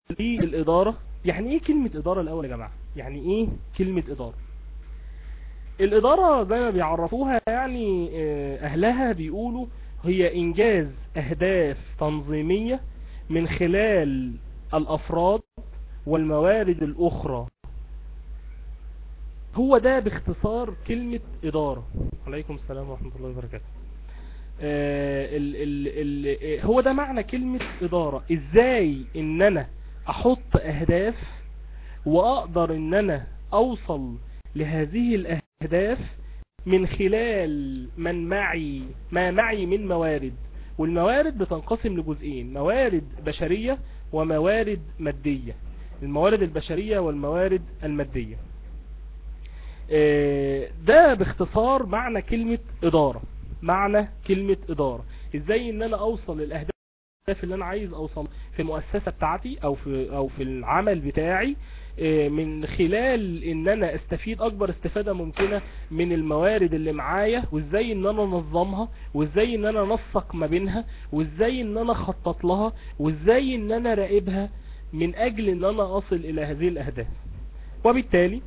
للإدارة يعني ايه كلمة إدارة الأول يا جماعة يعني ايه كلمة إدارة الإدارة زي ما بيعرفوها يعني أهلها بيقولوا هي إنجاز أهداف تنظيمية من خلال الأفراد والموارد الأخرى هو ده باختصار كلمة إدارة عليكم السلام ورحمة الله وبركاته آه ال ال ال هو ده معنى كلمة إدارة إزاي إن أنا أحط أهداف وأقدر إن أنا أوصل لهذه الأهداف من خلال من معي ما معي من موارد والموارد بتنقسم لجزئين موارد بشرية وموارد مادية الموارد البشرية والموارد المادية ده باختصار معنى كلمة إدارة معنى كلمة إدارة إزاي إن أنا أوصل للأهداف اللي أنا عايز أوصل في المؤسسة بتاعتي أو في, أو في العمل بتاعي من خلال ان انا استفيد اكبر استفادة ممكنة من الموارد اللي معايا وازاي ان انا انظمها وازاي ان انا انسق ما بينها وازاي ان انا اخطط لها وازاي ان انا راقبها من اجل ان انا اصل الى هذه الاهداف وبالتالي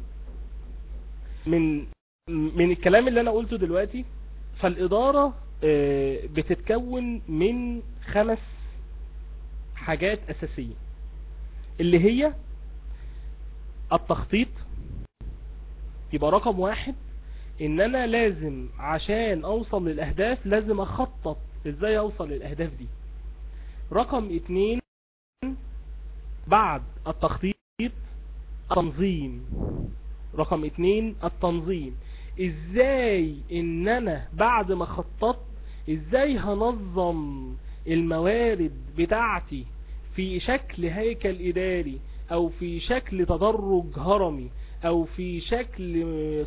من من الكلام اللي انا قلته دلوقتي فالادارة بتتكون من خمس حاجات اساسية اللي هي التخطيط يبقى رقم واحد ان انا لازم عشان اوصل للاهداف لازم اخطط ازاي اوصل للاهداف دي رقم اتنين بعد التخطيط التنظيم رقم اتنين التنظيم ازاي ان انا بعد ما خططت ازاي هنظم الموارد بتاعتي في شكل هيكل اداري او في شكل تدرج هرمي او في شكل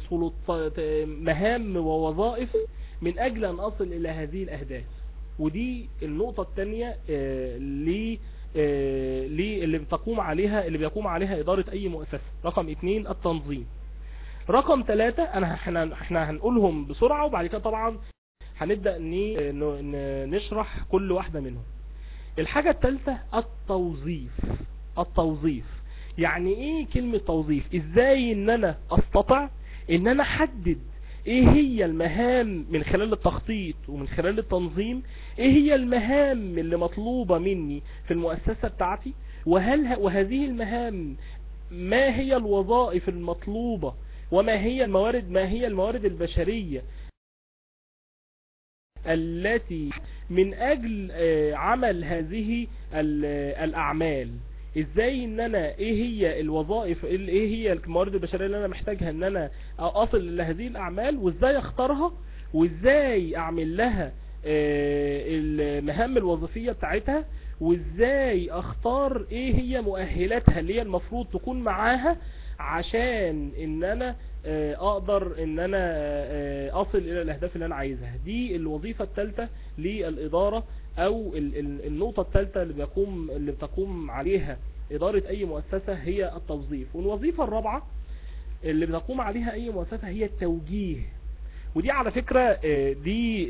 مهام ووظائف من اجل ان اصل الى هذه الاهداف ودي النقطة الثانية اللي اللي بتقوم عليها اللي بيقوم عليها ادارة اي مؤسسة رقم اتنين التنظيم رقم ثلاثة انا احنا احنا هنقولهم بسرعة وبعد كده طبعا هنبدأ نشرح كل واحدة منهم الحاجة الثالثة التوظيف التوظيف يعني ايه كلمة توظيف ازاي ان انا استطع ان انا احدد ايه هي المهام من خلال التخطيط ومن خلال التنظيم ايه هي المهام اللي مطلوبة مني في المؤسسة بتاعتي وهل وهذه المهام ما هي الوظائف المطلوبة وما هي الموارد ما هي الموارد البشرية التي من اجل عمل هذه الاعمال ازاي ان انا ايه هي الوظائف ايه هي الموارد البشريه اللي انا محتاجها ان انا اصل لهذه الاعمال وازاي اختارها وازاي اعمل لها المهام الوظيفيه بتاعتها وازاي اختار ايه هي مؤهلاتها اللي هي المفروض تكون معاها عشان ان انا اقدر ان انا اصل الى الاهداف اللي انا عايزها دي الوظيفة الثالثة للادارة او النقطة الثالثة اللي بيقوم اللي بتقوم عليها ادارة اي مؤسسة هي التوظيف والوظيفة الرابعة اللي بتقوم عليها اي مؤسسة هي التوجيه ودي على فكرة دي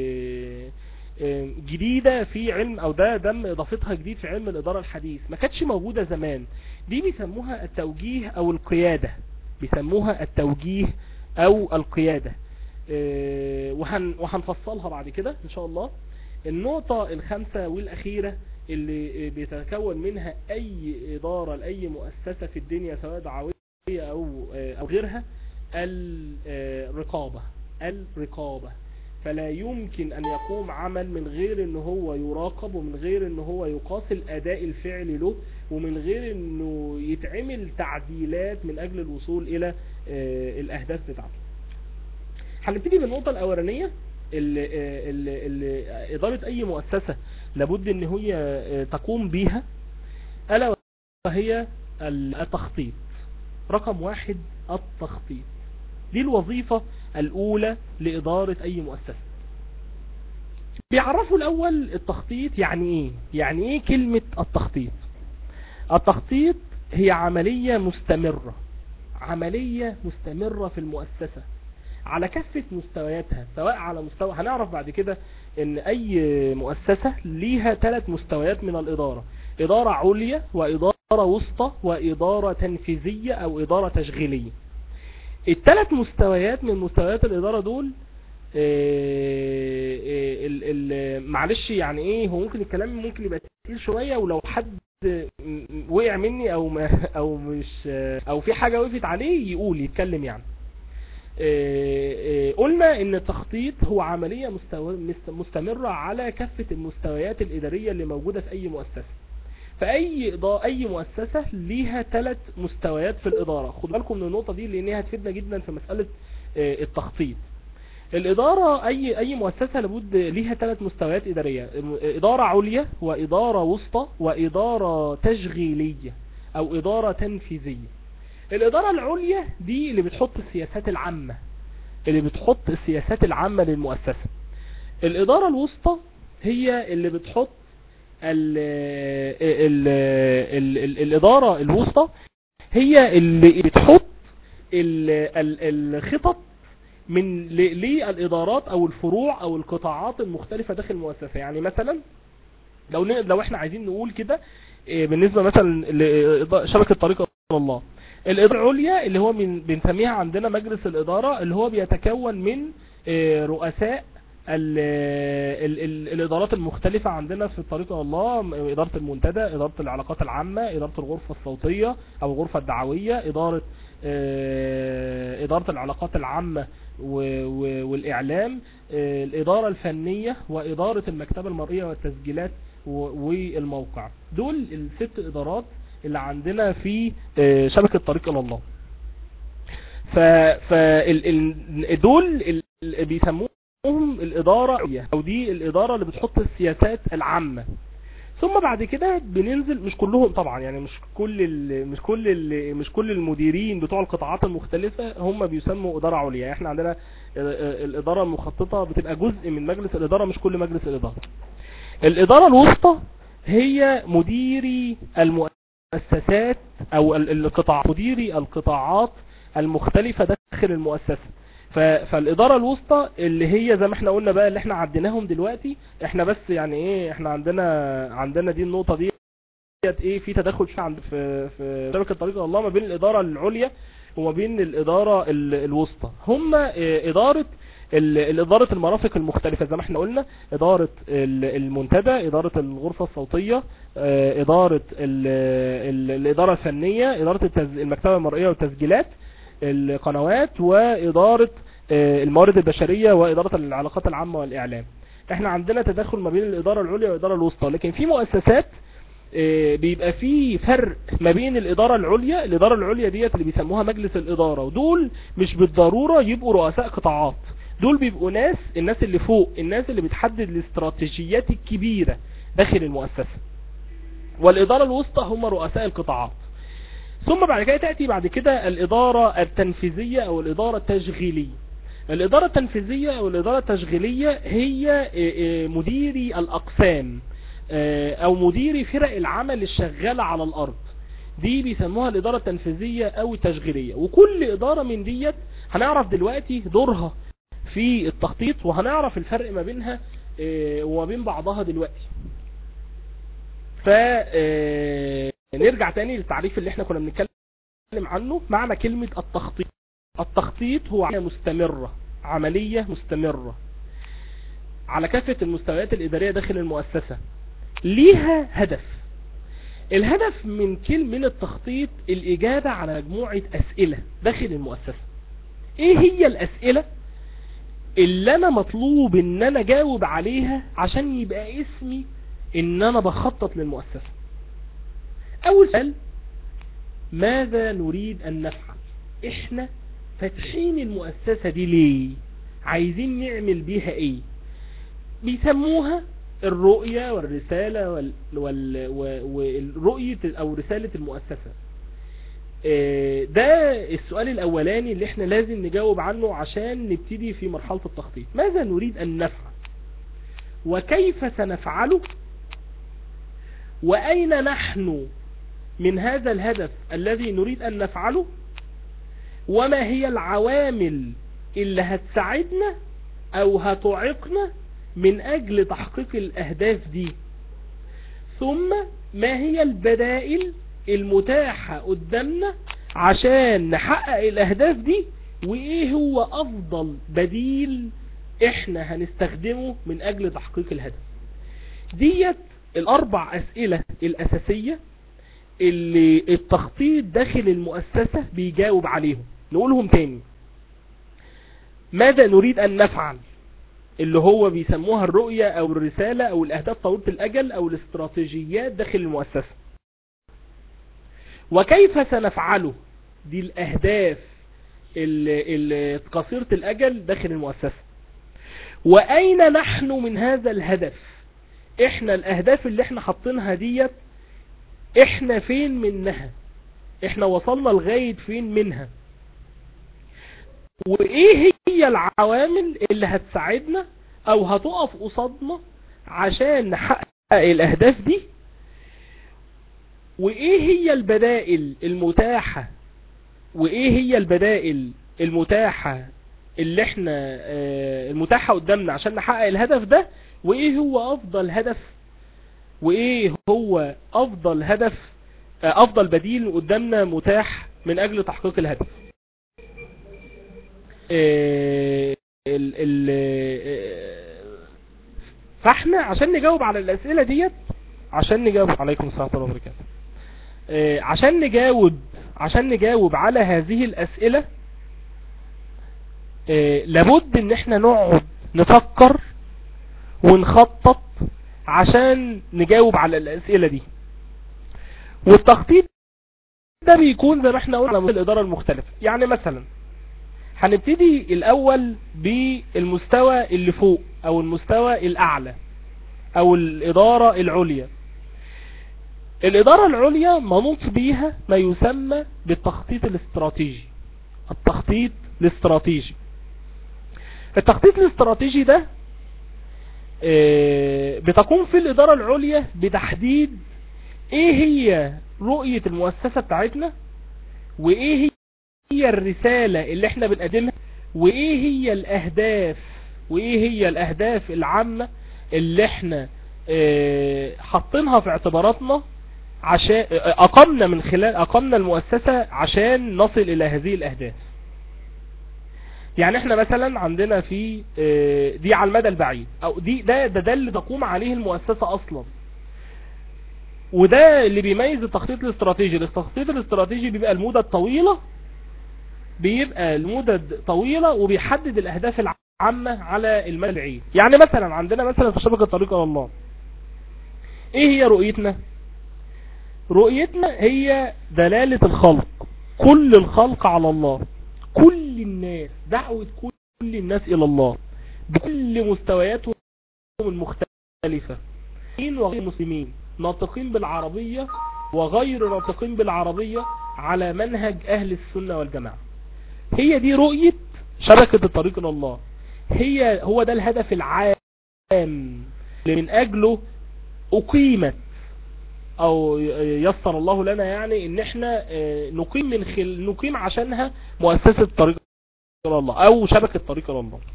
جديدة في علم او ده دم اضافتها جديد في علم الادارة الحديث ما كانتش موجودة زمان دي بيسموها التوجيه او القيادة بيسموها التوجيه او القيادة وهن وهنفصلها بعد كده ان شاء الله النقطة الخامسة والاخيرة اللي بيتكون منها اي ادارة لاي مؤسسة في الدنيا سواء دعوية او او غيرها الرقابة الرقابة فلا يمكن ان يقوم عمل من غير ان هو يراقب ومن غير ان هو يقاس الاداء الفعلي له ومن غير انه يتعمل تعديلات من اجل الوصول الى الاهداف بتاعته هنبتدي بالنقطة الاولانية اللي, اللي, اللي ادارة اي مؤسسة لابد ان هي تقوم بيها الا وهي التخطيط رقم واحد التخطيط دي الوظيفة الاولى لادارة اي مؤسسة بيعرفوا الاول التخطيط يعني ايه يعني ايه كلمة التخطيط التخطيط هي عملية مستمرة عملية مستمرة في المؤسسة على كافة مستوياتها سواء على مستوى هنعرف بعد كده ان اي مؤسسة ليها ثلاث مستويات من الادارة إدارة عليا وإدارة وسطى وإدارة تنفيذية أو إدارة تشغيلية الثلاث مستويات من مستويات الإدارة دول آه، آه، ال- ال- معلش يعني ايه هو ممكن الكلام ممكن يبقى تقيل شوية ولو حد م- وقع مني او ما او مش او في حاجة وقفت عليه يقول يتكلم يعني آه، آه، قلنا ان التخطيط هو عملية مستو- مست- مستمرة على كافة المستويات الادارية اللي موجودة في اي مؤسسة فاي إضاءة اي مؤسسة ليها ثلاث مستويات في الادارة خد بالكم من النقطة دي لانها هتفيدنا جدا في مسألة آه، التخطيط الإدارة أي أي مؤسسة لابد ليها ثلاث مستويات إدارية إدارة عليا وإدارة وسطى وإدارة تشغيلية أو إدارة تنفيذية الإدارة العليا دي اللي بتحط السياسات العامة اللي بتحط السياسات العامة للمؤسسة الإدارة الوسطى هي اللي بتحط ال ال ال ال الإدارة الوسطى هي اللي بتحط ال ال الخطط من ل- للإدارات أو الفروع أو القطاعات المختلفة داخل المؤسسة يعني مثلا لو ن- لو احنا عايزين نقول كده إيه، بالنسبة مثلا لشبكة طريق إلى الله الإدارة العليا اللي هو من بنسميها عندنا مجلس الإدارة اللي هو بيتكون من إيه، رؤساء ال ال ال الإدارات المختلفة عندنا في الطريق إلى الله م- إدارة المنتدى إدارة العلاقات العامة إدارة الغرفة الصوتية أو الغرفة الدعوية إدارة آه، إدارة العلاقات العامة و- و- والإعلام آه، الإدارة الفنية وإدارة المكتبة المرئية والتسجيلات و- والموقع دول الست إدارات اللي عندنا في آه، شبكة طريق إلى الله ف فال- ال- دول ال- بيسموهم الإدارة أو دي الإدارة اللي بتحط السياسات العامة ثم بعد كده بننزل مش كلهم طبعا يعني مش كل ال مش كل ال مش كل المديرين بتوع القطاعات المختلفة هم بيسموا إدارة عليا يعني احنا عندنا ال- الإدارة المخططة بتبقى جزء من مجلس الإدارة مش كل مجلس الإدارة الإدارة الوسطى هي مديري المؤسسات أو ال- القطاع مديري القطاعات المختلفة داخل المؤسسة ف- فالإدارة الوسطى اللي هي زي ما احنا قلنا بقى اللي احنا عديناهم دلوقتي احنا بس يعني ايه احنا عندنا عندنا دي النقطة دي ديت ايه في تدخل شوية عند في في شبكة طريق إلى الله ما بين الإدارة العليا وما بين الإدارة ال- الوسطى هم اه، إدارة ال- الإدارة المرافق المختلفة زي ما احنا قلنا إدارة ال- المنتدى إدارة الغرفة الصوتية اه، إدارة ال- ال- الإدارة الفنية إدارة التز- المكتبة المرئية والتسجيلات القنوات وإدارة اه، الموارد البشرية وإدارة العلاقات العامة والإعلام احنا عندنا تدخل ما بين الإدارة العليا والإدارة الوسطى لكن في مؤسسات اه، بيبقى في فرق ما بين الإدارة العليا الإدارة العليا ديت اللي بيسموها مجلس الإدارة ودول مش بالضرورة يبقوا رؤساء قطاعات دول بيبقوا ناس الناس اللي فوق الناس اللي بتحدد الاستراتيجيات الكبيرة داخل المؤسسة والإدارة الوسطى هم رؤساء القطاعات ثم بعد كده تأتي بعد كده الإدارة التنفيذية أو الإدارة التشغيلية الإدارة التنفيذية أو الإدارة التشغيلية هي اه، اه، مديري الأقسام اه، أو مديري فرق العمل الشغالة على الأرض دي بيسموها الإدارة التنفيذية أو التشغيلية وكل إدارة من ديت هنعرف دلوقتي دورها في التخطيط وهنعرف الفرق ما بينها اه، وما بين بعضها دلوقتي فنرجع تاني للتعريف اللي احنا كنا بنتكلم عنه معنى كلمة التخطيط التخطيط هو عملية مستمرة عملية مستمرة على كافة المستويات الإدارية داخل المؤسسة ليها هدف الهدف من كل من التخطيط الإجابة على مجموعة أسئلة داخل المؤسسة ايه هي الأسئلة اللي انا مطلوب ان انا جاوب عليها عشان يبقى اسمي ان انا بخطط للمؤسسة اول سؤال ماذا نريد ان نفعل احنا فاتحين المؤسسة دي ليه عايزين نعمل بيها ايه بيسموها الرؤية والرسالة وال... وال... و- والرؤية او رسالة المؤسسة آه، ده السؤال الاولاني اللي احنا لازم نجاوب عنه عشان نبتدي في مرحلة التخطيط ماذا نريد ان نفعل وكيف سنفعله واين نحن من هذا الهدف الذي نريد ان نفعله وما هي العوامل اللي هتساعدنا او هتعيقنا من اجل تحقيق الاهداف دي ثم ما هي البدائل المتاحة قدامنا عشان نحقق الاهداف دي وايه هو افضل بديل احنا هنستخدمه من اجل تحقيق الهدف ديت الاربع اسئلة الاساسية اللي التخطيط داخل المؤسسة بيجاوب عليهم نقولهم تاني ماذا نريد ان نفعل اللي هو بيسموها الرؤية او الرسالة او الاهداف طويلة الاجل او الاستراتيجيات داخل المؤسسة وكيف سنفعله دي الاهداف قصيرة الاجل داخل المؤسسة واين نحن من هذا الهدف احنا الاهداف اللي احنا حاطينها ديت احنا فين منها احنا وصلنا لغاية فين منها وايه هي العوامل اللي هتساعدنا او هتقف قصادنا عشان نحقق الاهداف دي وايه هي البدائل المتاحة وايه هي البدائل المتاحة اللي احنا المتاحة قدامنا عشان نحقق الهدف ده وايه هو افضل هدف وايه هو افضل هدف افضل بديل قدامنا متاح من اجل تحقيق الهدف ال ال فاحنا عشان نجاوب على الاسئلة ديت عشان نجاوب عليكم السلام ورحمة الله وبركاته عشان نجاوب عشان نجاوب على هذه الاسئلة لابد ان احنا نقعد نفكر ونخطط عشان نجاوب على الاسئلة دي والتخطيط ده بيكون زي ما احنا قلنا من الادارة المختلفة يعني مثلا هنبتدي الاول بالمستوى اللي فوق او المستوى الاعلى او الادارة العليا الادارة العليا منوط بيها ما يسمى بالتخطيط الاستراتيجي التخطيط الاستراتيجي التخطيط الاستراتيجي ده بتقوم في الادارة العليا بتحديد ايه هي رؤية المؤسسة بتاعتنا وايه هي الرسالة اللي احنا بنقدمها وايه هي الاهداف وايه هي الاهداف العامة اللي احنا اه حطينها في اعتباراتنا عشان اقمنا من خلال اقمنا المؤسسة عشان نصل الى هذه الاهداف يعني احنا مثلا عندنا في اه دي على المدى البعيد او دي ده ده, ده اللي تقوم عليه المؤسسة اصلا وده اللي بيميز التخطيط الاستراتيجي التخطيط الاستراتيجي بيبقى المدة الطويلة بيبقى المدد طويلة وبيحدد الاهداف العامة على المدى البعيد يعني مثلا عندنا مثلا في شبكة طريق الله ايه هي رؤيتنا رؤيتنا هي دلالة الخلق كل الخلق على الله كل الناس دعوة كل الناس الى الله بكل مستوياتهم المختلفة وغير مسلمين ناطقين بالعربية وغير ناطقين بالعربية على منهج اهل السنة والجماعة هي دي رؤية شبكة الطريق الى الله هي هو ده الهدف العام اللي من اجله اقيمت او يسر الله لنا يعني ان احنا نقيم من خل نقيم عشانها مؤسسة طريق الى الله او شبكة طريق الى الله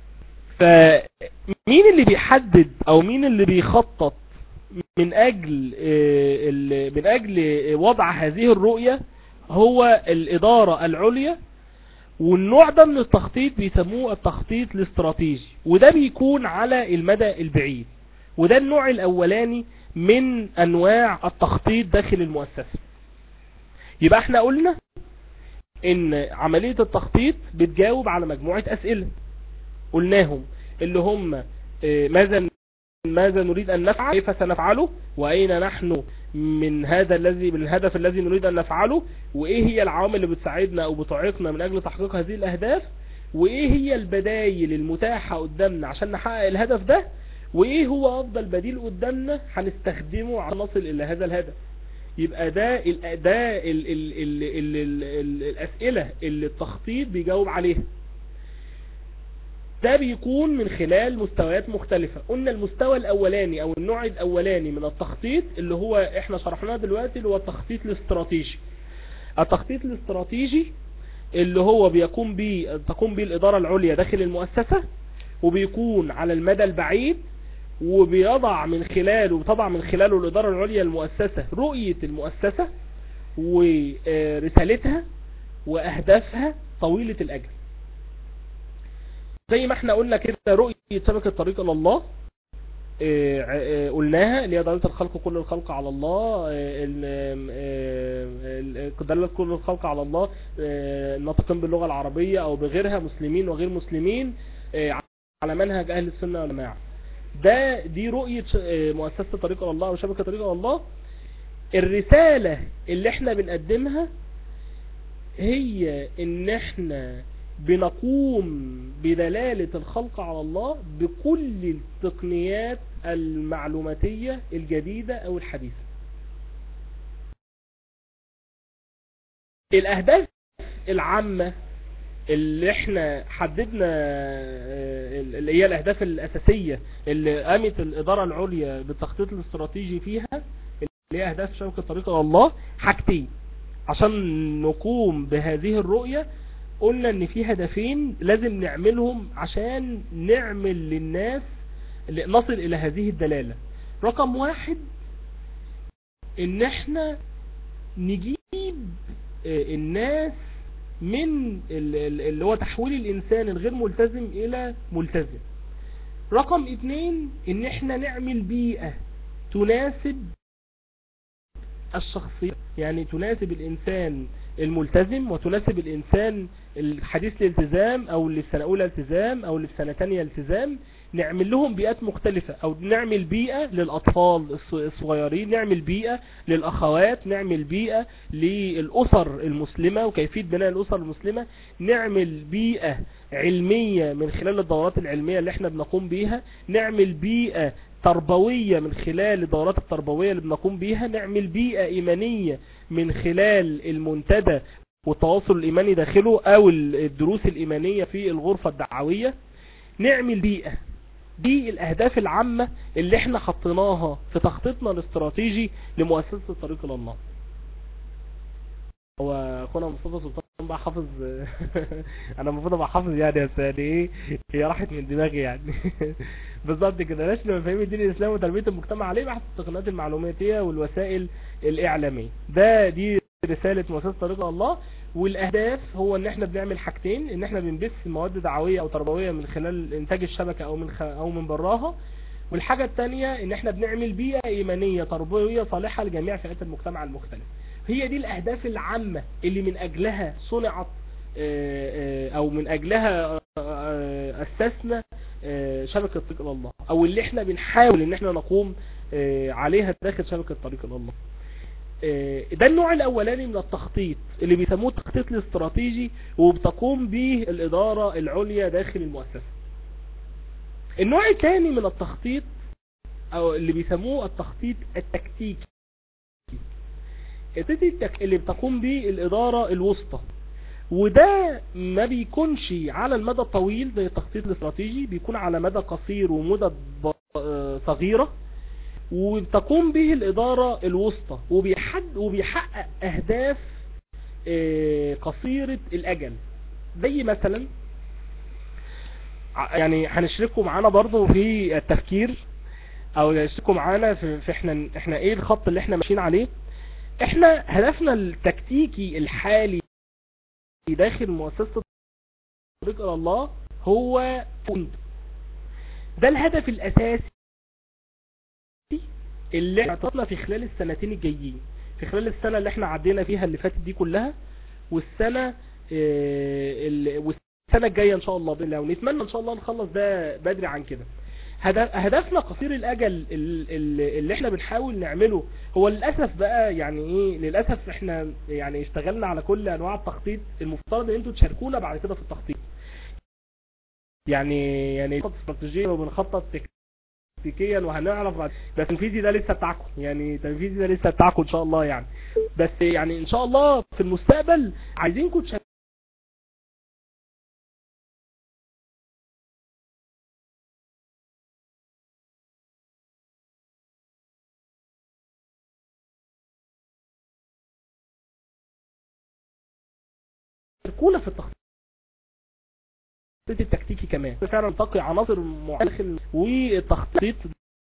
فمين اللي بيحدد او مين اللي بيخطط من اجل من اجل وضع هذه الرؤية هو الادارة العليا والنوع ده من التخطيط بيسموه التخطيط الاستراتيجي وده بيكون على المدى البعيد وده النوع الاولاني من انواع التخطيط داخل المؤسسة يبقى احنا قلنا ان عملية التخطيط بتجاوب على مجموعة اسئلة قلناهم اللي هم ماذا ماذا نريد ان نفعل كيف سنفعله واين نحن من هذا الذي من الهدف الذي نريد ان نفعله وايه هي العوامل اللي بتساعدنا او بتعيقنا من اجل تحقيق هذه الاهداف وايه هي البدايل المتاحة قدامنا عشان نحقق الهدف ده وايه هو افضل بديل قدامنا هنستخدمه عشان نصل الى هذا الهدف يبقى ده ال ده ال ال ال ال ال ال الاسئلة اللي التخطيط بيجاوب عليها ده بيكون من خلال مستويات مختلفة قلنا المستوى الاولاني او النوع الاولاني من التخطيط اللي هو احنا شرحناه دلوقتي اللي هو التخطيط الاستراتيجي التخطيط الاستراتيجي اللي هو بيقوم بيه تقوم به الادارة العليا داخل المؤسسة وبيكون على المدى البعيد وبيضع من خلاله وطبع من خلاله الإدارة العليا المؤسسة رؤية المؤسسة ورسالتها وأهدافها طويلة الأجل زي ما احنا قلنا كده رؤية شبكة طريق إلى الله اه اه قلناها اللي هي دلالة الخلق كل الخلق على الله اه دلالة كل الخلق على الله الناطقين باللغة العربية او بغيرها مسلمين وغير مسلمين على منهج اهل السنة والجماعة ده دي رؤية مؤسسة طريق إلى الله او شبكة طريق إلى الله الرسالة اللي احنا بنقدمها هي ان احنا بنقوم بدلالة الخلق على الله بكل التقنيات المعلوماتية الجديدة او الحديثة الاهداف العامة اللي احنا حددنا اللي هي الاهداف الاساسية اللي قامت الادارة العليا بالتخطيط الاستراتيجي فيها اللي هي اهداف شبكة طريق الله حاجتين عشان نقوم بهذه الرؤية قلنا ان في هدفين لازم نعملهم عشان نعمل للناس نصل الى هذه الدلالة رقم واحد ان احنا نجيب الناس من اللي هو تحويل الانسان الغير ملتزم الى ملتزم رقم اتنين ان احنا نعمل بيئة تناسب الشخصية يعني تناسب الانسان الملتزم وتناسب الانسان الحديث الالتزام او اللي في سنة اولى التزام او اللي في سنة تانية التزام نعمل لهم بيئات مختلفة او نعمل بيئة للاطفال الصغيرين نعمل بيئة للاخوات نعمل بيئة للاسر المسلمة وكيفية بناء الاسر المسلمة نعمل بيئة علمية من خلال الدورات العلمية اللي احنا بنقوم بيها نعمل بيئة تربوية من خلال الدورات التربوية اللي بنقوم بيها نعمل بيئة ايمانية من خلال المنتدى والتواصل الايماني داخله او الدروس الايمانية في الغرفة الدعوية نعمل بيئة دي الاهداف العامة اللي احنا حطيناها في تخطيطنا الاستراتيجي لمؤسسة طريق الى الله هو اخونا مصطفى سلطان بقى حافظ انا المفروض ابقى حافظ يعني بس يعني ايه هي راحت من دماغي يعني بالظبط كده نشر مفاهيم الدين الاسلامي وتربيه المجتمع عليه بحث التقنيات المعلوماتيه والوسائل الاعلاميه ده دي رساله مؤسسه طريق الله والاهداف هو ان احنا بنعمل حاجتين ان احنا بنبث مواد دعويه او تربويه من خلال انتاج الشبكه او من خ... او من براها والحاجه الثانيه ان احنا بنعمل بيئه ايمانيه تربويه صالحه لجميع فئات المجتمع المختلفه هي دي الاهداف العامة اللي من اجلها صنعت او من اجلها اسسنا شبكة طريق الى الله او اللي احنا بنحاول ان احنا نقوم عليها داخل شبكة طريق الى الله ده النوع الاولاني من التخطيط اللي بيسموه التخطيط الاستراتيجي وبتقوم به الادارة العليا داخل المؤسسة النوع الثاني من التخطيط او اللي بيسموه التخطيط التكتيكي التكتيك اللي بتقوم به الإدارة الوسطى وده ما بيكونش على المدى الطويل زي التخطيط الاستراتيجي بيكون على مدى قصير ومدى صغيرة وبتقوم به الإدارة الوسطى وبيحد وبيحقق أهداف قصيرة الأجل زي مثلا يعني هنشركوا معانا برضو في التفكير او يشركوا معانا في, في احنا احنا ايه الخط اللي احنا ماشيين عليه احنا هدفنا التكتيكي الحالي داخل مؤسسة طريق الى الله هو فند ده الهدف الاساسي اللي احنا في خلال السنتين الجايين في خلال السنة اللي احنا عدينا فيها اللي فاتت دي كلها والسنة اه والسنة الجاية ان شاء الله بالله ونتمنى ان شاء الله نخلص ده بدري عن كده هدفنا قصير الاجل اللي احنا بنحاول نعمله هو للاسف بقى يعني ايه للاسف احنا يعني اشتغلنا على كل انواع التخطيط المفترض ان انتوا تشاركونا بعد كده في التخطيط يعني يعني خطط استراتيجيه وبنخطط تكتيكيا وهنعرف بعد بس تنفيذي ده لسه بتاعكم يعني تنفيذي ده لسه بتاعكم ان شاء الله يعني بس يعني ان شاء الله في المستقبل عايزينكم تشاركوا يشاركونا في التخطيط التكتيكي كمان فعلا تقي عناصر معينة والتخطيط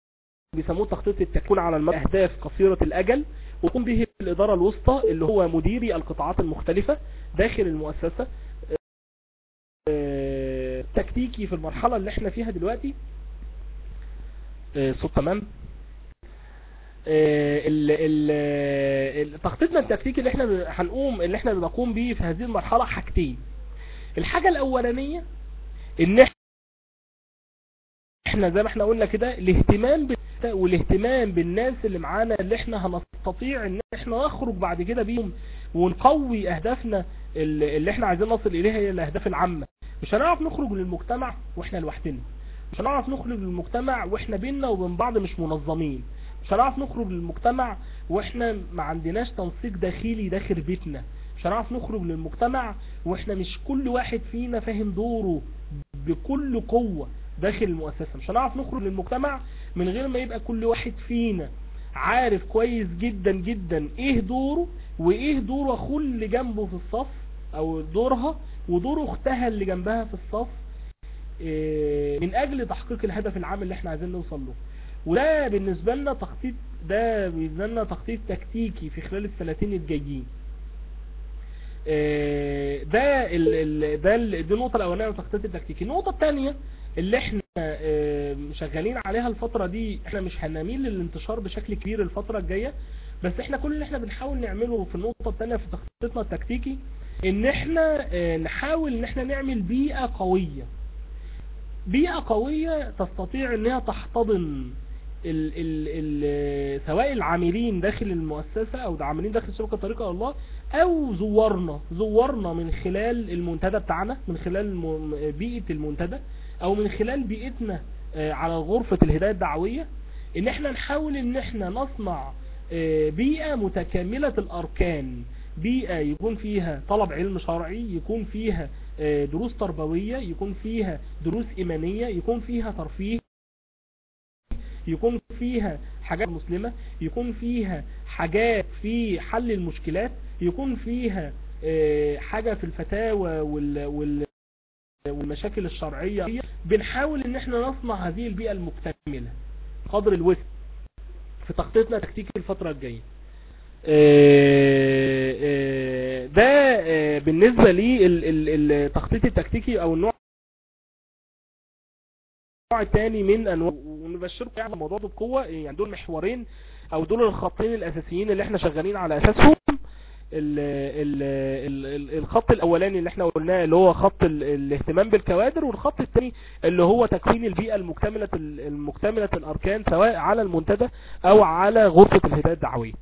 بيسموه تخطيط التكوين على الاهداف قصيرة الاجل ويقوم به الادارة الوسطى اللي هو مديري القطاعات المختلفة داخل المؤسسة آه، تكتيكي في المرحلة اللي احنا فيها دلوقتي آه، صوت تمام آه، ال- ال- ال- تخطيطنا التكتيكي اللي احنا هنقوم اللي احنا بنقوم بيه في هذه المرحلة حاجتين الحاجة الاولانية ان احنا زي ما احنا قلنا كده الاهتمام بال- والاهتمام بالناس اللي معانا اللي احنا هنستطيع ان احنا نخرج بعد كده بيهم ونقوي اهدافنا اللي اللي احنا عايزين نصل اليها هي الاهداف العامة مش هنعرف نخرج للمجتمع واحنا لوحدنا مش هنعرف نخرج للمجتمع واحنا بيننا وبين بعض مش منظمين مش هنعرف نخرج للمجتمع واحنا ما عندناش تنسيق داخلي داخل بيتنا مش هنعرف نخرج للمجتمع واحنا مش كل واحد فينا فاهم دوره بكل قوة داخل المؤسسة مش هنعرف نخرج للمجتمع من غير ما يبقى كل واحد فينا عارف كويس جدا جدا ايه دوره وايه دور اخوه اللي جنبه في الصف او دورها ودور اختها اللي جنبها في الصف إيه، من اجل تحقيق الهدف العام اللي احنا عايزين نوصل له وده بالنسبة لنا تخطيط ده بالنسبة لنا تخطيط تكتيكي في خلال السنتين الجايين إيه، ده ال ال ده ال دي النقطة الأولانية من التخطيط التكتيكي النقطة الثانية اللي احنا إيه، شغالين عليها الفترة دي احنا مش هنميل للانتشار بشكل كبير الفترة الجاية بس احنا كل اللي احنا بنحاول نعمله في النقطة الثانية في تخطيطنا التكتيكي ان احنا اه، نحاول ان احنا نعمل بيئة قوية بيئة قوية تستطيع انها تحتضن ال ال ال سواء العاملين داخل المؤسسة او العاملين داخل شبكة طريقة الله او زورنا زورنا من خلال المنتدى بتاعنا من خلال الم- بيئة المنتدى او من خلال بيئتنا آه، على غرفة الهداية الدعوية ان احنا نحاول ان احنا نصنع آه، بيئة متكاملة الاركان بيئة يكون فيها طلب علم شرعي يكون فيها آه، دروس تربوية يكون فيها دروس ايمانية يكون فيها ترفيه يكون فيها حاجات مسلمة يكون فيها حاجات في حل المشكلات يكون فيها آه، حاجة في الفتاوى وال وال والمشاكل الشرعية بنحاول ان احنا نصنع هذه البيئة المكتملة قدر الوسع في تخطيطنا تكتيكي الفترة الجاية آه، آه، ده آه، بالنسبة لي ال- ال- التخطيط التكتيكي او النوع النوع الثاني من انواع ونبشركم يعني الموضوع ده بقوة يعني دول محورين او دول الخطين الاساسيين اللي احنا شغالين على اساسهم ال ال ال ال الخط الاولاني اللي احنا قلناه اللي هو خط ال الاهتمام بالكوادر والخط الثاني اللي هو تكوين البيئة المكتملة ال- المكتملة الاركان سواء على المنتدى او على غرفة الهداية الدعوية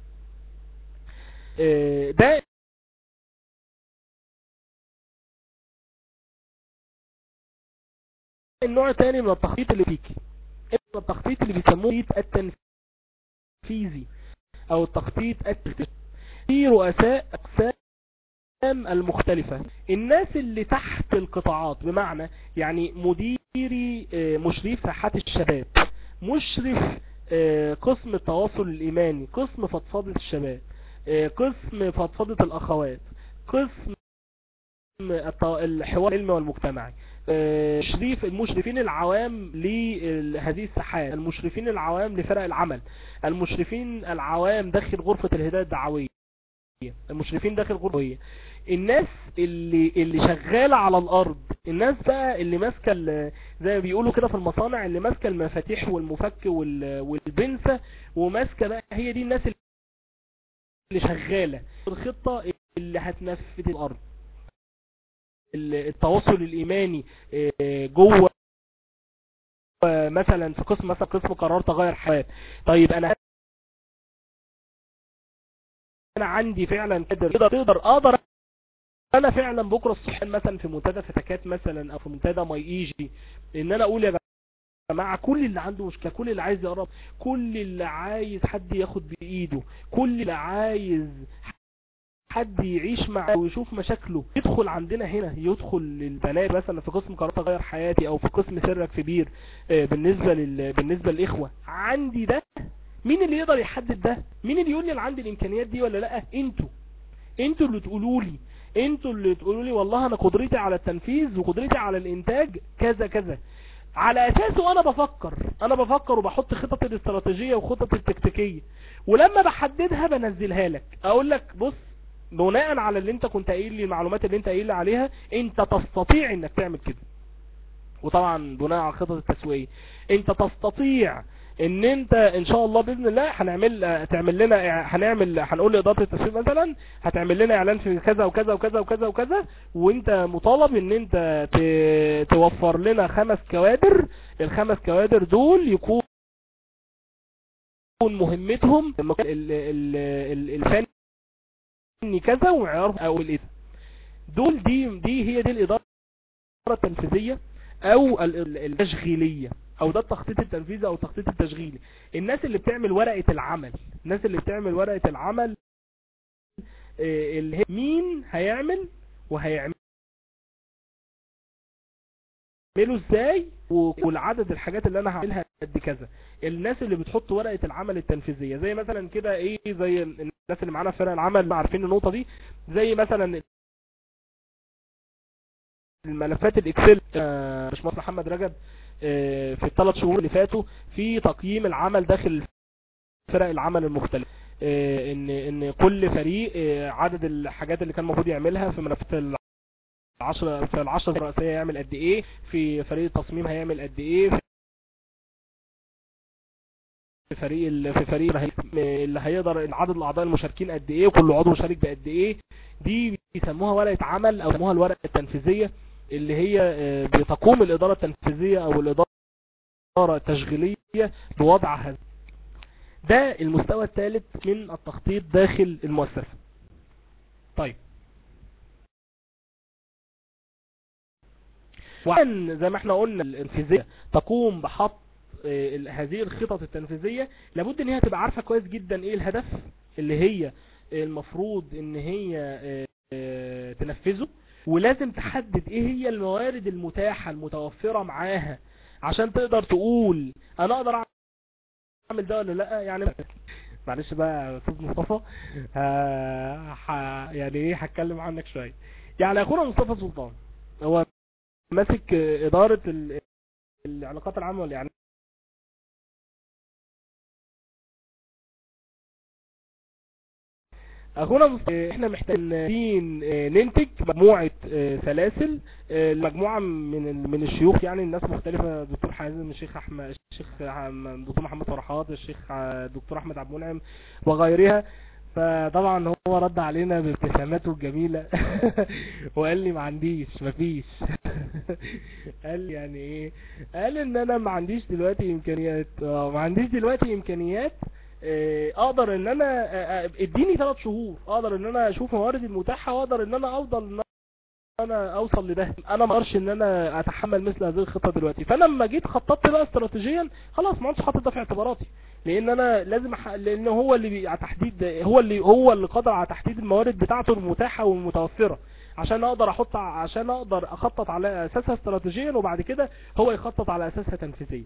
آه، ده النوع الثاني من التخطيط اللي فيكي التخطيط اللي بيسموه التخطيط التنفيذي او التخطيط التكتيكي في رؤساء اقسام المختلفة الناس اللي تحت القطاعات بمعنى يعني مديري آه، مشرف ساحات الشباب مشرف آه، قسم التواصل الايماني قسم فضفضة الشباب آه، قسم فضفضة الاخوات قسم الت- الحوار العلمي والمجتمعي آه، تشريف المشرفين العوام لهذه الساحات المشرفين العوام لفرق العمل المشرفين العوام داخل غرفة الهداية الدعوية المشرفين داخل غرفة الهداية الناس اللي اللي شغالة على الارض الناس بقى اللي ماسكه ال- زي ما بيقولوا كده في المصانع اللي ماسكه المفاتيح والمفك وال- والبنسة وماسكه بقى هي دي الناس اللي شغالة الخطة اللي هتنفذ الارض ال- التواصل الايماني آه، جوه آه، مثلا في قسم مثلا قسم قرار تغير حياة طيب انا انا عندي فعلا قدر تقدر تقدر اقدر انا فعلا بكره الصبح مثلا في منتدى فتكات مثلا او في منتدى ماي ايجي ان انا اقول يا جماعه كل اللي عنده مشكله كل اللي عايز يقرب كل اللي عايز حد ياخد بايده كل اللي عايز حد يعيش معاه ويشوف مشاكله يدخل عندنا هنا يدخل البنات مثلا في قسم قرارات تغير حياتي او في قسم سرك في بير آه، بالنسبه لل... بالنسبه للاخوه عندي ده مين اللي يقدر يحدد ده مين اللي يقول لي انا عندي الامكانيات دي ولا لا انتوا انتوا اللي تقولوا لي انتوا اللي تقولوا لي والله انا قدرتي على التنفيذ وقدرتي على الانتاج كذا كذا على اساسه انا بفكر انا بفكر وبحط خطط الاستراتيجية وخطط التكتيكية ولما بحددها بنزلها لك اقول لك بص بناء على اللي انت كنت قايل لي المعلومات اللي انت قايل لي عليها انت تستطيع انك تعمل كده وطبعا بناء على خطط التسويق انت تستطيع ان انت ان شاء الله باذن الله هنعمل تعمل لنا هنعمل هنقول لاداره التسويق مثلا هتعمل لنا اعلان في كذا وكذا وكذا وكذا وكذا وانت مطالب ان انت ت- توفر لنا خمس كوادر الخمس كوادر دول يكون مهمتهم ال- ال- ال- الفني كذا ومعيارهم او الايه دول دي دي هي دي الاداره التنفيذيه او ال- ال- التشغيليه او ده التخطيط التنفيذي او التخطيط التشغيلي الناس اللي بتعمل ورقة العمل الناس اللي بتعمل ورقة العمل آه، اللي هي مين هيعمل وهيعمله ازاي و- والعدد الحاجات اللي انا هعملها قد كذا الناس اللي بتحط ورقة العمل التنفيذية زي مثلا كده ايه زي الناس اللي معانا في فرق العمل عارفين النقطة دي زي مثلا الملفات الاكسل آه، مش مصر محمد رجب آه، في الثلاث شهور اللي فاتوا في تقييم العمل داخل فرق العمل المختلفة آه، ان ان كل فريق آه، عدد الحاجات اللي كان المفروض يعملها في ملفات العشرة في العشرة الرئيسية يعمل قد ايه في فريق التصميم هيعمل قد ايه في فريق ال- في فريق اللي هي- اللي هيقدر عدد الاعضاء المشاركين قد ايه وكل عضو مشارك بقد ايه دي بيسموها ورقة عمل او بيسموها الورقة التنفيذية اللي هي آه، بتقوم الادارة التنفيذية او الادارة التشغيلية بوضع هذا ده المستوى الثالث من التخطيط داخل المؤسسة طيب وعن زي ما احنا قلنا الانفيزية تقوم بحط آه، ال- هذه الخطط التنفيذية لابد ان هي تبقى عارفة كويس جدا ايه الهدف اللي هي المفروض ان هي آه، آه، تنفذه ولازم تحدد ايه هي الموارد المتاحة المتوفرة معاها عشان تقدر تقول انا اقدر اعمل ده ولا لا يعني معلش بقى يا استاذ مصطفى ها- ح- يعني ايه هتكلم عنك شويه يعني اخونا مصطفى سلطان هو ماسك اداره ال- العلاقات العامه والاعلام اخونا مصطفى احنا محتاجين ننتج مجموعه سلاسل مجموعه من ال- من الشيوخ يعني الناس مختلفه دكتور حازم الشيخ احمد الشيخ عم- دكتور محمد فرحات الشيخ دكتور احمد عبد المنعم وغيرها فطبعا هو رد علينا بابتساماته الجميله وقال لي ما عنديش مفيش قال لي يعني ايه قال ان انا ما عنديش دلوقتي امكانيات اه ما عنديش دلوقتي امكانيات آه، اقدر ان انا آه، آه، اديني ثلاث شهور اقدر ان انا اشوف مواردي المتاحه واقدر ان انا افضل ان انا اوصل لده انا ما اقدرش ان انا اتحمل مثل هذه الخطه دلوقتي فانا لما جيت خططت بقى استراتيجيا خلاص ما عادش حاطط ده في اعتباراتي لان انا لازم أح... لان هو اللي بي... على تحديد هو اللي هو اللي قادر على تحديد الموارد بتاعته المتاحه والمتوفره عشان اقدر احط ع- عشان اقدر اخطط على اساسها استراتيجيا وبعد كده هو يخطط على اساسها تنفيذيا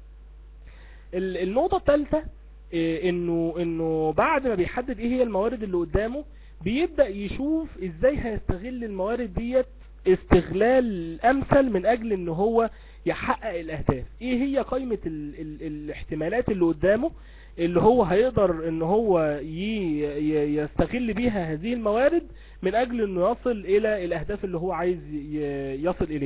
ال- النقطه الثالثه إيه، انه انه بعد ما بيحدد ايه هي الموارد اللي قدامه بيبدأ يشوف ازاي هيستغل الموارد ديت استغلال امثل من اجل ان هو يحقق الاهداف ايه هي قائمة ال ال الاحتمالات اللي قدامه اللي هو هيقدر ان هو ي ي يستغل بيها هذه الموارد من اجل انه يصل الى الاهداف اللي هو عايز ي- يصل اليه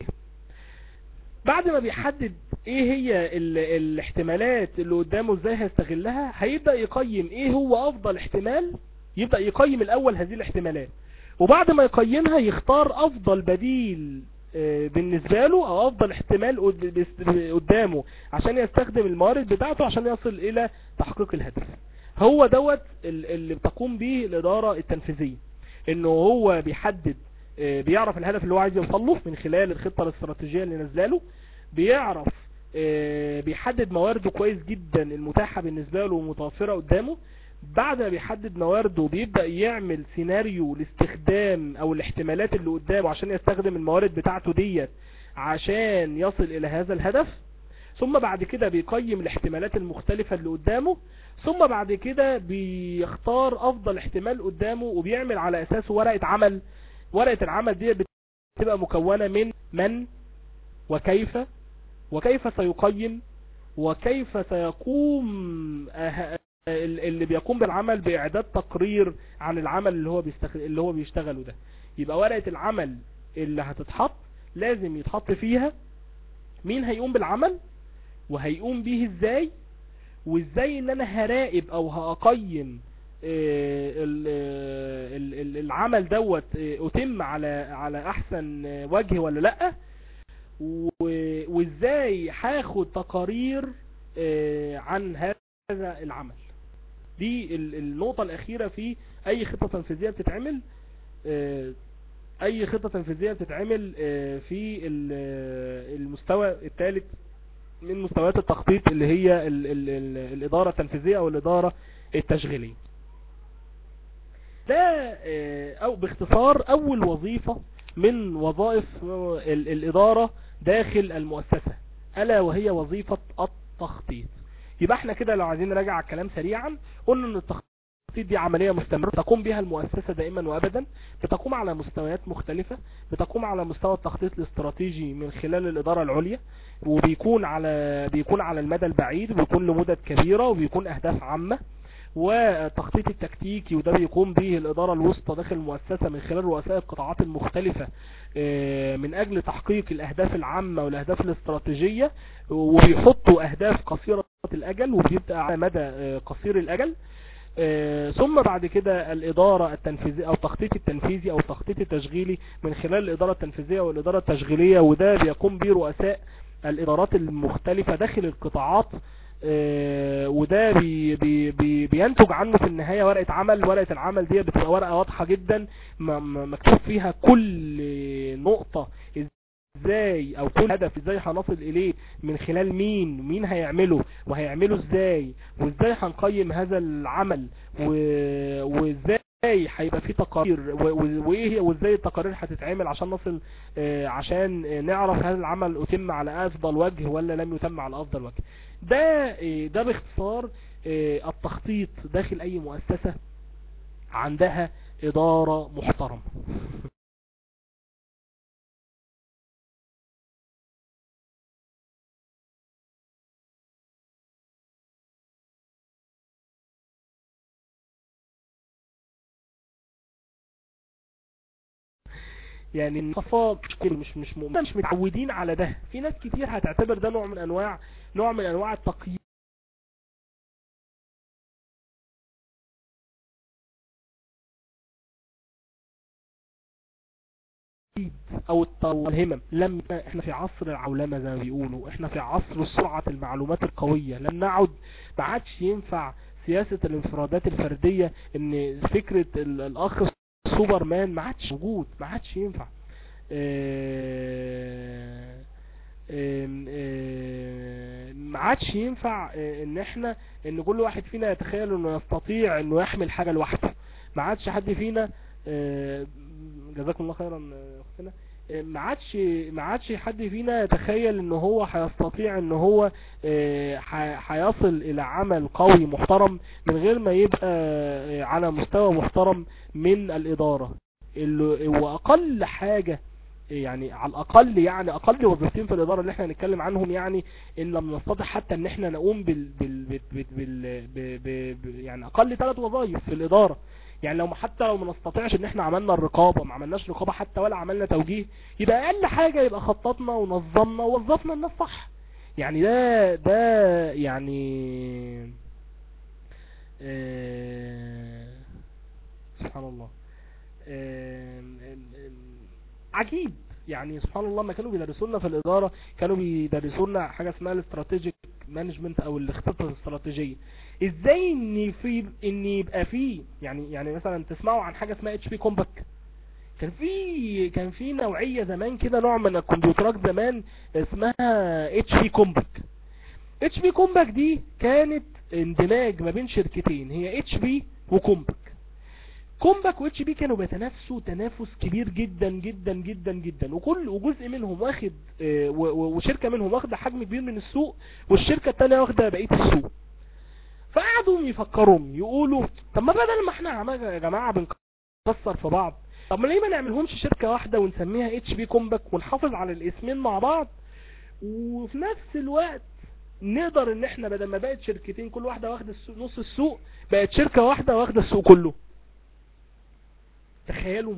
بعد ما بيحدد ايه هي ال الاحتمالات اللي قدامه ازاي هيستغلها هيبدأ يقيم ايه هو افضل احتمال يبدأ يقيم الاول هذه الاحتمالات وبعد ما يقيمها يختار افضل بديل آه، بالنسبة له او افضل احتمال قد- بس- قدامه عشان يستخدم الموارد بتاعته عشان يصل الى تحقيق الهدف هو دوت ال- اللي بتقوم به الادارة التنفيذية انه هو بيحدد آه، بيعرف الهدف اللي هو عايز يوصل له من خلال الخطة الاستراتيجية اللي نازله له بيعرف آه، بيحدد موارده كويس جدا المتاحة بالنسبة له ومتوفرة قدامه بعد ما بيحدد موارده بيبدأ يعمل سيناريو لاستخدام او الاحتمالات اللي قدامه عشان يستخدم الموارد بتاعته ديت عشان يصل الى هذا الهدف ثم بعد كده بيقيم الاحتمالات المختلفة اللي قدامه ثم بعد كده بيختار افضل احتمال قدامه وبيعمل على اساسه ورقة عمل ورقة العمل دي بتبقى مكونة من من وكيف وكيف سيقيم وكيف سيقوم أه- اللي بيقوم بالعمل باعداد تقرير عن العمل اللي هو بيستخ... اللي هو بيشتغله ده يبقى ورقة العمل اللي هتتحط لازم يتحط فيها مين هيقوم بالعمل وهيقوم به ازاي وازاي ان انا هراقب او هقيم آه، ال- آه، ال- ال- العمل دوت آه، اتم على على احسن آه، وجه ولا لا و- وازاي هاخد تقارير آه، عن هذا العمل دي ال- النقطة الأخيرة في أي خطة تنفيذية بتتعمل آه، أي خطة تنفيذية بتتعمل آه، في ال- آه، المستوى الثالث من مستويات التخطيط اللي هي ال ال ال الإدارة التنفيذية أو الإدارة التشغيلية ده آه، أو باختصار أول وظيفة من وظائف آه، ال- الإدارة داخل المؤسسة ألا وهي وظيفة التخطيط يبقى احنا كده لو عايزين نراجع على الكلام سريعا قلنا ان التخطيط دي عملية مستمرة تقوم بها المؤسسة دائما وابدا بتقوم على مستويات مختلفة بتقوم على مستوى التخطيط الاستراتيجي من خلال الإدارة العليا وبيكون على بيكون على المدى البعيد وبيكون لمدد كبيرة وبيكون أهداف عامة والتخطيط التكتيكي وده بيقوم به الإدارة الوسطى داخل المؤسسة من خلال رؤساء القطاعات المختلفة آه، من أجل تحقيق الأهداف العامة والأهداف الاستراتيجية وبيحطوا أهداف قصيرة الأجل وبيبقى على مدى آه، قصير الأجل آه، ثم بعد كده الإدارة التنفيذية أو التخطيط التنفيذي أو التخطيط التشغيلي من خلال الإدارة التنفيذية والإدارة التشغيلية وده بيقوم به رؤساء الإدارات المختلفة داخل القطاعات آه، وده بي بي بي بينتج عنه في النهاية ورقة عمل ورقة العمل دي بتبقى ورقة واضحة جدا م- م- مكتوب فيها كل نقطة ازاي او كل هدف ازاي هنصل اليه من خلال مين مين هيعمله وهيعمله ازاي وازاي هنقيم هذا العمل و- وازاي هيبقى فيه تقارير و- و- وايه هي وازاي التقارير هتتعمل عشان نصل آه، عشان آه، نعرف هل العمل اتم على افضل وجه ولا لم يتم على افضل وجه ده آه، ده باختصار آه، التخطيط داخل اي مؤسسة عندها ادارة محترمة يعني الصفاء مش مش مش مؤمن مش متعودين على ده في ناس كتير هتعتبر ده نوع من انواع نوع من انواع التقييد او الت- أو الهمم لم احنا في عصر العولمة زي ما بيقولوا احنا في عصر سرعة المعلومات القوية لم نعد ما عادش ينفع سياسة الانفرادات الفردية ان فكرة ال- الاخ سوبرمان ما عادش موجود ما عادش ينفع آه، آم، آه، ما عادش ينفع آه، ان احنا ان كل واحد فينا يتخيل انه يستطيع انه يحمل حاجة لوحده ما عادش حد فينا آه، جزاكم الله خيرا آه، اختنا آه، ما عادش ما عادش حد فينا يتخيل ان هو هيستطيع ان هو آه، ح- هيصل الى عمل قوي محترم من غير ما يبقى آه، على مستوى محترم من الادارة اللي واقل حاجة يعني على الاقل يعني اقل وظيفتين في الاداره اللي احنا هنتكلم عنهم يعني ان لم نستطع حتى ان احنا نقوم بال, بال, بال, بال, بال, بال, بال, بال يعني اقل ثلاث وظائف في الاداره يعني لو حتى لو ما نستطيعش ان احنا عملنا الرقابه ما عملناش رقابه حتى ولا عملنا توجيه يبقى اقل حاجه يبقى خططنا ونظمنا ووظفنا الناس صح يعني ده ده يعني آه سبحان الله آم، آم، آم، عجيب يعني سبحان الله ما كانوا بيدرسوا لنا في الإدارة كانوا بيدرسوا لنا حاجة اسمها الاستراتيجيك مانجمنت او الخطط الاستراتيجية ازاي ان في ان يبقى في يعني يعني مثلا تسمعوا عن حاجة اسمها اتش بي كومباك كان في كان في نوعية زمان كده نوع من الكمبيوترات زمان اسمها اتش بي كومباك اتش بي كومباك دي كانت اندماج ما بين شركتين هي اتش بي وكومباك كومباك واتش بي كانوا بيتنافسوا تنافس كبير جدا جدا جدا جدا وكل وجزء منهم واخد آه، و- و- وشركة منهم واخدة حجم كبير من السوق والشركة التانية واخدة بقية السوق فقعدوا يفكروا يقولوا طب ما بدل ما احنا عمال يا جماعة بنكسر في بعض طب ما ليه ما نعملهمش شركة واحدة ونسميها اتش بي كومباك ونحافظ على الاسمين مع بعض وفي نفس الوقت نقدر ان احنا بدل ما بقت شركتين كل واحدة واخدة السوق نص السوق بقت شركة واحدة واخدة السوق كله تخيلوا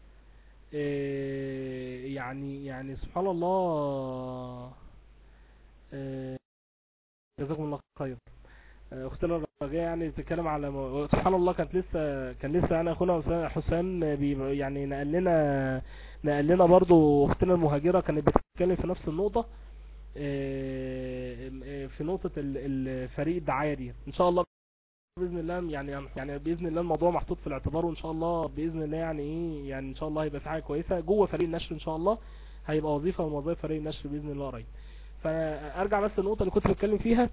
آه، يعني يعني سبحان الله آه، جزاكم الله خير آه، اختنا الرجاء يعني بتتكلم على مو- سبحان الله كانت لسه كان لسه يعني اخونا حسام- حسام بي- يعني نقل لنا نقل لنا برضو اختنا المهاجرة كانت بتتكلم في نفس النقطة آه، آه، في نقطة ال- الفريق الدعاية دي ان شاء الله باذن الله يعني يعني باذن الله الموضوع محطوط في الاعتبار وان شاء الله باذن الله يعني ايه يعني ان شاء الله هيبقى في حاجه كويسه جوه فريق النشر ان شاء الله هيبقى وظيفه من وظائف فريق النشر باذن الله قريب فارجع بس النقطه اللي كنت بتكلم فيها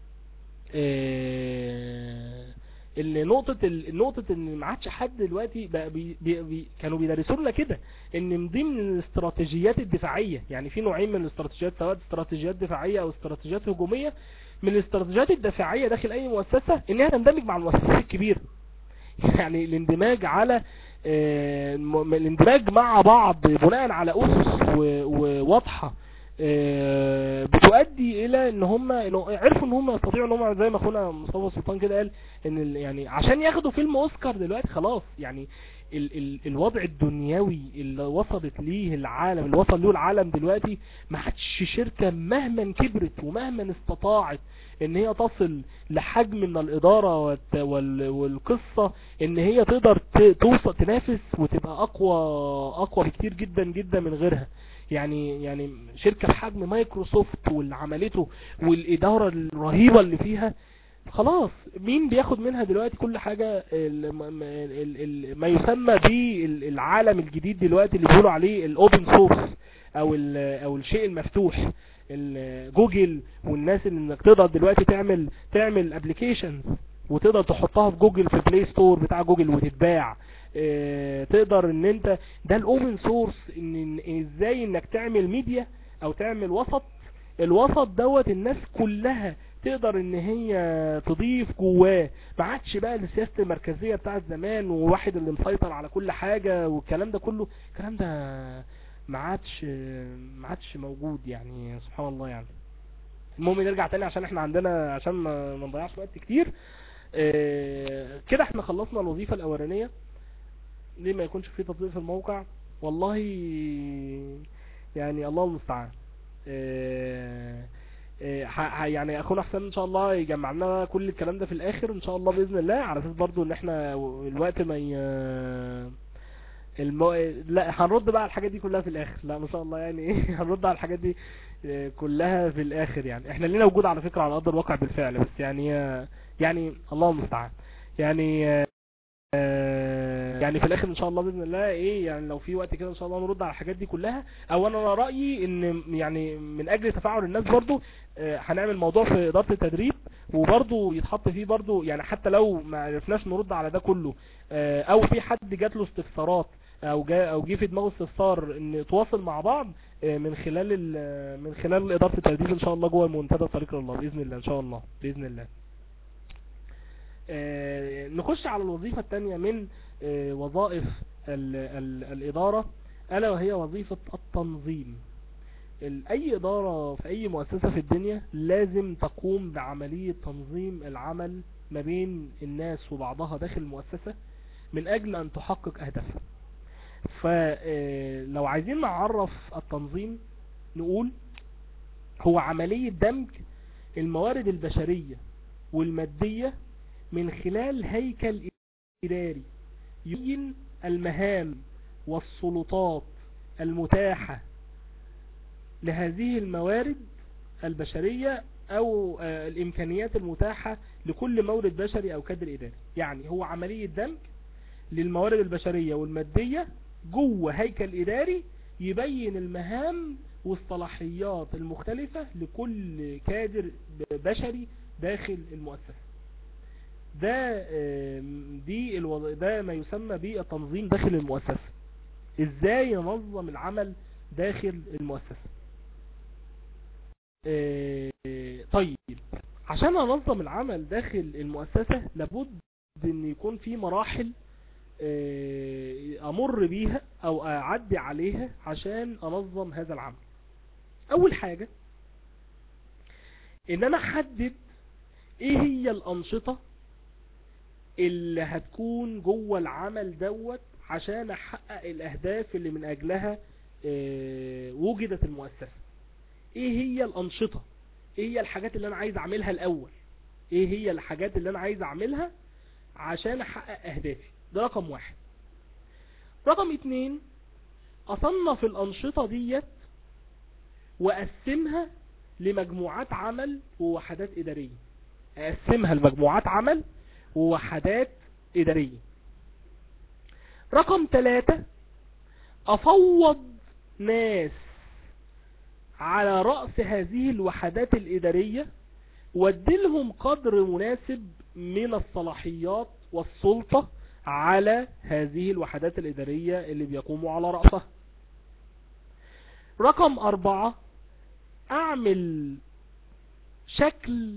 آه، اللي نقطة ال- نقطة ان ما عادش حد دلوقتي بقى بي بي بي كانوا بيدرسوا لنا كده ان من ضمن الاستراتيجيات الدفاعية يعني في نوعين من الاستراتيجيات سواء استراتيجيات دفاعية او استراتيجيات هجومية من الاستراتيجيات الدفاعية داخل اي مؤسسة انها تندمج مع المؤسسات الكبيرة يعني الاندماج على آه، الم- الاندماج مع بعض بناء على اسس و- وواضحة آه، بتؤدي الى ان هم إنه عرفوا ان هم يستطيعوا ان هم زي ما اخونا مصطفى سلطان كده قال ان ال- يعني عشان ياخدوا فيلم اوسكار دلوقتي خلاص يعني ال ال الوضع الدنيوي اللي وصلت ليه العالم اللي وصل له العالم دلوقتي ما حدش شركة مهما كبرت ومهما استطاعت ان هي تصل لحجم من الادارة والت- وال- والقصة ان هي تقدر ت- توصل تنافس وتبقى اقوى اقوى بكتير جدا جدا من غيرها يعني يعني شركة بحجم مايكروسوفت واللي عملته والادارة الرهيبة اللي فيها خلاص مين بياخد منها دلوقتي كل حاجة ال- م- م- ال- ال- ما يسمى بالعالم الجديد دلوقتي اللي بيقولوا عليه الاوبن سورس او ال- او الشيء المفتوح ال- جوجل والناس اللي انك تقدر دلوقتي تعمل تعمل ابلكيشنز وتقدر تحطها في جوجل في بلاي ستور بتاع جوجل وتتباع اه، تقدر ان انت ده الاوبن سورس ان إن- ازاي انك تعمل ميديا او تعمل وسط الوسط دوت الناس كلها تقدر ان هي تضيف جواه ما عادش بقى السياسه المركزيه بتاعت زمان وواحد اللي مسيطر على كل حاجه والكلام ده كله الكلام ده ما عادش ما عادش موجود يعني سبحان الله يعني المهم نرجع تاني عشان احنا عندنا عشان ما ما نضيعش وقت كتير اه، كده احنا خلصنا الوظيفه الاولانيه ليه ما يكونش في تطبيق في الموقع والله يعني الله المستعان اه، اه، ح- ح- يعني اخونا حسام ان شاء الله يجمع لنا كل الكلام ده في الاخر ان شاء الله باذن الله على اساس برضو ان احنا الوقت ما ي... المو... لا هنرد بقى على الحاجات دي كلها في الاخر لا ما شاء الله يعني ايه هنرد على الحاجات دي اه، كلها في الاخر يعني احنا لينا وجود على فكرة على ارض الواقع بالفعل بس يعني اه، يعني الله المستعان يعني اه، آه، يعني في الاخر ان شاء الله باذن الله ايه يعني لو في وقت كده ان شاء الله نرد على الحاجات دي كلها او انا رايي ان يعني من اجل تفاعل الناس برضو آه، هنعمل موضوع في اداره التدريب وبرضو يتحط فيه برضو يعني حتى لو ما عرفناش نرد على ده كله آه، او في حد جات له استفسارات او جا او جه في دماغه استفسار ان نتواصل مع بعض آه، من خلال ال- من خلال اداره التدريب ان شاء الله جوه المنتدى طريق الله باذن الله ان شاء الله باذن الله آه، نخش على الوظيفة الثانية من آه، وظائف ال ال الإدارة ألا وهي وظيفة التنظيم ال- أي إدارة في أي مؤسسة في الدنيا لازم تقوم بعملية تنظيم العمل ما بين الناس وبعضها داخل المؤسسة من أجل أن تحقق أهدافها فلو عايزين نعرف التنظيم نقول هو عملية دمج الموارد البشرية والمادية من خلال هيكل إداري يبين المهام والسلطات المتاحة لهذه الموارد البشرية أو آه، الإمكانيات المتاحة لكل مورد بشري أو كادر إداري يعني هو عملية دمج للموارد البشرية والمادية جوه هيكل إداري يبين المهام والصلاحيات المختلفة لكل كادر بشري داخل المؤسسة ده آم، دي الوض... ده ما يسمى بالتنظيم داخل المؤسسة ازاي ينظم العمل داخل المؤسسة آه، طيب عشان انظم العمل داخل المؤسسة لابد ان يكون في مراحل آه، امر بيها او اعدي عليها عشان انظم هذا العمل اول حاجة ان انا احدد ايه هي الانشطة اللي هتكون جوه العمل دوت عشان احقق الاهداف اللي من اجلها اه وجدت المؤسسة ايه هي الانشطة ايه هي الحاجات اللي انا عايز اعملها الاول ايه هي الحاجات اللي انا عايز اعملها عشان احقق اهدافي ده رقم واحد رقم اتنين اصنف الانشطة ديت واقسمها لمجموعات عمل ووحدات ادارية اقسمها لمجموعات عمل ووحدات ادارية رقم ثلاثة افوض ناس على رأس هذه الوحدات الادارية وادلهم قدر مناسب من الصلاحيات والسلطة على هذه الوحدات الإدارية اللي بيقوموا على رأسها رقم أربعة أعمل شكل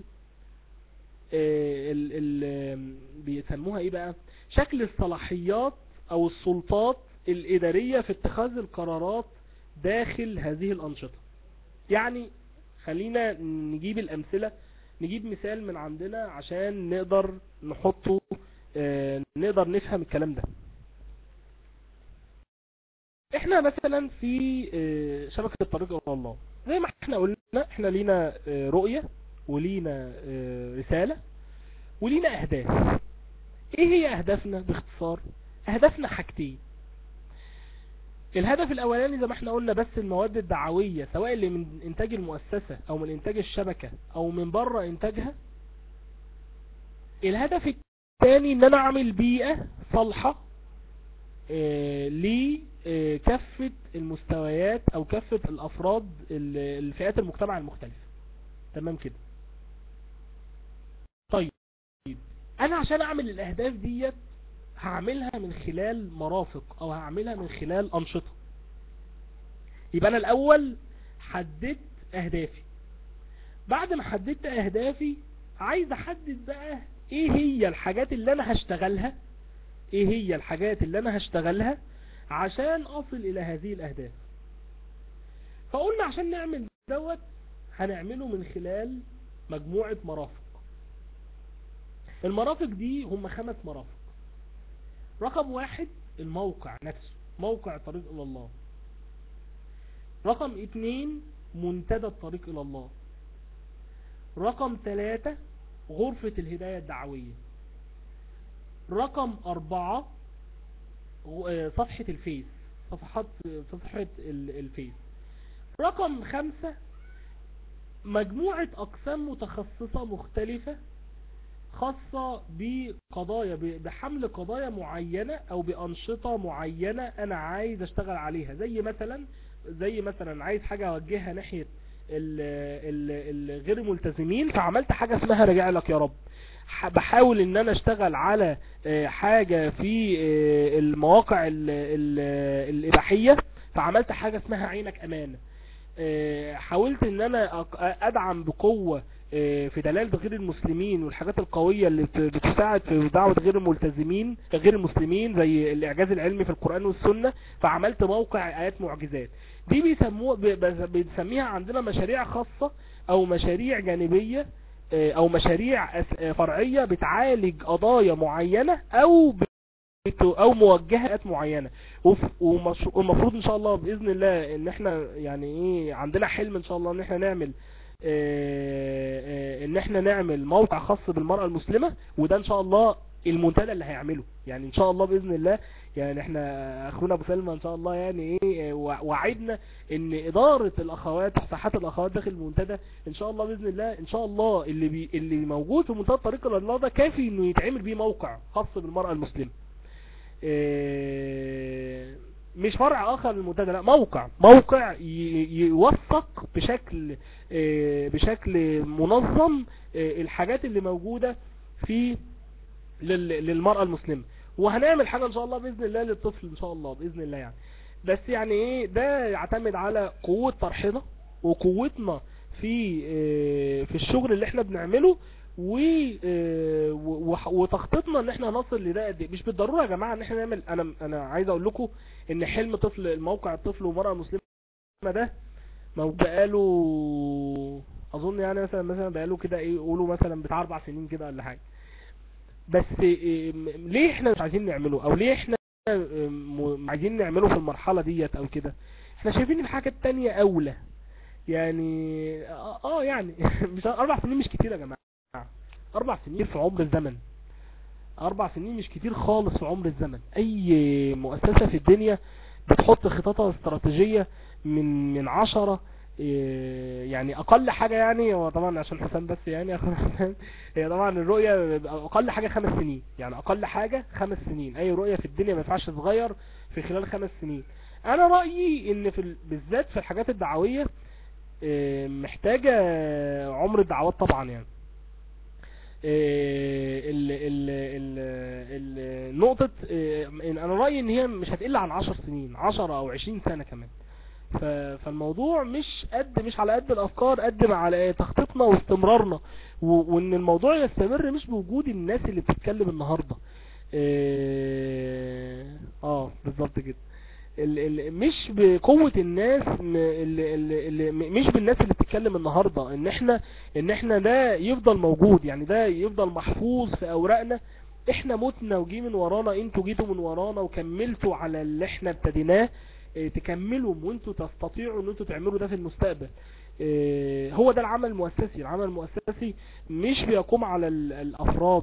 ال ال بيسموها ايه بقى شكل الصلاحيات او السلطات الادارية في اتخاذ القرارات داخل هذه الانشطة يعني خلينا نجيب الامثلة نجيب مثال من عندنا عشان نقدر نحطه اه نقدر نفهم الكلام ده احنا مثلا في اه شبكة الطريق الى الله زي ما احنا قلنا احنا لينا اه رؤية ولينا رسالة ولينا اهداف ايه هي اهدافنا باختصار اهدافنا حاجتين الهدف الاولاني زي ما احنا قلنا بس المواد الدعوية سواء اللي من انتاج المؤسسة او من انتاج الشبكة او من بره انتاجها الهدف الثاني ان انا اعمل بيئة صالحة اه لكافة المستويات او كافة الافراد الفئات المجتمع المختلفة تمام كده طيب انا عشان اعمل الاهداف ديت هعملها من خلال مرافق او هعملها من خلال انشطة يبقى انا الاول حددت اهدافي بعد ما حددت اهدافي عايز احدد بقى ايه هي الحاجات اللي انا هشتغلها ايه هي الحاجات اللي انا هشتغلها عشان اصل الى هذه الاهداف فقلنا عشان نعمل دوت هنعمله من خلال مجموعة مرافق المرافق دي هم خمس مرافق رقم واحد الموقع نفسه موقع الطريق الى الله رقم اتنين منتدى الطريق الى الله رقم ثلاثة غرفة الهداية الدعوية رقم اربعة صفحة الفيس صفحات صفحة الفيس رقم خمسة مجموعة اقسام متخصصة مختلفة خاصة بقضايا بحمل قضايا معينة او بانشطة معينة انا عايز اشتغل عليها زي مثلا زي مثلا عايز حاجة اوجهها ناحية الغير ملتزمين فعملت حاجة اسمها رجع لك يا رب بحاول ان انا اشتغل على حاجة في المواقع الاباحية فعملت حاجة اسمها عينك امانة حاولت ان انا ادعم بقوة في دلالة غير المسلمين والحاجات القوية اللي بتساعد في دعوة غير الملتزمين غير المسلمين زي الاعجاز العلمي في القرآن والسنة فعملت موقع ايات معجزات دي بيسموه بنسميها عندنا مشاريع خاصة او مشاريع جانبية او مشاريع فرعية بتعالج قضايا معينة او او موجهات معينة والمفروض ان شاء الله باذن الله ان احنا يعني ايه عندنا حلم ان شاء الله ان احنا نعمل ان احنا نعمل موقع خاص بالمرأة المسلمة وده ان شاء الله المنتدى اللي هيعمله يعني ان شاء الله باذن الله يعني احنا اخونا ابو سلمى ان شاء الله يعني ايه وعدنا ان ادارة الاخوات ساحات الاخوات داخل المنتدى ان شاء الله باذن الله ان شاء الله اللي بي اللي موجود في منتدى طريق الله ده كافي انه يتعمل بيه موقع خاص بالمرأة المسلمة اه مش فرع اخر للمنتدى لا موقع موقع يوثق بشكل اه بشكل منظم اه الحاجات اللي موجودة في للمرأة المسلمة وهنعمل حاجة ان شاء الله باذن الله للطفل ان شاء الله باذن الله يعني بس يعني ايه ده يعتمد على قوة طرحنا وقوتنا في في الشغل اللي احنا بنعمله و وتخطيطنا ان احنا نصل لده قد مش بالضروره يا جماعه ان احنا نعمل انا انا عايز اقول لكم ان حلم طفل الموقع الطفل ومرأة مسلمة ده موجود بقاله اظن يعني مثلا مثلا بقاله كده ايه يقولوا مثلا بتاع اربع سنين كده ولا حاجه بس إيه م- ليه احنا مش عايزين نعمله او ليه احنا م- عايزين نعمله في المرحله ديت او كده احنا شايفين الحاجه التانية اولى يعني اه آه يعني مش اربع سنين مش كتير يا جماعه اربع سنين في عمر الزمن اربع سنين مش كتير خالص في عمر الزمن اي مؤسسة في الدنيا بتحط خططها استراتيجية من من عشرة إيه، يعني اقل حاجة يعني هو طبعا عشان حسام بس يعني اخونا حسام هي طبعا الرؤية اقل حاجة خمس سنين يعني اقل حاجة خمس سنين اي رؤية في الدنيا ما ينفعش تتغير في خلال خمس سنين انا رأيي ان في ال- بالذات في الحاجات الدعوية إيه، محتاجة عمر الدعوات طبعا يعني إيه، ال ال ال ال نقطة إيه، انا رأيي ان هي مش هتقل عن عشر سنين عشر او عشرين سنة كمان ف- فالموضوع مش قد مش على قد الافكار قد ما على تخطيطنا واستمرارنا و- وان الموضوع يستمر مش بوجود الناس اللي بتتكلم النهاردة إيه، اه بالظبط كده ال ال مش بقوة الناس م- ال ال ال م- مش بالناس اللي بتتكلم النهاردة ان احنا ان احنا ده يفضل موجود يعني ده يفضل محفوظ في اوراقنا احنا متنا وجي من ورانا انتوا جيتوا من ورانا وكملتوا على اللي احنا ابتديناه اه، تكملوا وانتوا تستطيعوا ان انتوا تعملوا ده في المستقبل اه، هو ده العمل المؤسسي العمل المؤسسي مش بيقوم على ال- الافراد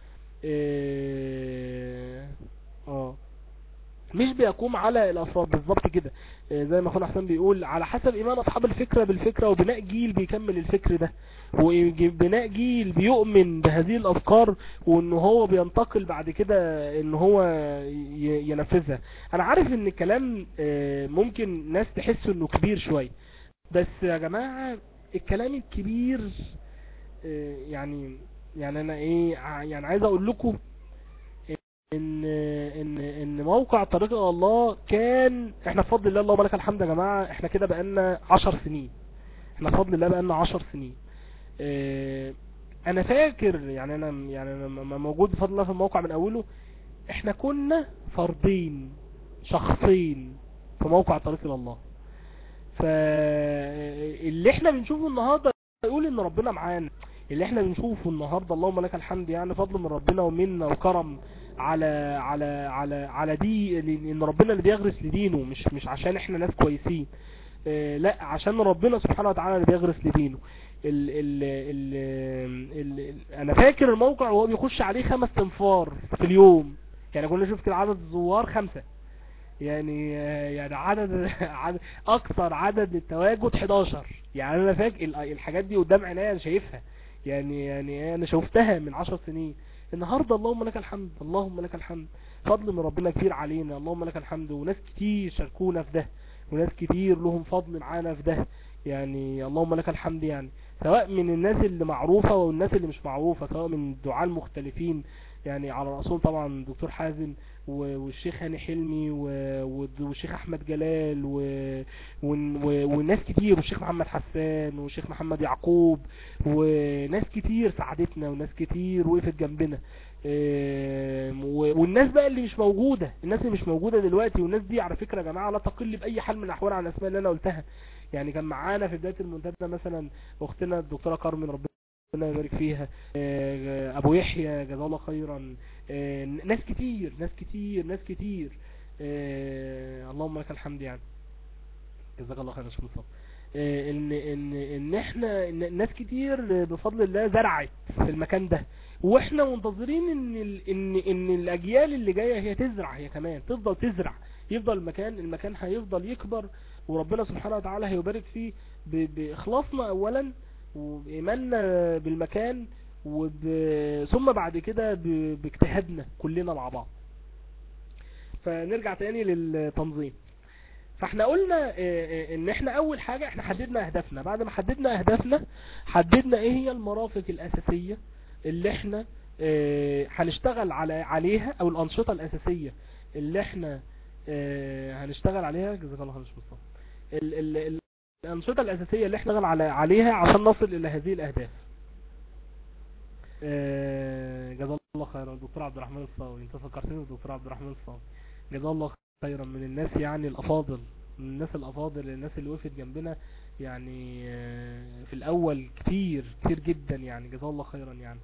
اه اه مش بيقوم على الافراد بالظبط كده آه، زي ما اخونا حسام بيقول على حسب ايمان اصحاب الفكرة بالفكرة وبناء جيل بيكمل الفكر ده وبناء جيل بيؤمن بهذه الافكار وان هو بينتقل بعد كده ان هو ي- ينفذها انا عارف ان الكلام آه، ممكن ناس تحس انه كبير شوية بس يا جماعة الكلام الكبير آه، يعني يعني انا ايه ع- يعني عايز اقول لكم ان ان ان موقع طريق إلى الله كان احنا بفضل الله اللهم لك الحمد يا جماعه احنا كده بقالنا 10 سنين احنا بفضل الله بقالنا 10 سنين اه انا فاكر يعني انا يعني انا م- موجود بفضل الله في الموقع من اوله احنا كنا فردين شخصين في موقع طريق إلى الله فاللي احنا بنشوفه النهارده يقول ان ربنا معانا اللي احنا بنشوفه النهارده اللهم لك الحمد يعني فضل من ربنا ومنا وكرم على على على على دي ان ربنا اللي بيغرس لدينه مش مش عشان احنا ناس كويسين اه لا عشان ربنا سبحانه وتعالى اللي بيغرس لدينه ال ال ال ال ال انا فاكر الموقع وهو بيخش عليه خمس تنفار في اليوم يعني كنا شفت عدد الزوار خمسة يعني آه، يعني عدد عدد اكثر عدد للتواجد 11 يعني انا فاكر ال- الحاجات دي قدام عينيا انا شايفها يعني يعني انا شفتها من 10 سنين النهاردة اللهم لك الحمد اللهم لك الحمد فضل من ربنا كتير علينا اللهم لك الحمد وناس كتير شاركونا في ده وناس كتير لهم فضل معانا في ده يعني اللهم لك الحمد يعني سواء من الناس اللي معروفة والناس اللي مش معروفة سواء من الدعاة المختلفين يعني على رأسهم طبعا دكتور حازم و- والشيخ هاني حلمي و- والد- والشيخ احمد جلال و... ون- و... وناس كتير والشيخ محمد حسان والشيخ محمد يعقوب وناس كتير ساعدتنا وناس كتير وقفت جنبنا آم، و- والناس بقى اللي مش موجودة الناس اللي مش موجودة دلوقتي والناس دي على فكرة يا جماعة لا تقل بأي حال من الأحوال عن الأسماء اللي أنا قلتها يعني كان معانا في بداية المنتدى مثلا أختنا الدكتورة كارمن ربنا يبارك فيها آه، أبو يحيى جزاه الله خيرا آه، ناس كتير ناس كتير ناس كتير آه، اللهم لك الحمد يعني جزاك الله خير يا شيخ مصطفى آه، ان ان ان احنا إن ناس كتير بفضل الله زرعت في المكان ده واحنا منتظرين ان ال- ان ان الاجيال اللي جايه هي تزرع هي كمان تفضل تزرع يفضل المكان المكان هيفضل يكبر وربنا سبحانه وتعالى هيبارك فيه ب- باخلاصنا اولا وبايماننا بالمكان وب... ثم بعد كده ب... باجتهادنا كلنا مع بعض فنرجع تاني للتنظيم فاحنا قلنا اه، اه، ان احنا اول حاجة احنا حددنا اهدافنا بعد ما حددنا اهدافنا حددنا ايه هي المرافق الاساسية اللي احنا اه، هنشتغل على عليها او الانشطة الاساسية اللي احنا اه، هنشتغل عليها جزاك الله خير يا شيخ مصطفى ال- ال- ال- الانشطة الاساسية اللي احنا نشتغل على عليها عشان نصل الى هذه الاهداف اه، جزاه الله خيرا الدكتور عبد الرحمن الصاوي انت فكرتني بالدكتور عبد الرحمن الصاوي جزاه الله خيرا من الناس يعني الافاضل من الناس الافاضل الناس اللي وقفت جنبنا يعني آه، في الاول كتير كتير جدا يعني جزاه الله خيرا يعني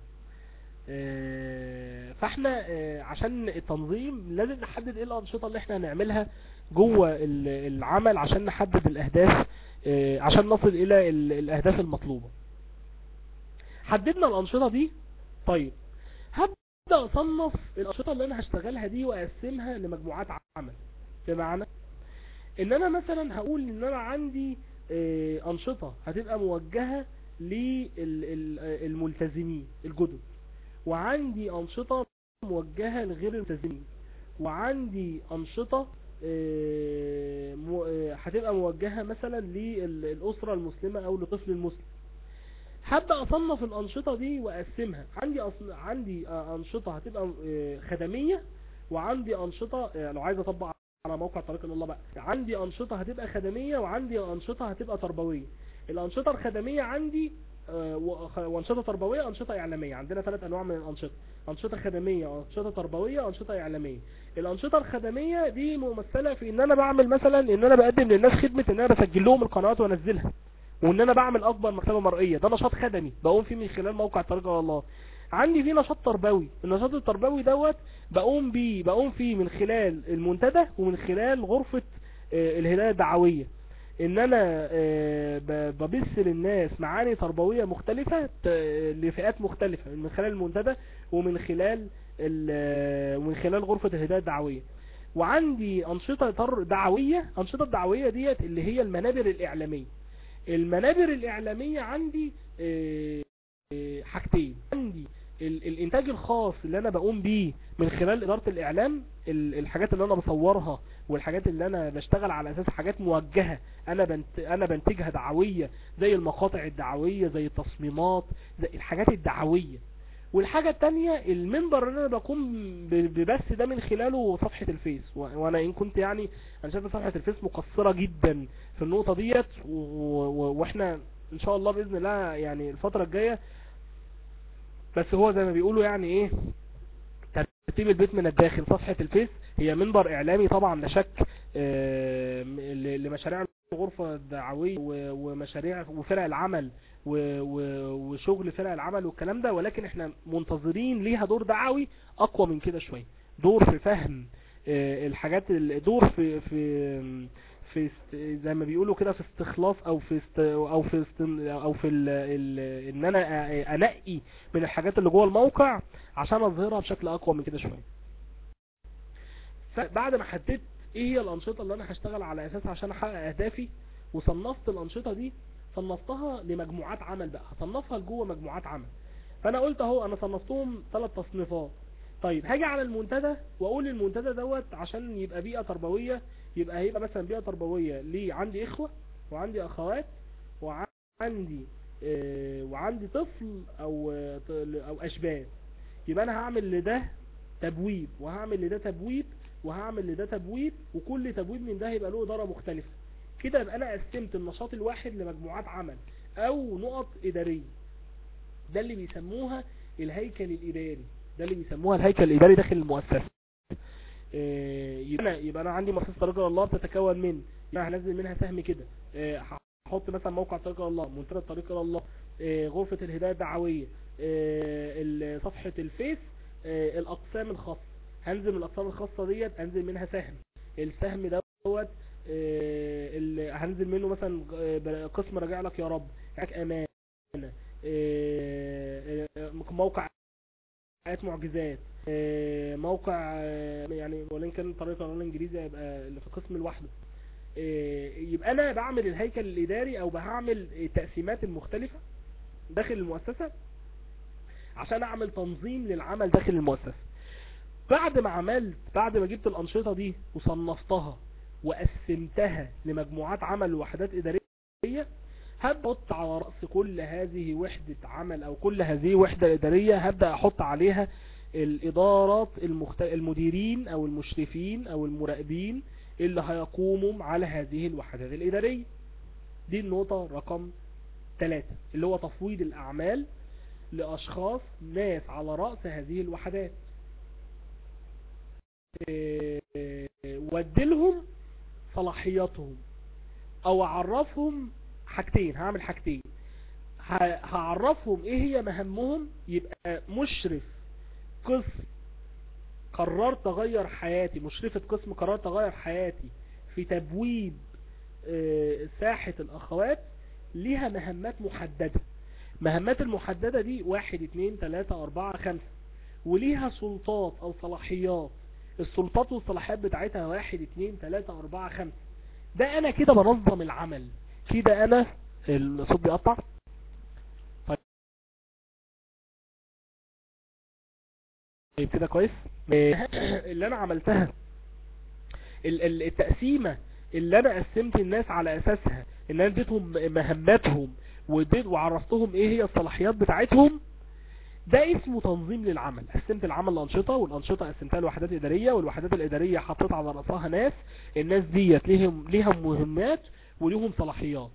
آه، فاحنا آه، عشان التنظيم لازم نحدد ايه الانشطة اللي احنا هنعملها جوه ال- العمل عشان نحدد الاهداف آه، عشان نصل الى ال- الاهداف المطلوبة حددنا الانشطة دي طيب هبدأ اصنف الانشطة اللي انا هشتغلها دي واقسمها لمجموعات عمل بمعنى ان انا مثلا هقول ان انا عندي آه، انشطة هتبقى موجهة للملتزمين الجدد وعندي انشطة موجهة لغير الملتزمين وعندي انشطة آه، مو- آه، هتبقى موجهة مثلا للأسرة المسلمة او لطفل المسلم هبدأ اصنف الانشطة دي واقسمها عندي أصن... عندي آه، انشطة هتبقى آه، خدمية وعندي انشطة آه، لو عايز اطبق على موقع طريق الله بقى عندي انشطة هتبقى خدمية وعندي انشطة هتبقى تربوية الانشطة الخدمية عندي آه، وخ- وانشطة تربوية انشطة اعلامية عندنا ثلاث انواع من الانشطة انشطة خدمية انشطة تربوية انشطة اعلامية الانشطة الخدمية دي ممثلة في ان انا بعمل مثلا ان انا بقدم للناس خدمة ان انا بسجل لهم القنوات وانزلها وان انا بعمل اكبر مكتبة مرئية ده نشاط خدمي بقوم فيه من خلال موقع طريق إلى الله عندي فيه نشاط تربوي النشاط التربوي دوت بقوم بيه بقوم فيه من خلال المنتدى ومن خلال غرفة آه، الهداية الدعوية ان انا آه، ب- ببث للناس معاني تربوية مختلفة ت- لفئات مختلفة من خلال المنتدى ومن خلال ال- آه، ومن خلال غرفة الهداية الدعوية وعندي انشطة تر- دعوية انشطة دعوية ديت اللي هي المنابر الاعلامية المنابر الاعلامية عندي آه، آه، حاجتين عندي ال- الانتاج الخاص اللي انا بقوم بيه من خلال ادارة الاعلام ال- الحاجات اللي انا بصورها والحاجات اللي انا بشتغل على اساس حاجات موجهة انا بنت انا بنتجها دعوية زي المقاطع الدعوية زي التصميمات زي الحاجات الدعوية والحاجة التانية المنبر اللي انا بقوم ب- ببث ده من خلاله صفحة الفيس و- وانا ان كنت يعني انا شايف صفحة الفيس مقصرة جدا في النقطة ديت و- و- واحنا ان شاء الله باذن الله يعني الفترة الجاية بس هو زي ما بيقولوا يعني ايه ترتيب البيت من الداخل صفحة الفيس هي منبر اعلامي طبعا لا شك آه، ل- لمشاريع الغرفة الدعوية و- ومشاريع وفرق العمل و- و- وشغل فرق العمل والكلام ده ولكن احنا منتظرين ليها دور دعوي اقوى من كده شوية دور في فهم آه، الحاجات ال- دور في في في است- زي ما بيقولوا كده في استخلاص او في است او في است او في ال ال ان انا أ- انقي من الحاجات اللي جوه الموقع عشان اظهرها بشكل اقوى من كده شويه فبعد ما حددت ايه هي الانشطه اللي انا هشتغل على اساسها عشان احقق اهدافي وصنفت الانشطه دي صنفتها لمجموعات عمل بقى هصنفها لجوه مجموعات عمل فانا قلت اهو انا صنفتهم ثلاث تصنيفات طيب هاجي على المنتدى واقول المنتدى دوت عشان يبقى بيئه تربويه يبقى هيبقى مثلا بيئه تربويه ليه عندي اخوه وعندي اخوات وعندي آه، وعندي طفل او آه، ط- او اشباه يبقى انا هعمل لده تبويب وهعمل لده تبويب وهعمل لده تبويب وكل تبويب من ده هيبقى له اداره مختلفه كده يبقى انا قسمت النشاط الواحد لمجموعات عمل او نقط اداريه ده اللي بيسموها الهيكل الاداري ده اللي بيسموها الهيكل الاداري داخل المؤسسه آه، يبقى انا يبقى انا عندي مؤسسه طريق إلى الله بتتكون من يعني هنزل منها سهم كده آه، هحط مثلا موقع طريق إلى الله منتدى طريق إلى الله آه، غرفه الهدايه الدعويه آه، ال- صفحه الفيس آه، الاقسام الخاصه هنزل من الاقسام الخاصه ديت انزل منها سهم السهم دوت آه، ال- هنزل منه مثلا آه، قسم راجع لك يا رب معاك امانه آه، آه، موقع آيات معجزات آه، موقع آه، يعني ولن كان طريقة الانجليزي هيبقى اللي في قسم لوحده آه، يبقى انا بعمل الهيكل الاداري او بعمل التقسيمات المختلفة داخل المؤسسة عشان اعمل تنظيم للعمل داخل المؤسسة بعد ما عملت بعد ما جبت الانشطة دي وصنفتها وقسمتها لمجموعات عمل ووحدات ادارية هبحط على رأس كل هذه وحدة عمل او كل هذه وحدة ادارية هبدأ احط عليها الادارات المخت... المديرين او المشرفين او المراقبين اللي هيقوموا على هذه الوحدات الادارية دي النقطة رقم ثلاثة اللي هو تفويض الاعمال لاشخاص ناس على رأس هذه الوحدات إيه، ودلهم صلاحياتهم او اعرفهم حاجتين هعمل حاجتين هعرفهم ايه هي مهمهم يبقى مشرف قسم قررت اغير حياتي مشرفة قسم قررت اغير حياتي في تبويب ساحة الاخوات ليها مهمات محددة مهمات المحددة دي واحد اتنين تلاتة اربعة خمسة وليها سلطات او صلاحيات السلطات والصلاحيات بتاعتها واحد اتنين تلاتة اربعة خمسة ده انا كده بنظم العمل كده انا الصوت بيقطع طيب كده كويس اللي انا عملتها التقسيمة اللي انا قسمت الناس على اساسها ان انا اديتهم مهماتهم وعرفتهم ايه هي الصلاحيات بتاعتهم ده اسمه تنظيم للعمل قسمت العمل لأنشطة والأنشطة قسمتها لوحدات إدارية والوحدات الإدارية حطيت على رأسها ناس الناس ديت ليهم ليهم مهمات وليهم صلاحيات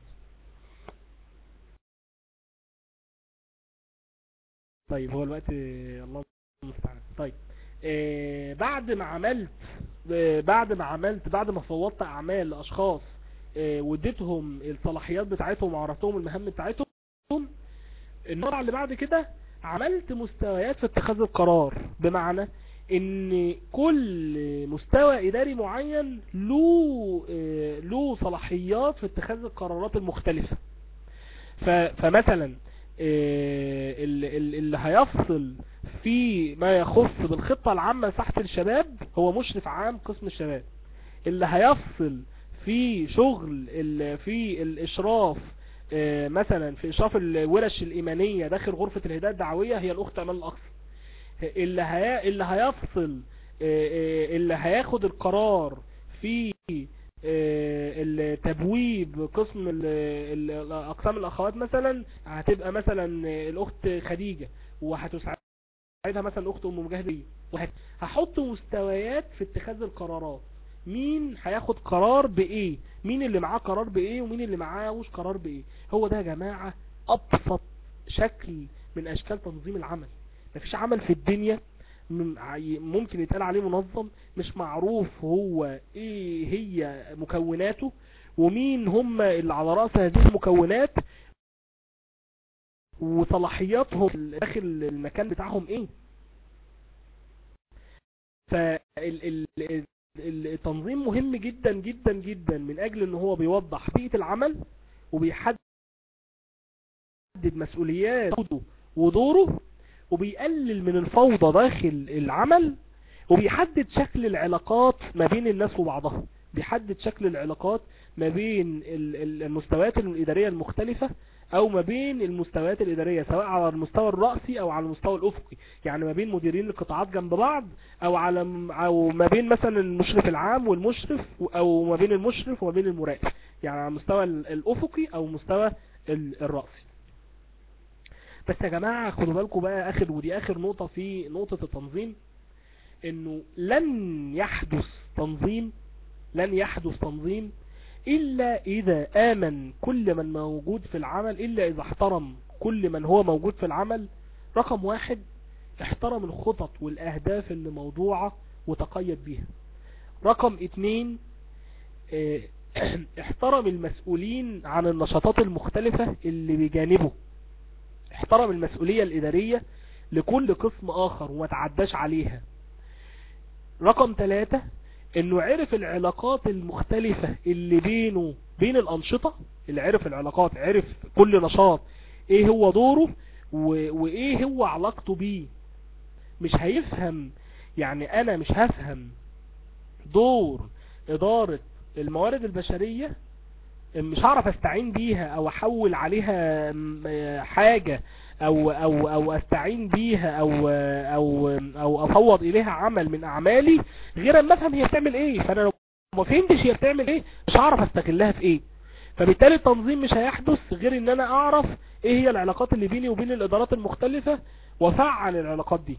طيب هو الوقت الله المستعان طيب آه بعد ما عملت آه بعد ما عملت بعد ما فوضت اعمال لاشخاص آه واديتهم الصلاحيات بتاعتهم وعرفتهم المهام بتاعتهم النوع اللي بعد كده عملت مستويات في اتخاذ القرار بمعنى ان كل مستوى اداري معين له له صلاحيات في اتخاذ القرارات المختلفة فمثلا اللي هيفصل في ما يخص بالخطة العامة لساحة الشباب هو مشرف عام قسم الشباب اللي هيفصل في شغل في الاشراف مثلا في اشراف الورش الايمانية داخل غرفة الهداية الدعوية هي الاخت امال الاقصى اللي هي اللي هيفصل اللي هياخد القرار في التبويب قسم اقسام الاخوات مثلا هتبقى مثلا الاخت خديجة وهتساعدها مثلا الاخت ام مجاهدية هحط مستويات في اتخاذ القرارات مين هياخد قرار بايه مين اللي معاه قرار بايه ومين اللي معاهوش قرار بايه هو ده يا جماعة ابسط شكل من اشكال تنظيم العمل مفيش عمل في الدنيا ممكن يتقال عليه منظم مش معروف هو ايه هي مكوناته ومين هم اللي على رأس هذه المكونات وصلاحياتهم داخل المكان بتاعهم ايه فالتنظيم مهم جدا جدا جدا من اجل ان هو بيوضح بيئة العمل وبيحدد مسؤولياته ودوره وبيقلل من الفوضى داخل العمل وبيحدد شكل العلاقات ما بين الناس وبعضها بيحدد شكل العلاقات ما بين المستويات الإدارية المختلفة او ما بين المستويات الإدارية سواء على المستوى الرأسي او على المستوى الأفقي يعني ما بين مديرين القطاعات جنب بعض او على او ما بين مثلا المشرف العام والمشرف او ما بين المشرف وما بين المراقب يعني على المستوى الأفقي او مستوى الرأسي بس يا جماعة خدوا بالكم بقى اخر ودي اخر نقطة في نقطة التنظيم انه لن يحدث تنظيم لن يحدث تنظيم الا اذا امن كل من موجود في العمل الا اذا احترم كل من هو موجود في العمل رقم واحد احترم الخطط والاهداف اللي موضوعة وتقيد بيها رقم اتنين اه احترم المسؤولين عن النشاطات المختلفة اللي بجانبه احترم المسؤولية الإدارية لكل قسم آخر وما تعداش عليها رقم ثلاثة انه عرف العلاقات المختلفة اللي بينه بين الأنشطة اللي عرف العلاقات عرف كل نشاط ايه هو دوره وايه هو علاقته بيه مش هيفهم يعني انا مش هفهم دور ادارة الموارد البشرية مش هعرف استعين بيها او احول عليها حاجة او او او استعين بيها او او او افوض اليها عمل من اعمالي غير اما افهم هي بتعمل ايه فانا لو ما فهمتش هي بتعمل ايه مش هعرف استغلها في ايه فبالتالي التنظيم مش هيحدث غير ان انا اعرف ايه هي العلاقات اللي بيني وبين الادارات المختلفة وافعل العلاقات دي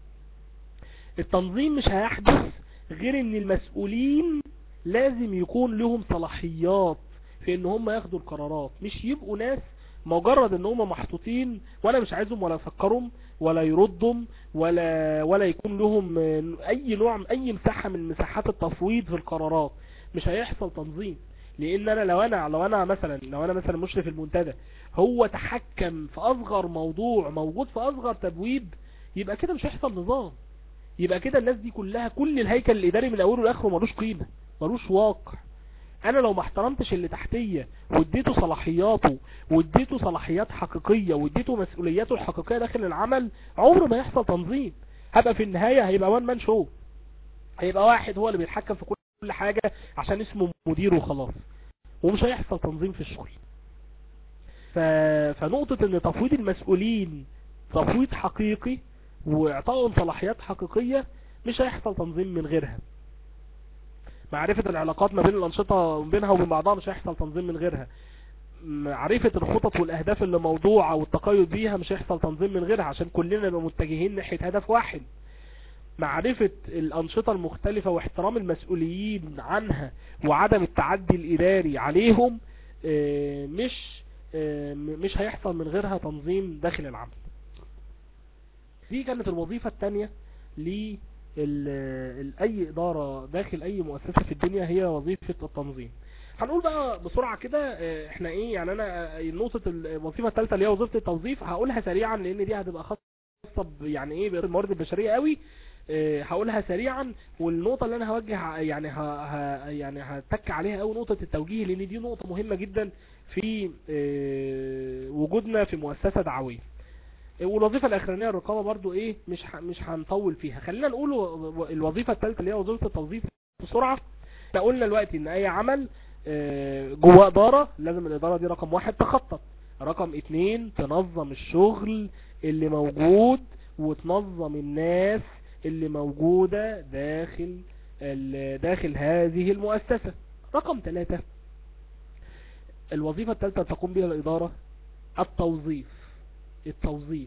التنظيم مش هيحدث غير ان المسؤولين لازم يكون لهم صلاحيات في ان هم ياخدوا القرارات مش يبقوا ناس مجرد ان هم محطوطين وانا مش عايزهم ولا افكرهم ولا يردهم ولا ولا يكون لهم اي نوع اي مساحة من مساحات التفويض في القرارات مش هيحصل تنظيم لان انا لو انا لو انا مثلا لو انا مثلا مشرف المنتدى هو تحكم في اصغر موضوع موجود في اصغر تبويب يبقى كده مش هيحصل نظام يبقى كده الناس دي كلها كل الهيكل الاداري من اوله لاخره ملوش قيمه ملوش واقع انا لو ما احترمتش اللي تحتيه واديته صلاحياته واديته صلاحيات حقيقية واديته مسؤولياته الحقيقية داخل العمل عمره ما يحصل تنظيم هبقى في النهاية هيبقى وان مان شو هيبقى واحد هو اللي بيتحكم في كل حاجة عشان اسمه مدير وخلاص ومش هيحصل تنظيم في الشغل ف... فنقطة ان تفويض المسؤولين تفويض حقيقي واعطائهم صلاحيات حقيقية مش هيحصل تنظيم من غيرها معرفة العلاقات ما بين الأنشطة بينها وبين بعضها مش هيحصل تنظيم من غيرها معرفة الخطط والأهداف اللي موضوعة والتقيد بيها مش هيحصل تنظيم من غيرها عشان كلنا نبقى متجهين ناحية هدف واحد معرفة الأنشطة المختلفة واحترام المسؤوليين عنها وعدم التعدي الإداري عليهم مش مش هيحصل من غيرها تنظيم داخل العمل دي كانت الوظيفة الثانية ل اي ادارة داخل اي مؤسسة في الدنيا هي وظيفة التنظيم هنقول بقى بسرعة كده احنا ايه يعني انا نقطة الوظيفة الثالثة اللي هي وظيفة التوظيف هقولها سريعا لان دي هتبقى خاصة يعني ايه بالموارد البشرية قوي اه هقولها سريعا والنقطة اللي انا هوجه يعني ها ها يعني هتك عليها قوي نقطة التوجيه لان دي نقطة مهمة جدا في اه وجودنا في مؤسسة دعوية والوظيفة الاخرانية الرقابة برضو ايه مش مش هنطول فيها خلينا نقول الوظيفة الثالثة اللي هي وظيفة التوظيف بسرعة احنا قلنا دلوقتي ان اي عمل جوه ادارة لازم الادارة دي رقم واحد تخطط رقم اتنين تنظم الشغل اللي موجود وتنظم الناس اللي موجودة داخل داخل هذه المؤسسة رقم ثلاثة الوظيفة الثالثة تقوم بها الادارة التوظيف التوظيف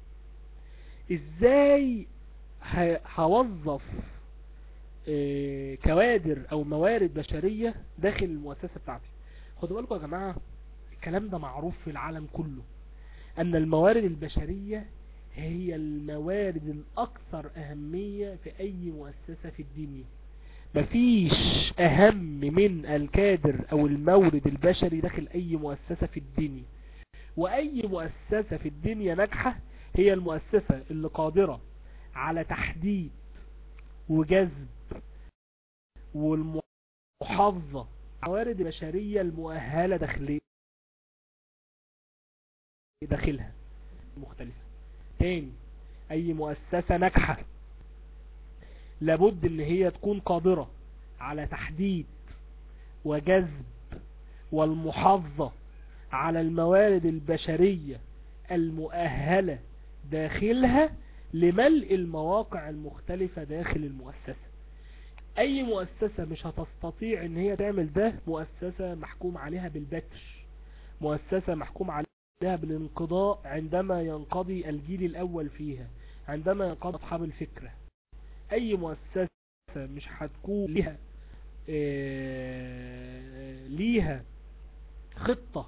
ازاي هوظف اه كوادر او موارد بشرية داخل المؤسسة بتاعتي خدوا بالكم يا جماعة الكلام ده معروف في العالم كله ان الموارد البشرية هي الموارد الاكثر اهمية في اي مؤسسة في الدنيا مفيش اهم من الكادر او المورد البشري داخل اي مؤسسة في الدنيا واي مؤسسة في الدنيا ناجحة هي المؤسسة اللي قادرة على تحديد وجذب والمحافظة موارد البشرية المؤهلة داخلية داخلها مختلفة تاني اي مؤسسة ناجحة لابد ان هي تكون قادرة على تحديد وجذب والمحافظة على الموارد البشرية المؤهلة داخلها لملء المواقع المختلفة داخل المؤسسة اي مؤسسة مش هتستطيع ان هي تعمل ده مؤسسة محكوم عليها بالبتر مؤسسة محكوم عليها بالانقضاء عندما ينقضي الجيل الاول فيها عندما ينقضي اصحاب الفكرة اي مؤسسة مش هتكون ليها اه ليها خطة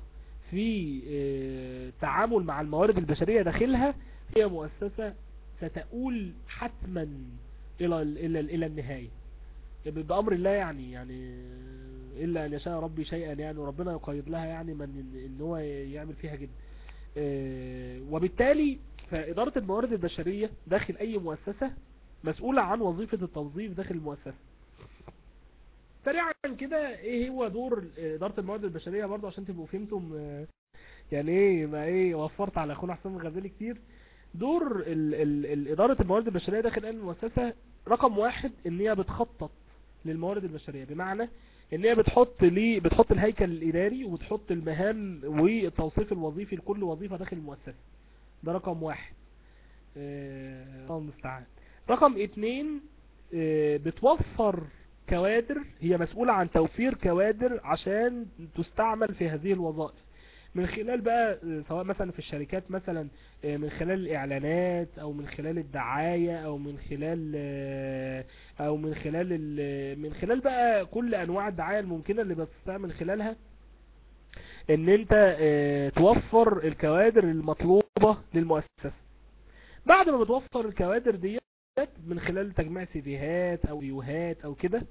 في تعامل مع الموارد البشرية داخلها هي مؤسسة ستؤول حتما الى الى الى النهاية بأمر الله يعني يعني إلا أن يشاء ربي شيئا يعني وربنا يقيد لها يعني من إن هو يعمل فيها جدا وبالتالي فإدارة الموارد البشرية داخل أي مؤسسة مسؤولة عن وظيفة التوظيف داخل المؤسسة سريعا كده ايه هو دور ادارة الموارد البشرية برضو عشان تبقوا فهمتم يعني ايه ما ايه وفرت على اخونا حسام الغزالي كتير دور ال ال الادارة الموارد البشرية داخل المؤسسة رقم واحد ان هي بتخطط للموارد البشرية بمعنى ان هي بتحط لي بتحط الهيكل الاداري وبتحط المهام والتوصيف الوظيفي لكل وظيفة داخل المؤسسة ده رقم واحد اه المستعان رقم اتنين اه بتوفر كوادر هي مسؤولة عن توفير كوادر عشان تستعمل في هذه الوظائف من خلال بقى سواء مثلا في الشركات مثلا من خلال الاعلانات او من خلال الدعاية او من خلال او من خلال من خلال بقى كل انواع الدعاية الممكنة اللي بتستعمل خلالها ان انت توفر الكوادر المطلوبة للمؤسسة بعد ما بتوفر الكوادر دي من خلال تجميع سيديهات او فيديوهات او كده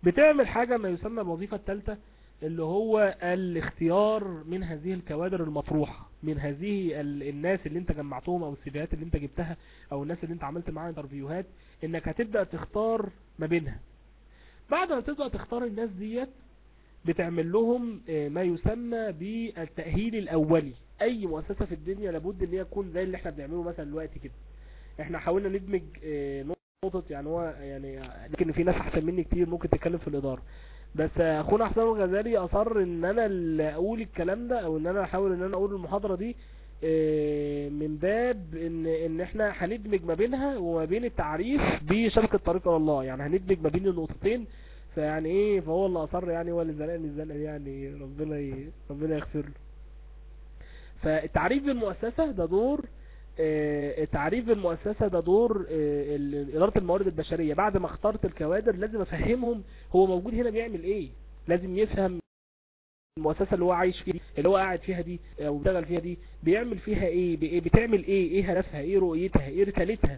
بتعمل حاجة ما يسمى الوظيفة الثالثة اللي هو الاختيار من هذه الكوادر المطروحة من هذه الناس اللي انت جمعتهم او السيفيات اللي انت جبتها او الناس اللي انت عملت معاها انترفيوهات انك هتبدأ تختار ما بينها بعد ما تبدأ تختار الناس ديت بتعمل لهم ما يسمى بالتأهيل الاولي اي مؤسسة في الدنيا لابد ان هي تكون زي اللي احنا بنعمله مثلا دلوقتي كده احنا حاولنا ندمج نقطة يعني هو يعني لكن في ناس احسن مني كتير ممكن تتكلم في الادارة بس اخونا حسام الغزالي اصر ان انا اللي اقول الكلام ده او ان انا احاول ان انا اقول المحاضرة دي من باب ان ان احنا هندمج ما بينها وما بين التعريف بشبكة طريق الله يعني هندمج ما بين النقطتين فيعني ايه فهو اللي اصر يعني هو اللي زنقني الزنقه يعني ربنا ي... ربنا يغفر له فالتعريف بالمؤسسة ده دور التعريف بالمؤسسة ده دور إدارة الموارد البشرية بعد ما اخترت الكوادر لازم افهمهم هو موجود هنا بيعمل ايه لازم يفهم المؤسسة اللي هو عايش فيها اللي هو قاعد فيها دي او بيشتغل فيها دي بيعمل فيها ايه بتعمل ايه ايه هدفها ايه رؤيتها ايه رسالتها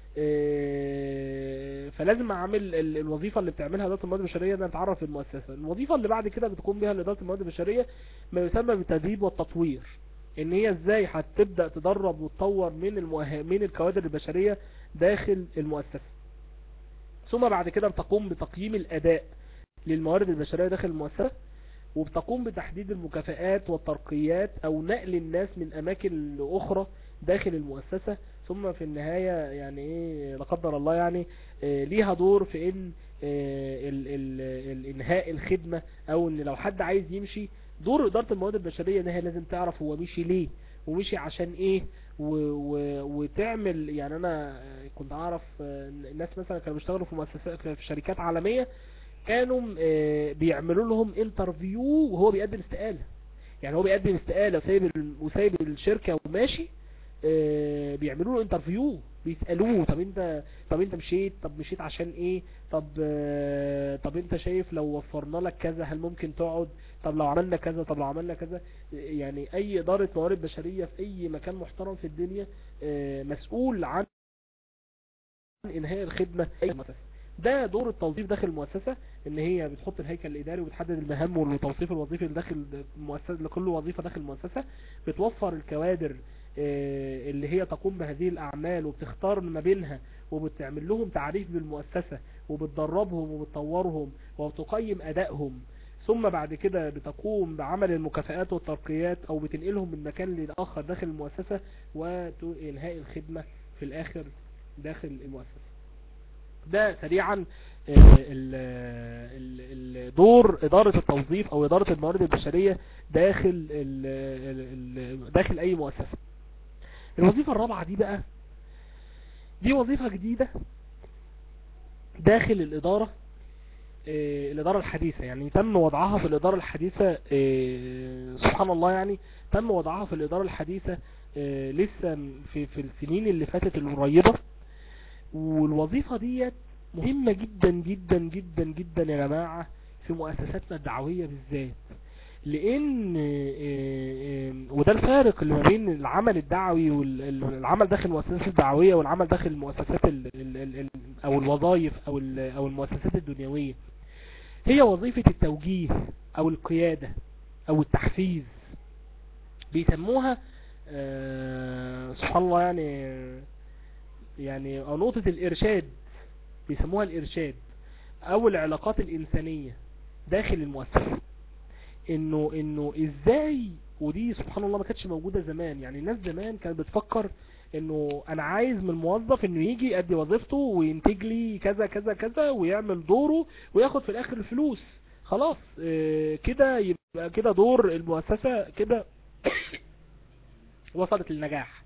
فلازم اعمل الوظيفة اللي بتعملها إدارة الموارد البشرية ان اتعرف المؤسسة الوظيفة اللي بعد كده بتقوم بها إدارة الموارد البشرية ما يسمى بالتدريب والتطوير ان هي ازاي هتبدأ تدرب وتطور من المؤه... من الكوادر البشرية داخل المؤسسة ثم بعد كده بتقوم بتقييم الاداء للموارد البشرية داخل المؤسسة وبتقوم بتحديد المكافآت والترقيات او نقل الناس من اماكن لاخرى داخل المؤسسة ثم في النهاية يعني ايه لا قدر الله يعني إيه ليها دور في ان إيه ال ال ال انهاء الخدمة او ان لو حد عايز يمشي دور ادارة الموارد البشرية انها لازم تعرف هو مشي ليه ومشي عشان ايه و و وتعمل يعني انا كنت اعرف الناس مثلا كانوا بيشتغلوا في مؤسسات في شركات عالمية كانوا بيعملوا لهم انترفيو وهو بيقدم استقالة يعني هو بيقدم استقالة وسايب وسايب الشركة وماشي بيعملوا له انترفيو بيسألوه طب انت طب انت مشيت طب مشيت عشان ايه طب طب انت شايف لو وفرنا لك كذا هل ممكن تقعد طب لو عملنا كذا طب لو عملنا كذا يعني اي ادارة موارد بشرية في اي مكان محترم في الدنيا مسؤول عن انهاء الخدمة اي مؤسسة ده دور التوظيف داخل المؤسسة ان هي بتحط الهيكل الاداري وبتحدد المهام والتوظيف الوظيفي داخل المؤسسة لكل وظيفة داخل المؤسسة بتوفر الكوادر اللي هي تقوم بهذه الأعمال وبتختار ما بينها وبتعمل لهم تعريف بالمؤسسة وبتدربهم وبتطورهم وبتقيم أدائهم ثم بعد كده بتقوم بعمل المكافآت والترقيات أو بتنقلهم من مكان لآخر داخل المؤسسة وإنهاء الخدمة في الآخر داخل المؤسسة ده سريعا دور إدارة التوظيف أو إدارة الموارد البشرية داخل داخل أي مؤسسة الوظيفة الرابعة دي بقى دي وظيفة جديدة داخل الإدارة الإدارة الحديثة يعني تم وضعها في الإدارة الحديثة سبحان الله يعني تم وضعها في الإدارة الحديثة لسه في, في السنين اللي فاتت القريبة والوظيفة ديت مهمة جدا جدا جدا جدا يا جماعة في مؤسساتنا الدعوية بالذات لان وده الفارق اللي ما بين العمل الدعوي والعمل داخل المؤسسات الدعوية والعمل داخل المؤسسات او الوظائف او او المؤسسات الدنيوية هي وظيفة التوجيه او القيادة او التحفيز بيسموها سبحان الله يعني يعني او نقطة الارشاد بيسموها الارشاد او العلاقات الانسانية داخل المؤسسة انه انه ازاي ودي سبحان الله ما كانتش موجودة زمان يعني الناس زمان كانت بتفكر انه انا عايز من الموظف انه يجي يأدي وظيفته وينتج لي كذا كذا كذا ويعمل دوره وياخد في الاخر الفلوس خلاص اه كده يبقى كده دور المؤسسة كده وصلت للنجاح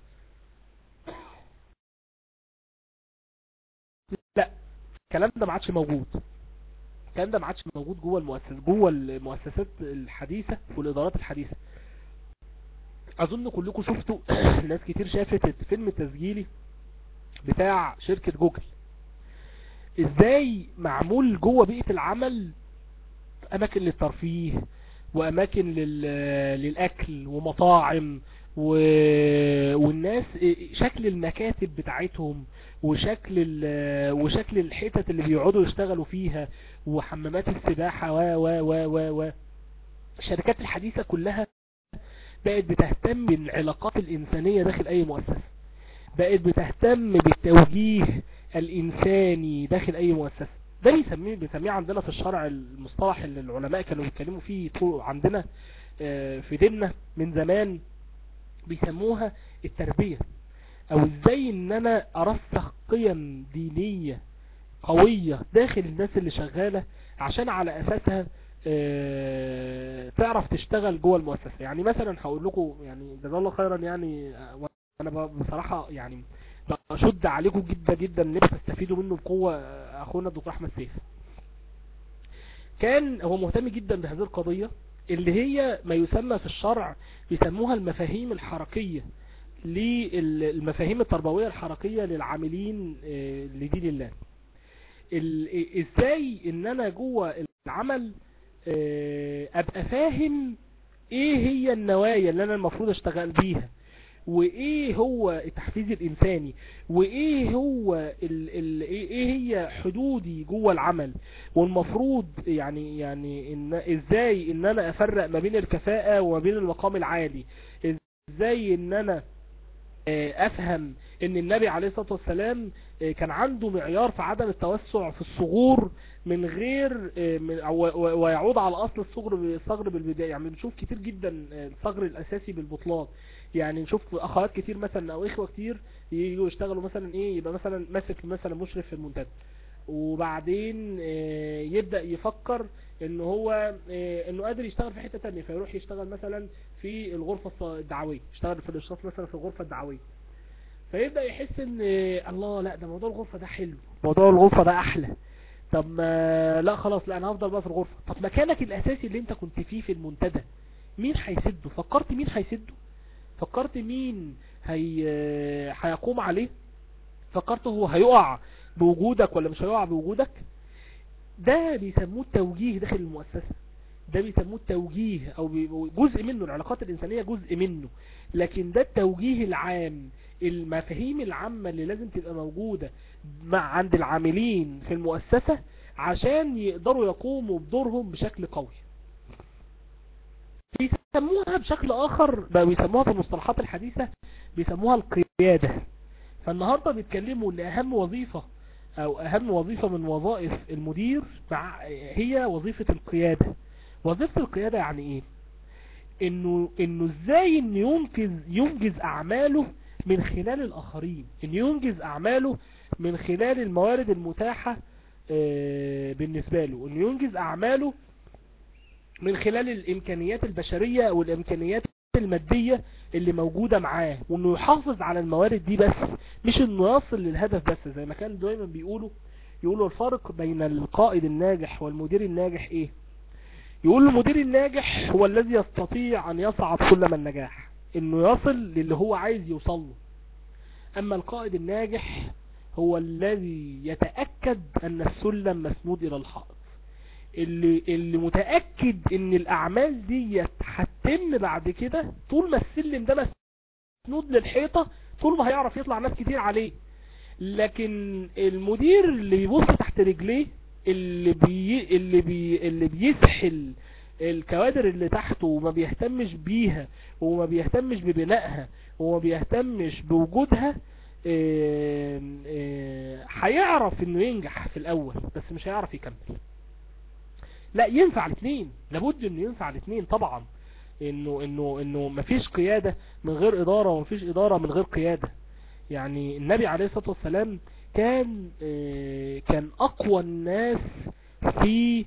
لا الكلام ده ما عادش موجود الكلام ده ما عادش موجود جوه المؤسسات جوه المؤسسات الحديثة والادارات الحديثة اظن كلكم شفتوا ناس كتير شافت الفيلم التسجيلي بتاع شركة جوجل ازاي معمول جوه بيئة العمل اماكن للترفيه واماكن لل... للاكل ومطاعم و... والناس شكل المكاتب بتاعتهم وشكل ال... وشكل الحتت اللي بيقعدوا يشتغلوا فيها وحمامات السباحة و و و و و الشركات الحديثة كلها بقت بتهتم بالعلاقات الإنسانية داخل أي مؤسسة بقت بتهتم بالتوجيه الإنساني داخل أي مؤسسة ده بيسميه بيسميه عندنا في الشرع المصطلح اللي العلماء كانوا بيتكلموا فيه طول عندنا في ديننا من زمان بيسموها التربية او ازاي ان انا ارسخ قيم دينية قوية داخل الناس اللي شغالة عشان على اساسها اه تعرف تشتغل جوه المؤسسة يعني مثلا هقول لكم يعني جزا الله خيرا يعني انا بصراحة يعني بشد عليكم جدا جدا ان تستفيدوا منه بقوة اخونا الدكتور احمد سيف كان هو مهتم جدا بهذه القضية اللي هي ما يسمى في الشرع بيسموها المفاهيم الحركية للمفاهيم التربوية الحركية للعاملين لدين الله ازاي ان انا جوه العمل ابقى فاهم ايه هي النوايا اللي انا المفروض اشتغل بيها وايه هو التحفيز الانساني وايه هو ال ال ايه هي حدودي جوه العمل والمفروض يعني يعني إن ازاي ان انا افرق ما بين الكفاءة وما بين المقام العالي ازاي ان انا افهم ان النبي عليه الصلاة والسلام كان عنده معيار في عدم التوسع في الصغور من غير من ويعود على اصل الصغر الصغر بالبداية يعني بنشوف كتير جدا الصغر الاساسي بالبطلان يعني نشوف اخوات كتير مثلا او اخوة كتير يجوا يشتغلوا مثلا ايه يبقى مثلا ماسك مثلا مشرف في المنتدى وبعدين يبدأ يفكر ان هو انه قادر يشتغل في حتة تانية فيروح يشتغل مثلا في الغرفة الدعوية يشتغل في الاشخاص مثلا في الغرفة الدعوية فيبدأ يحس ان الله لا ده موضوع الغرفة ده حلو موضوع الغرفة ده احلى طب ما لا خلاص لا انا هفضل بقى في الغرفة طب مكانك الاساسي اللي انت كنت فيه في المنتدى مين هيسده فكرت مين هيسده فكرت مين هي هيقوم عليه فكرت هو هيقع بوجودك ولا مش هيقع بوجودك ده بيسموه التوجيه داخل المؤسسة ده بيسموه التوجيه او جزء منه العلاقات الانسانية جزء منه لكن ده التوجيه العام المفاهيم العامة اللي لازم تبقى موجودة مع عند العاملين في المؤسسة عشان يقدروا يقوموا بدورهم بشكل قوي بيسموها بشكل اخر بقى بيسموها في المصطلحات الحديثة بيسموها القيادة فالنهاردة بيتكلموا ان اهم وظيفة او اهم وظيفة من وظائف المدير مع هي وظيفة القيادة وظيفة القيادة يعني ايه انه انه ازاي انه ينجز ينجز اعماله من خلال الاخرين انه ينجز اعماله من خلال الموارد المتاحة بالنسبة له انه ينجز اعماله من خلال الامكانيات البشرية والامكانيات المادية اللي موجودة معاه وانه يحافظ على الموارد دي بس مش انه يصل للهدف بس زي ما كان دايما بيقولوا يقولوا الفرق بين القائد الناجح والمدير الناجح ايه يقول المدير الناجح هو الذي يستطيع ان يصعد سلم النجاح انه يصل للي هو عايز يوصل له اما القائد الناجح هو الذي يتأكد ان السلم مسنود الى الحائط اللي, اللي متأكد ان الاعمال دي هتتم بعد كده طول ما السلم ده مسنود للحيطة طول ما هيعرف يطلع ناس كتير عليه لكن المدير اللي بيبص تحت رجليه اللي بي اللي بي اللي بيسحل الكوادر اللي تحته وما بيهتمش بيها وما بيهتمش ببنائها وما بيهتمش بوجودها هيعرف انه ينجح في الاول بس مش هيعرف يكمل لا ينفع الاثنين لابد انه ينفع الاثنين طبعا انه انه انه مفيش قيادة من غير ادارة ومفيش ادارة من غير قيادة يعني النبي عليه الصلاة والسلام كان كان اقوى الناس في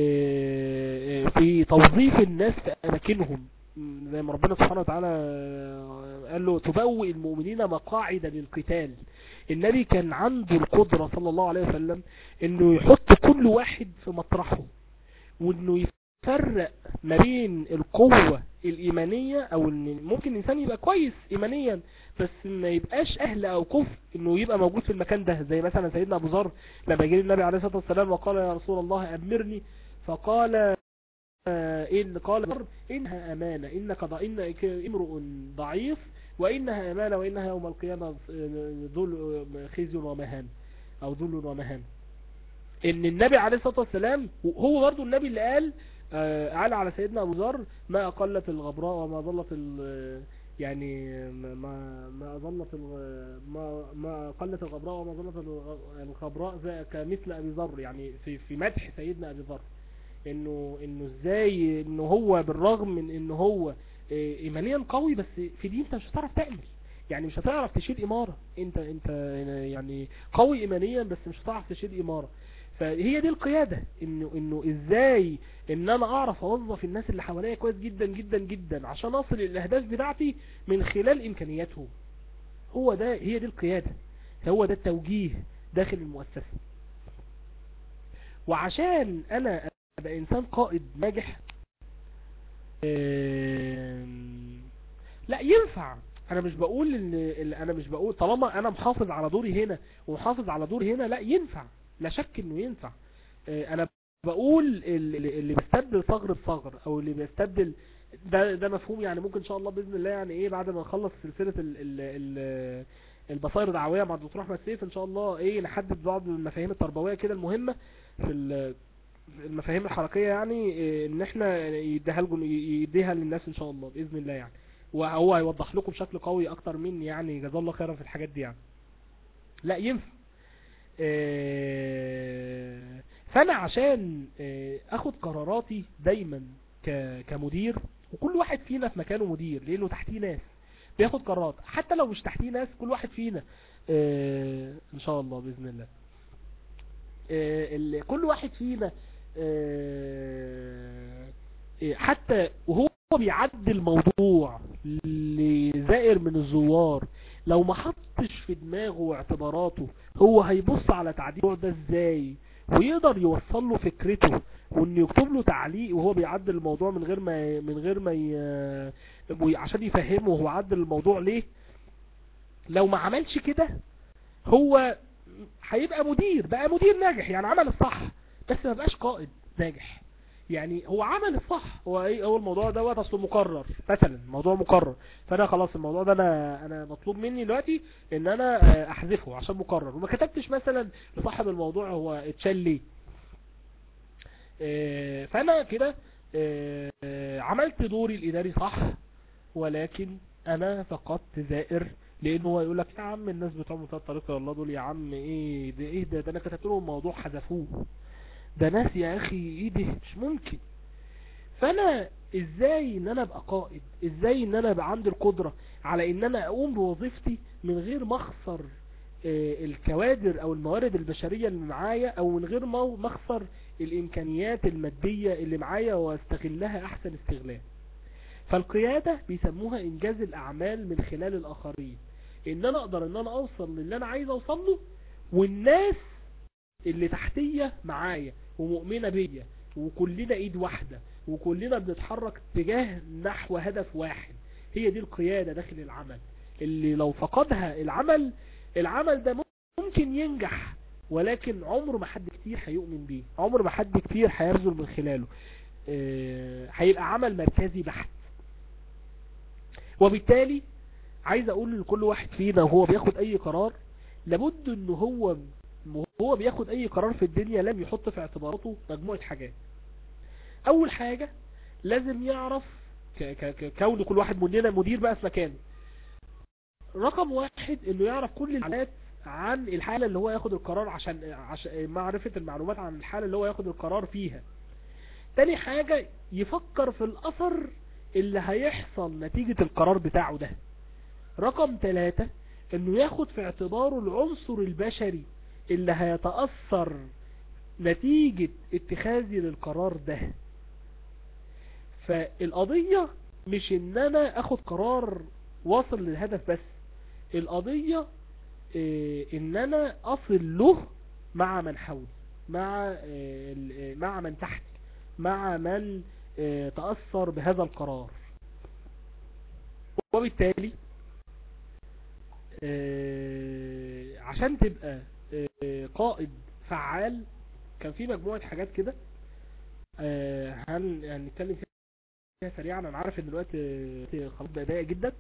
في توظيف الناس في اماكنهم زي ما ربنا سبحانه وتعالى قال له تبوئ المؤمنين مقاعد للقتال النبي كان عنده القدرة صلى الله عليه وسلم انه يحط كل واحد في مطرحه وانه يفرق ما بين القوة الايمانية او ان ممكن الانسان يبقى كويس ايمانيا بس ما يبقاش اهل او كفء انه يبقى موجود في المكان ده زي مثلا سيدنا ابو ذر لما جه النبي عليه الصلاة والسلام وقال يا رسول الله امرني فقال إن قال إنها أمانة إنك إنك امرؤ ضعيف وإنها أمانة وإنها يوم القيامة ذل خزي ومهان أو ذل ومهان ان النبي عليه الصلاة والسلام هو برضو النبي اللي قال آه، قال على سيدنا ابو ذر ما اقلت الغبراء وما ظلت ال- يعني ما ما ظلت ال- ما ما قلت الغبراء وما ظلت الغ- الغبراء زي كمثل ابي ذر يعني في في مدح سيدنا ابي ذر انه انه ازاي انه هو بالرغم من انه هو آه، ايمانيا قوي بس في دي انت مش هتعرف تعمل يعني مش هتعرف تشيل امارة انت انت يعني قوي ايمانيا بس مش هتعرف تشيل امارة فهي دي القيادة انه انه ازاي ان انا اعرف اوظف الناس اللي حواليا كويس جدا جدا جدا عشان اصل الاهداف بتاعتي من خلال امكانياتهم هو ده هي دي القيادة هو ده التوجيه داخل المؤسسة وعشان انا ابقى انسان قائد ناجح آم، لا ينفع انا مش بقول ان ال- انا مش بقول طالما انا محافظ على دوري هنا ومحافظ على دوري هنا لا ينفع لا شك انه ينفع آه، انا بقول ال- ال- اللي بيستبدل صغر بصغر او اللي بيستبدل ده ده مفهوم يعني ممكن ان شاء الله باذن الله يعني ايه بعد ما نخلص سلسله ال ال ال البصائر الدعويه مع الدكتور احمد سيف ان شاء الله ايه نحدد بعض المفاهيم التربويه كده المهمه في ال- في المفاهيم الحركيه يعني إيه، ان احنا يديها لكم يديها للناس ان شاء الله باذن الله يعني وهو هيوضح لكم بشكل قوي اكتر مني يعني جزاه الله خيرا في الحاجات دي يعني لا ينفع آه، فانا عشان آه، اخد قراراتي دايما ك- كمدير وكل واحد فينا في مكانه مدير لانه تحتيه ناس بياخد قرارات حتى لو مش تحتيه ناس كل واحد فينا آه، ان شاء الله باذن الله آه، ال- كل واحد فينا آه، آه، حتى وهو بيعدي الموضوع لزائر من الزوار لو ما حطش في دماغه واعتباراته هو هيبص على تعديل الموضوع ده ازاي ويقدر يوصل له فكرته وانه يكتب له تعليق وهو بيعدل الموضوع من غير ما من غير ما ي... وي- عشان يفهمه هو عدل الموضوع ليه لو ما عملش كده هو هيبقى مدير بقى مدير ناجح يعني عمل الصح بس ما بقاش قائد ناجح يعني هو عمل الصح هو ايه هو الموضوع دوت اصله مقرر مثلا موضوع مقرر فانا خلاص الموضوع ده انا انا مطلوب مني دلوقتي ان انا آه، احذفه عشان مقرر وما كتبتش مثلا لصاحب الموضوع هو اتشال ليه آه، فانا كده آه، آه، عملت دوري الاداري صح ولكن انا فقدت زائر لانه هو يقول لك يا عم الناس بتوع منتهى الطريق الى الله دول يا عم ايه ده ايه ده ده انا كتبت لهم موضوع حذفوه ده ناس يا اخي ايه ده مش ممكن فانا ازاي ان انا ابقى قائد ازاي ان انا ابقى عندي القدرة على ان انا اقوم بوظيفتي من غير ما اخسر آه، الكوادر او الموارد البشرية اللي معايا او من غير ما ما اخسر الامكانيات المادية اللي معايا واستغلها احسن استغلال فالقيادة بيسموها انجاز الاعمال من خلال الاخرين ان انا اقدر ان انا اوصل للي انا عايز اوصل له والناس اللي تحتية معايا ومؤمنة بيا وكلنا ايد واحدة وكلنا بنتحرك تجاه نحو هدف واحد هي دي القيادة داخل العمل اللي لو فقدها العمل العمل ده ممكن ينجح ولكن عمر ما حد كتير هيؤمن بيه عمر ما حد كتير هيبذل من خلاله آه، هيبقى عمل مركزي بحت وبالتالي عايز اقول لكل واحد فينا وهو بياخد اي قرار لابد ان هو وهو بياخد اي قرار في الدنيا لازم يحط في اعتباراته مجموعة حاجات اول حاجة لازم يعرف ك ك ك كون كل واحد مننا مدير بقى في مكانه رقم واحد انه يعرف كل المعلومات عن الحالة اللي هو ياخد القرار عشان, عشان معرفة المعلومات عن الحالة اللي هو ياخد القرار فيها تاني حاجة يفكر في الاثر اللي هيحصل نتيجة القرار بتاعه ده رقم ثلاثة انه ياخد في اعتباره العنصر البشري اللي هيتأثر نتيجة اتخاذي للقرار ده فالقضية مش ان انا اخد قرار واصل للهدف بس القضية اه ان انا اصل له مع من حولي مع اه مع من تحت مع من اه تأثر بهذا القرار وبالتالي عشان تبقى قائد فعال كان في مجموعة حاجات كده هن هنتكلم فيها سريعا انا عارف ان الوقت خلاص بقى ضيق جدا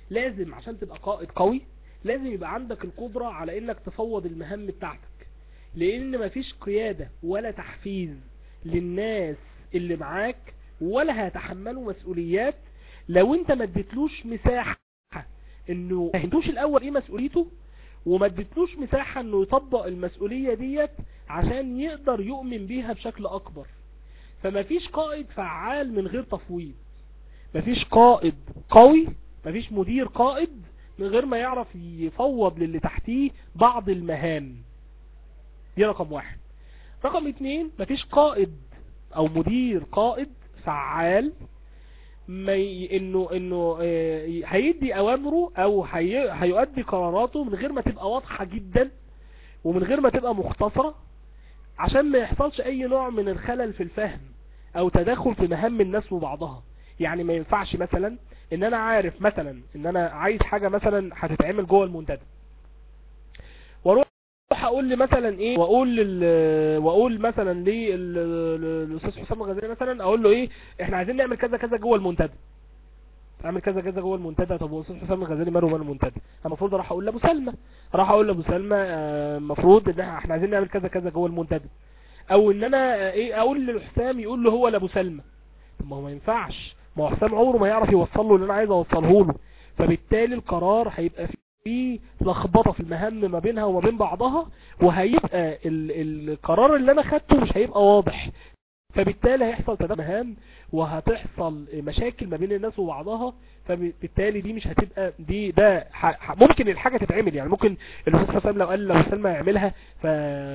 لازم عشان تبقى قائد قوي لازم يبقى عندك القدرة على انك تفوض المهام بتاعتك لان مفيش قيادة ولا تحفيز للناس اللي معاك ولا هيتحملوا مسؤوليات لو انت ما اديتلوش مساحة انه ما فهمتوش الاول ايه مسؤوليته وما اديتلوش مساحة انه يطبق المسؤولية ديت عشان يقدر يؤمن بيها بشكل اكبر فمفيش قائد فعال من غير تفويض مفيش قائد قوي مفيش مدير قائد من غير ما يعرف يفوض للي تحتيه بعض المهام دي رقم واحد رقم اتنين مفيش قائد او مدير قائد فعال ما ي... انه انه آه، هيدي اوامره او هي... هيؤدي قراراته من غير ما تبقى واضحة جدا ومن غير ما تبقى مختصرة عشان ما يحصلش اي نوع من الخلل في الفهم او تداخل في مهام الناس وبعضها يعني ما ينفعش مثلا ان انا عارف مثلا ان انا عايز حاجة مثلا هتتعمل جوه المنتدى واروح اقول لي مثلا ايه واقول لل... واقول مثلا للاستاذ حسام الغزالي مثلا اقول له ايه احنا عايزين نعمل كذا كذا جوه المنتدى اعمل كذا كذا جوه المنتدى طب والاستاذ حسام الغزالي ماله مال المنتدى انا المفروض اروح اقول لابو سلمى اروح اقول لابو سلمى آه، المفروض ان احنا إحنا عايزين نعمل كذا كذا جوه المنتدى او ان انا آه، ايه اقول لحسام يقول له هو لابو سلمى طب ما هو ما ينفعش ما هو حسام عمره ما يعرف يوصل له اللي انا عايز اوصله له فبالتالي القرار هيبقى فيه لخبطه في المهام ما بينها وما بين بعضها وهيبقى ال القرار اللي انا خدته مش هيبقى واضح فبالتالي هيحصل تداخل مهام وهتحصل مشاكل ما بين الناس وبعضها فبالتالي دي مش هتبقى دي ده ح- ح- ممكن الحاجة تتعمل يعني ممكن الاستاذ حسام لو قال لو سلمى يعملها ف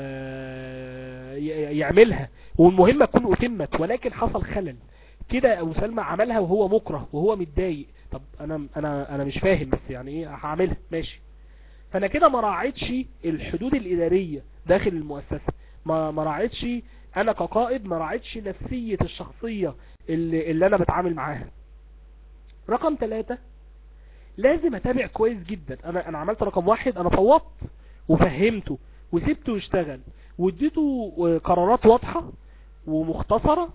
ي- يعملها والمهمة تكون اتمت ولكن حصل خلل كده ابو سلمى عملها وهو مكره وهو متضايق طب انا انا انا مش فاهم بس يعني ايه هعملها ماشي فانا كده ما راعيتش الحدود الادارية داخل المؤسسة ما ما راعيتش انا كقائد ما راعيتش نفسية الشخصية اللي, اللي انا بتعامل معاها رقم ثلاثة لازم اتابع كويس جدا انا انا عملت رقم واحد انا فوضت وفهمته وسبته يشتغل واديته قرارات واضحة ومختصرة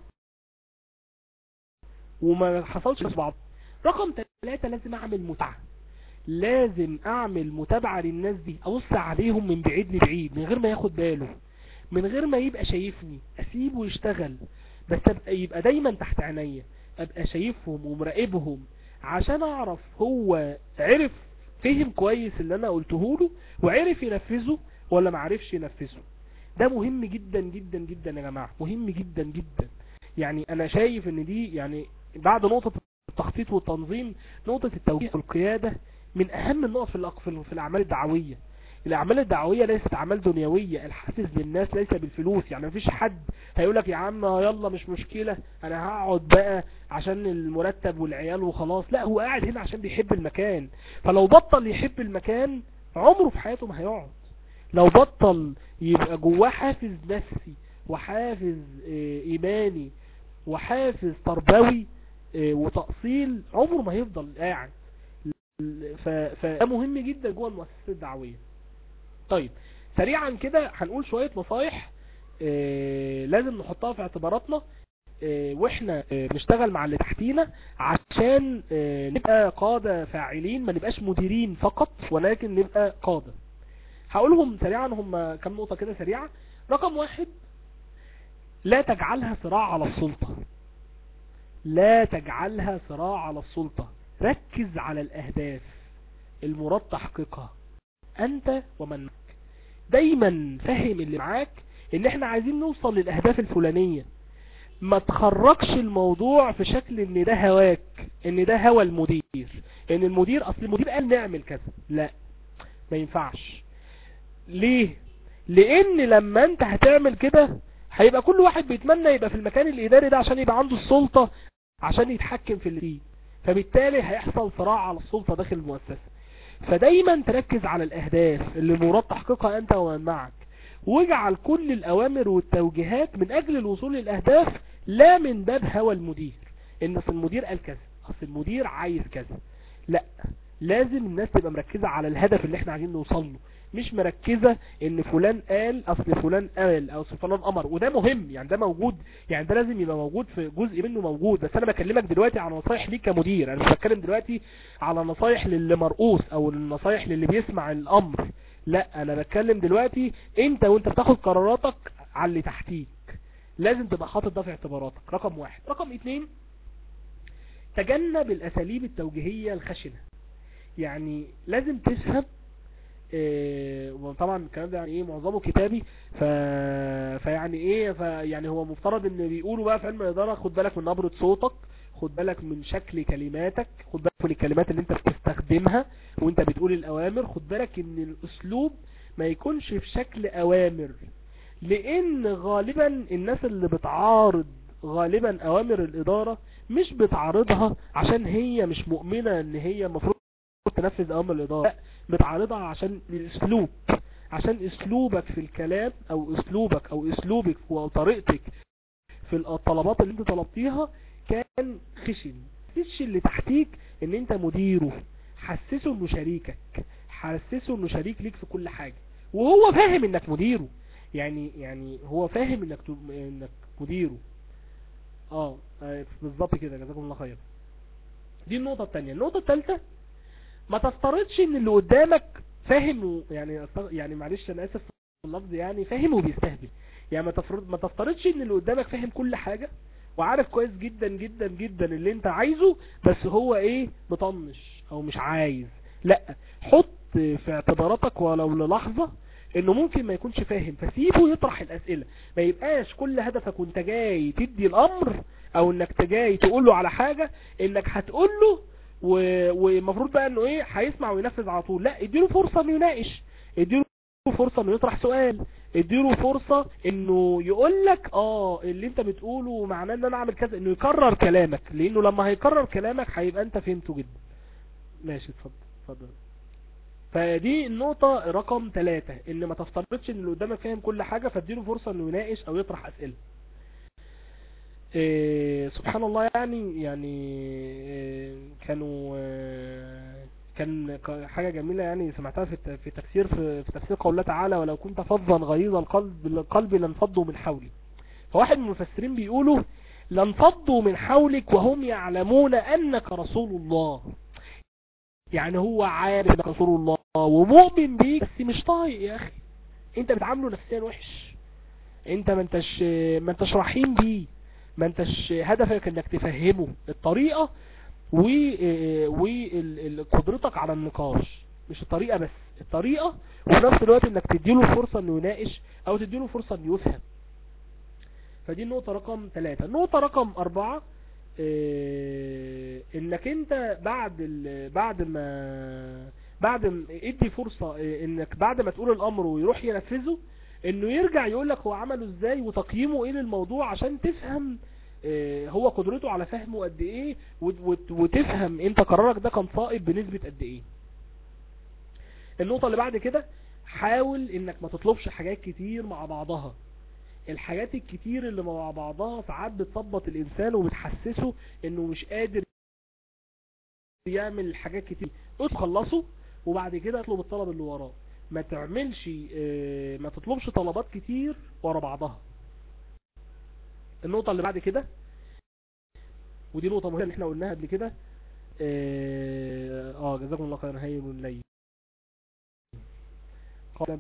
وما حصلش بس بعض رقم ثلاثة لازم اعمل متابعة لازم اعمل متابعة للناس دي ابص عليهم من بعيد لبعيد من غير ما ياخد باله من غير ما يبقى شايفني اسيبه يشتغل بس ابقى يبقى دايما تحت عينيا ابقى شايفهم ومراقبهم عشان اعرف هو عرف فهم كويس اللي انا قلته له وعرف ينفذه ولا ما عرفش ينفذه ده مهم جدا جدا جدا يا جماعة مهم جدا جدا يعني انا شايف ان دي يعني بعد نقطة التخطيط والتنظيم نقطة التوجيه والقيادة من اهم النقط في الأق- في في الاعمال الدعوية الاعمال الدعوية ليست اعمال دنيوية الحافز للناس ليس بالفلوس يعني مفيش حد هيقولك يا عم يلا مش مشكلة انا هقعد بقى عشان المرتب والعيال وخلاص لا هو قاعد هنا عشان بيحب المكان فلو بطل يحب المكان عمره في حياته ما هيقعد لو بطل يبقى جواه حافز نفسي وحافز آه، ايماني وحافز تربوي آه، وتأصيل عمره ما هيفضل قاعد ف- فده مهم جدا جوه المؤسسات الدعوية طيب سريعا كده هنقول شوية نصايح آه، لازم نحطها في اعتباراتنا آه، واحنا آه، بنشتغل مع اللي تحتينا عشان آه، نبقى قادة فاعلين ما نبقاش مديرين فقط ولكن نبقى قادة هقولهم سريعا هم كم نقطة كده سريعة رقم واحد لا تجعلها صراع على السلطة لا تجعلها صراع على السلطة ركز على الأهداف المراد تحقيقها أنت ومن معك دايما فهم اللي معاك ان احنا عايزين نوصل للأهداف الفلانية ما تخرجش الموضوع في شكل ان ده هواك ان ده هوى المدير ان المدير اصل المدير قال نعمل كذا لا ما ينفعش ليه لان لما انت هتعمل كده هيبقى كل واحد بيتمنى يبقى في المكان الاداري ده عشان يبقى عنده السلطة عشان يتحكم في اللي فيه فبالتالي هيحصل صراع على السلطة داخل المؤسسة فدايما تركز على الاهداف اللي مراد تحقيقها انت ومن معك واجعل كل الاوامر والتوجيهات من اجل الوصول للاهداف لا من باب هوى المدير ان أصل المدير قال كذا اصل المدير عايز كذا لا لازم الناس تبقى مركزة على الهدف اللي احنا عايزين نوصل له مش مركزة ان فلان قال اصل فلان قال او اصل فلان امر وده مهم يعني ده موجود يعني ده لازم يبقى موجود في جزء منه موجود بس انا بكلمك دلوقتي على نصايح ليك كمدير انا مش بتكلم دلوقتي على نصايح للي مرؤوس او النصايح للي بيسمع الامر لا انا بتكلم دلوقتي انت وانت بتاخد قراراتك على اللي تحتيك لازم تبقى حاطط ده في اعتباراتك رقم واحد رقم اتنين تجنب الاساليب التوجيهية الخشنة يعني لازم تفهم إيه وطبعا الكلام ده يعني ايه معظمه كتابي ف... فيعني ايه فيعني هو مفترض ان بيقولوا بقى في علم الاداره خد بالك من نبره صوتك خد بالك من شكل كلماتك خد بالك من الكلمات اللي انت بتستخدمها وانت بتقول الاوامر خد بالك ان الاسلوب ما يكونش في شكل اوامر لان غالبا الناس اللي بتعارض غالبا اوامر الاداره مش بتعارضها عشان هي مش مؤمنه ان هي المفروض تنفذ اوامر الاداره لا بتعارضها عشان الاسلوب عشان اسلوبك في الكلام او اسلوبك او اسلوبك وطريقتك في الطلبات اللي انت طلبتيها كان خشن تش اللي تحتيك ان انت مديره حسسه انه شريكك حسسه انه شريك ليك في كل حاجة وهو فاهم انك مديره يعني يعني هو فاهم انك انك مديره اه بالظبط كده جزاكم الله خير دي النقطة الثانية النقطة الثالثة ما تفترضش ان اللي قدامك فاهم يعني يعني معلش انا اسف في اللفظ يعني فاهم وبيستهبل يعني ما تفرض ما تفترضش ان اللي قدامك فاهم كل حاجة وعارف كويس جدا جدا جدا اللي انت عايزه بس هو ايه مطنش او مش عايز لا حط في اعتباراتك ولو للحظة انه ممكن ما يكونش فاهم فسيبه يطرح الاسئلة ما يبقاش كل هدفك وانت جاي تدي الامر او انك جاي تقول له على حاجة انك هتقول له والمفروض بقى انه ايه هيسمع وينفذ على طول لا اديله فرصة انه يناقش اديله فرصة انه يطرح سؤال اديله فرصة انه يقول لك اه اللي انت بتقوله معناه ان انا اعمل كذا انه يكرر كلامك لانه لما هيكرر كلامك هيبقى انت فهمته جدا ماشي اتفضل اتفضل فدي النقطة رقم ثلاثة ان ما تفترضش ان اللي قدامك فاهم كل حاجة فاديله فرصة انه يناقش او يطرح اسئلة إيه سبحان الله يعني يعني إيه كانوا إيه كان حاجة جميلة يعني سمعتها في في تفسير في, في تفسير قول الله تعالى ولو كنت فظا غليظ القلب القلب لانفضوا من حولي فواحد من المفسرين بيقولوا لانفضوا من حولك وهم يعلمون انك رسول الله يعني هو عارف انك رسول الله ومؤمن بيك بس مش طايق يا اخي انت بتعامله نفسيا وحش انت ما انتش ما انتش رحيم بيه ما انتش هدفك انك تفهمه الطريقة وقدرتك على النقاش مش الطريقة بس الطريقة وفي نفس الوقت انك تديله فرصة انه يناقش او تديله فرصة انه يفهم فدي النقطة رقم ثلاثة النقطة رقم اربعة اه انك انت بعد بعد ما بعد ما ادي فرصة انك بعد ما تقول الامر ويروح ينفذه انه يرجع يقول لك هو عمله ازاي وتقييمه ايه للموضوع عشان تفهم هو قدرته على فهمه قد ايه وتفهم انت قرارك ده كان صائب بنسبة قد ايه النقطة اللي بعد كده حاول انك ما تطلبش حاجات كتير مع بعضها الحاجات الكتير اللي مع بعضها ساعات بتثبط الانسان وبتحسسه انه مش قادر يعمل حاجات كتير تخلصه وبعد كده اطلب الطلب اللي وراه ما تعملش ما تطلبش طلبات كتير ورا بعضها النقطة اللي بعد كده ودي نقطة مهمة اللي احنا قلناها قبل كده اه جزاكم الله خيرا هين الليل قال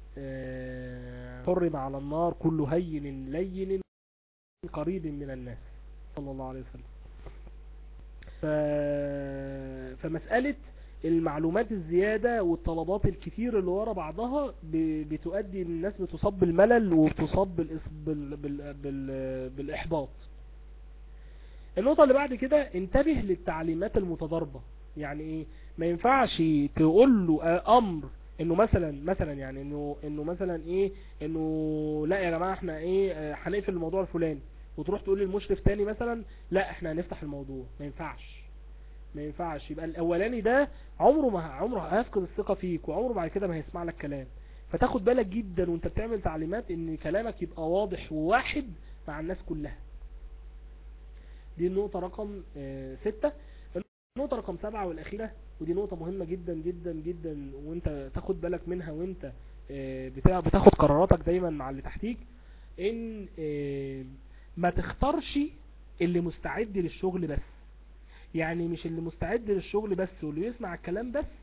حرم على النار كل هين لين قريب من الناس صلى الله عليه وسلم ف... فمسألة المعلومات الزيادة والطلبات الكتير اللي ورا بعضها بتؤدي الناس بتصاب بالملل وبتصاب بال... بال... بال... بال... بالإحباط النقطة اللي بعد كده انتبه للتعليمات المتضاربة يعني ايه ما ينفعش تقول له امر انه مثلا مثلا يعني انه انه مثلا ايه انه لا يا جماعه احنا ايه هنقفل الموضوع الفلاني وتروح تقول للمشرف تاني مثلا لا احنا هنفتح الموضوع ما ينفعش ما ينفعش يبقى الاولاني ده عمره ما عمره هيفقد الثقه فيك وعمره بعد كده ما هيسمع لك كلام فتاخد بالك جدا وانت بتعمل تعليمات ان كلامك يبقى واضح وواحد مع الناس كلها دي النقطة رقم اه ستة النقطة رقم سبعة والأخيرة ودي نقطة مهمة جدا جدا جدا وانت تاخد بالك منها وانت اه بتاخد قراراتك دايما مع اللي تحتيك ان اه ما تختارش اللي مستعد للشغل بس يعني مش اللي مستعد للشغل بس واللي يسمع الكلام بس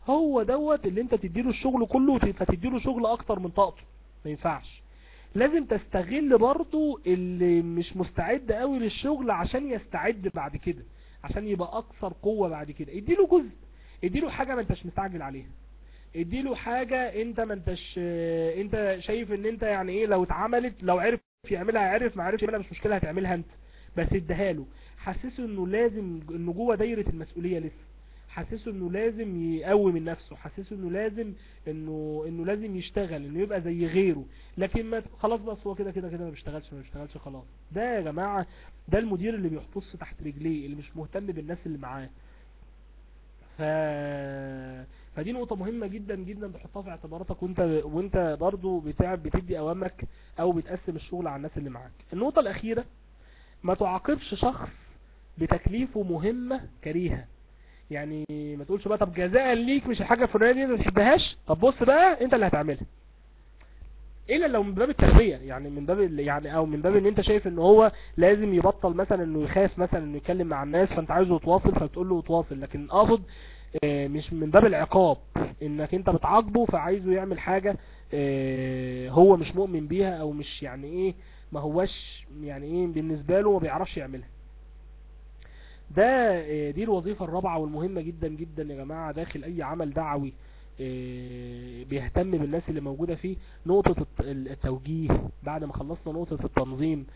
هو دوت اللي انت تديله الشغل كله فتديله شغل اكتر من طاقته ما ينفعش لازم تستغل برضو اللي مش مستعد قوي للشغل عشان يستعد بعد كده عشان يبقى اكثر قوة بعد كده اديله جزء اديله حاجة ما انتش مستعجل عليها اديله حاجة انت ما انتش انت شايف ان انت يعني ايه لو اتعملت لو عرف يعملها عرف ما عرفش يعملها مش مشكلة هتعملها انت بس اديها له حسسه انه لازم انه جوه دايرة المسؤولية لسه حسسه انه لازم يقوم من نفسه حسسه انه لازم انه انه لازم يشتغل انه يبقى زي غيره لكن ما خلاص بس هو كده كده كده ما بيشتغلش ما بيشتغلش خلاص ده يا جماعة ده المدير اللي بيحطص تحت رجليه اللي مش مهتم بالناس اللي معاه ف... فدي نقطة مهمة جدا جدا تحطها في اعتباراتك وانت وانت برضو بتعب بتدي اوامرك او بتقسم الشغل على الناس اللي معاك النقطة الاخيرة ما تعاقبش شخص بتكليفه مهمة كريهة يعني ما تقولش بقى طب جزاء ليك مش الحاجة الفلانية دي ما تحبهاش طب بص بقى انت اللي هتعملها الا لو من باب التربية يعني من باب يعني او من باب ان انت شايف ان هو لازم يبطل مثلا انه يخاف مثلا انه يتكلم مع الناس فانت عايزه يتواصل فبتقول له تواصل لكن اقصد مش من باب العقاب انك انت بتعاقبه فعايزه يعمل حاجة هو مش مؤمن بيها او مش يعني ايه ما هوش يعني ايه بالنسبة له ما بيعرفش يعملها ده دي الوظيفة الرابعة والمهمة جدا جدا يا جماعة داخل اي عمل دعوي بيهتم بالناس اللي موجودة فيه نقطة التوجيه بعد ما خلصنا نقطة التنظيم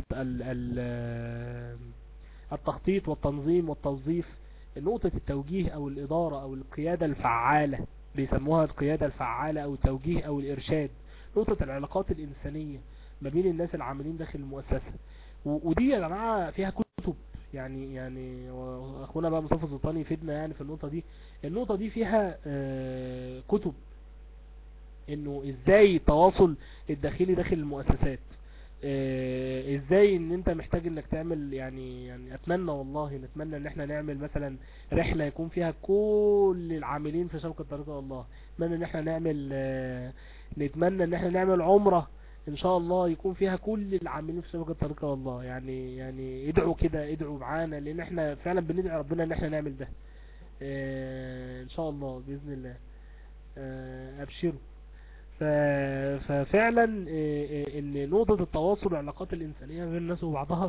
التخطيط والتنظيم والتوظيف نقطة التوجيه او الادارة او القيادة الفعالة بيسموها القيادة الفعالة او التوجيه او الارشاد نقطة العلاقات الانسانية ما بين الناس العاملين داخل المؤسسة ودي يا جماعة فيها كتب يعني يعني اخونا بقى مصطفى السلطاني يفيدنا يعني في النقطة دي النقطة دي فيها كتب انه ازاي التواصل الداخلي داخل المؤسسات ازاي ان انت محتاج انك تعمل يعني يعني اتمنى والله نتمنى ان احنا نعمل مثلا رحلة يكون فيها كل العاملين في شبكة طريق الله نتمنى ان احنا نعمل نتمنى ان احنا نعمل عمره ان شاء الله يكون فيها كل العاملين في شبكة طريق الله يعني يعني ادعوا كده ادعوا معانا لان احنا فعلا بندعي ربنا ان احنا نعمل ده اه ان شاء الله باذن الله اه ابشروا ففعلا اه ان نقطة التواصل والعلاقات الانسانية بين الناس وبعضها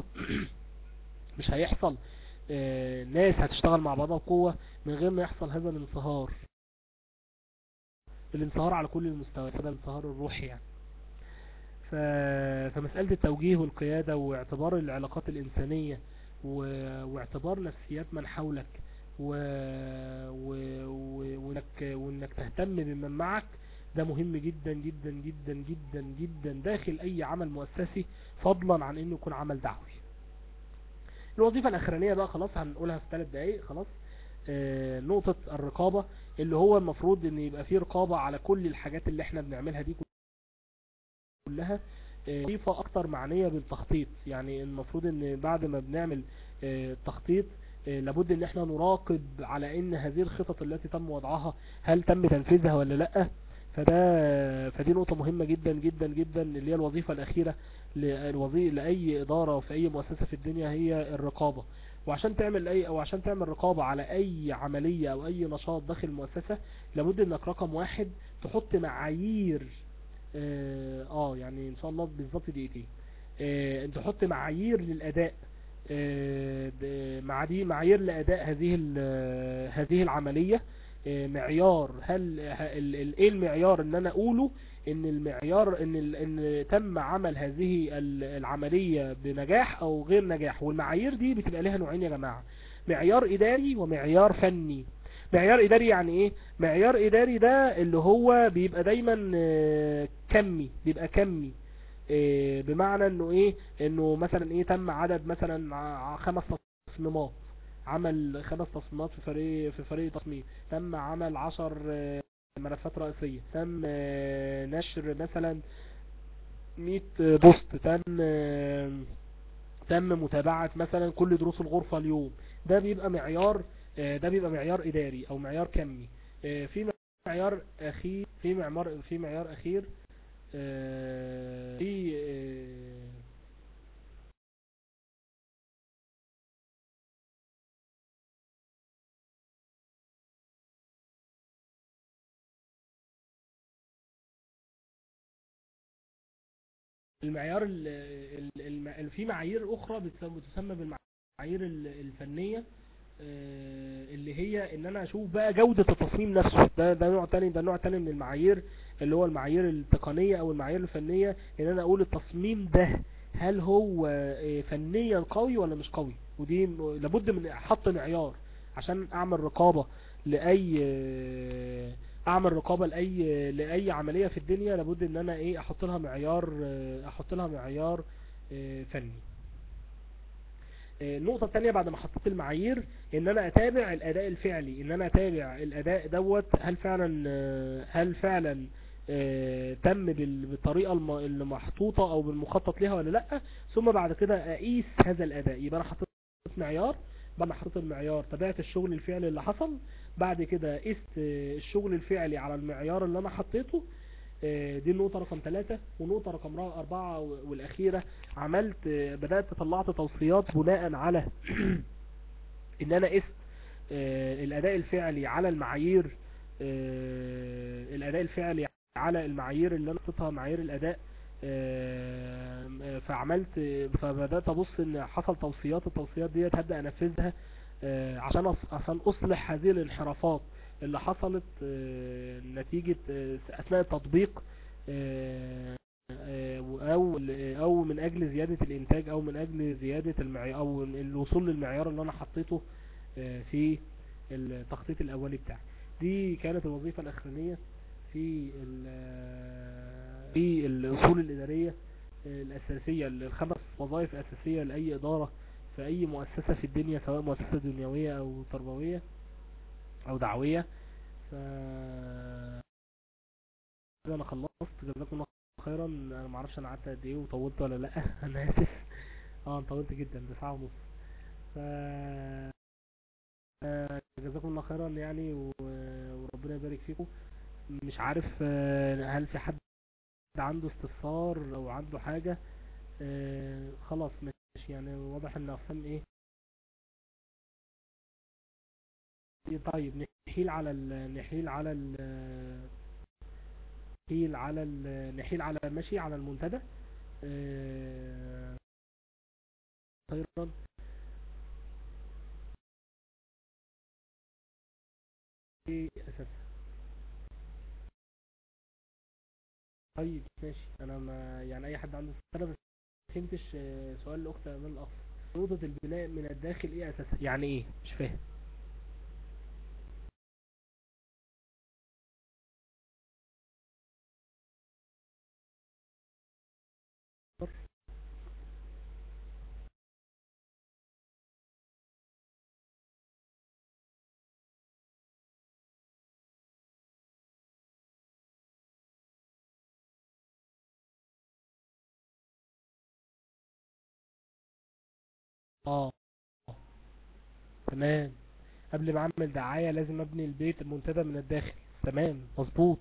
مش هيحصل ناس هتشتغل مع بعضها بقوة من غير ما يحصل هذا الانصهار الانصهار على كل المستويات هذا الانصهار الروحي يعني ف... فمسألة التوجيه والقيادة واعتبار العلاقات الإنسانية و... واعتبار نفسيات من حولك و... و... و... وانك... وانك تهتم بمن معك ده مهم جدا جدا جدا جدا جدا داخل اي عمل مؤسسي فضلا عن انه يكون عمل دعوي الوظيفة الاخرانية بقى خلاص هنقولها في ثلاث دقايق خلاص آه نقطة الرقابة اللي هو المفروض ان يبقى فيه رقابة على كل الحاجات اللي احنا بنعملها دي كلها وظيفة اكتر معنية بالتخطيط يعني المفروض ان بعد ما بنعمل تخطيط لابد ان احنا نراقب على ان هذه الخطط التي تم وضعها هل تم تنفيذها ولا لا فده فدي نقطة مهمة جدا جدا جدا اللي هي الوظيفة الاخيرة للوظيفة لاي ادارة في اي مؤسسة في الدنيا هي الرقابة وعشان تعمل اي او عشان تعمل رقابة على اي عملية او اي نشاط داخل المؤسسة لابد انك رقم واحد تحط معايير اه يعني ان شاء الله بالظبط دقيقتين اه انت تحط معايير للاداء اه مع دي معايير لاداء هذه هذه العملية اه معيار هل ايه المعيار ان انا اقوله ان المعيار ان ان تم عمل هذه العملية بنجاح او غير نجاح والمعايير دي بتبقى لها نوعين يا جماعة معيار اداري ومعيار فني معيار اداري يعني ايه معيار اداري ده اللي هو بيبقى دايما كمي بيبقى كمي بمعنى انه ايه انه مثلا ايه تم عدد مثلا خمس تصميمات عمل خمس تصميمات في فريق في فريق تصميم تم عمل عشر ملفات رئيسية تم نشر مثلا 100 بوست تم تم متابعة مثلا كل دروس الغرفة اليوم ده بيبقى معيار ده بيبقى معيار اداري او معيار كمي في معيار اخير في معمار في معيار اخير في المعيار ال- ال- الم- في معايير اخرى بتسمى بتسمى بالمعايير ال- الفنية آه، اللي هي ان انا اشوف بقى جودة التصميم نفسه ده ده نوع تاني ده نوع تاني من المعايير اللي هو المعايير التقنية او المعايير الفنية ان انا اقول التصميم ده هل هو آه، فنيا قوي ولا مش قوي ودي م- لابد من حط معيار عشان اعمل رقابة لاي آه، اعمل رقابة لاي لاي عملية في الدنيا لابد ان انا ايه احط لها معيار آه، احط لها معيار آه، فني آه، النقطة التانية بعد ما حطيت المعايير ان انا اتابع الاداء الفعلي ان انا اتابع الاداء دوت هل فعلا آه، هل فعلا آه، تم بال- بالطريقة الم- اللي محطوطة او بالمخطط لها ولا لا ثم بعد كده اقيس هذا الاداء يبقى انا حطيت معيار بعد ما حطيت المعيار تابعت الشغل الفعلي اللي حصل بعد كده قست آه، الشغل الفعلي على المعيار اللي انا حطيته آه، دي النقطة رقم ثلاثة ونقطة رقم را- أربعة و- والأخيرة عملت آه، بدأت طلعت توصيات بناء على إن أنا قست آه، الأداء الفعلي على المعايير آه، الأداء الفعلي على المعايير اللي أنا حطيتها معايير الأداء آه، آه، فعملت فبدأت أبص إن حصل توصيات التوصيات ديت هبدأ أنفذها آه، عشان أص- عشان أصلح هذه الانحرافات اللي حصلت آه، نتيجة آه، أثناء التطبيق آه، آه، او او من اجل زيادة الانتاج او من اجل زيادة المعيار او الوصول للمعيار اللي انا حطيته آه، في التخطيط الاولي بتاعي دي كانت الوظيفة الاخرانية في ال- في الاصول الادارية آه، الاساسية الخمس وظائف اساسية لاي ادارة في اي مؤسسة في الدنيا سواء مؤسسة دنيوية او تربوية او دعوية ف كده انا خلصت جزاكم الله خيرا انا ما اعرفش انا قعدت قد ايه وطولت ولا لا انا اسف اه أنا طولت جدا ده ساعه ونص ف آه، جزاكم الله خيرا يعني و- وربنا يبارك فيكم مش عارف آه، هل في حد عنده استفسار او عنده حاجة آه، خلاص ماشي يعني واضح ان اقسام ايه طيب نحيل على ال... نحيل على ال... نحيل على ال... نحيل على ماشي على المنتدى آه، خيرا ايه اساسا طيب ماشي انا ما يعني اي حد عنده سؤال بس ما فهمتش آه، سؤال الاخت امال الاخ نقطة البناء من الداخل ايه اساسا يعني ايه مش فاهم اه تمام قبل ما اعمل دعاية لازم ابني البيت المنتدى من الداخل تمام مظبوط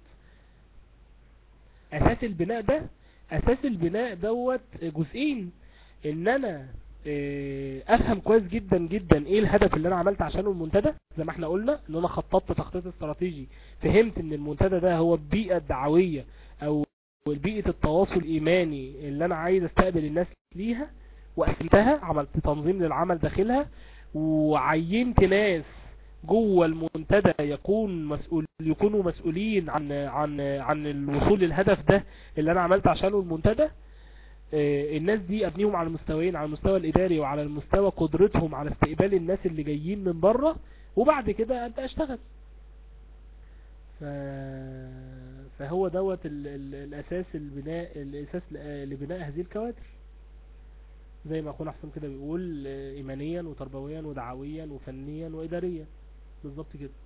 اساس البناء ده اساس البناء دوت جزئين ان انا آه، افهم كويس جدا جدا ايه الهدف اللي انا عملت عشانه المنتدى زي ما احنا قلنا ان انا خططت تخطيط استراتيجي فهمت ان المنتدى ده هو البيئة الدعوية او بيئة التواصل الايماني اللي انا عايز استقبل الناس ليها وقسمتها عملت تنظيم للعمل داخلها وعينت ناس جوه المنتدى يكون مسؤول يكونوا مسؤولين عن عن عن الوصول للهدف ده اللي انا عملت عشانه المنتدى آه، الناس دي ابنيهم على المستويين على المستوى الاداري وعلى المستوى قدرتهم على استقبال الناس اللي جايين من بره وبعد كده ابدا اشتغل ف... فهو دوت ال... ال... الاساس البناء الاساس ل- لبناء هذه الكوادر زي ما اخونا حسام كده بيقول آه، ايمانيا وتربويا ودعويا وفنيا واداريا بالظبط كده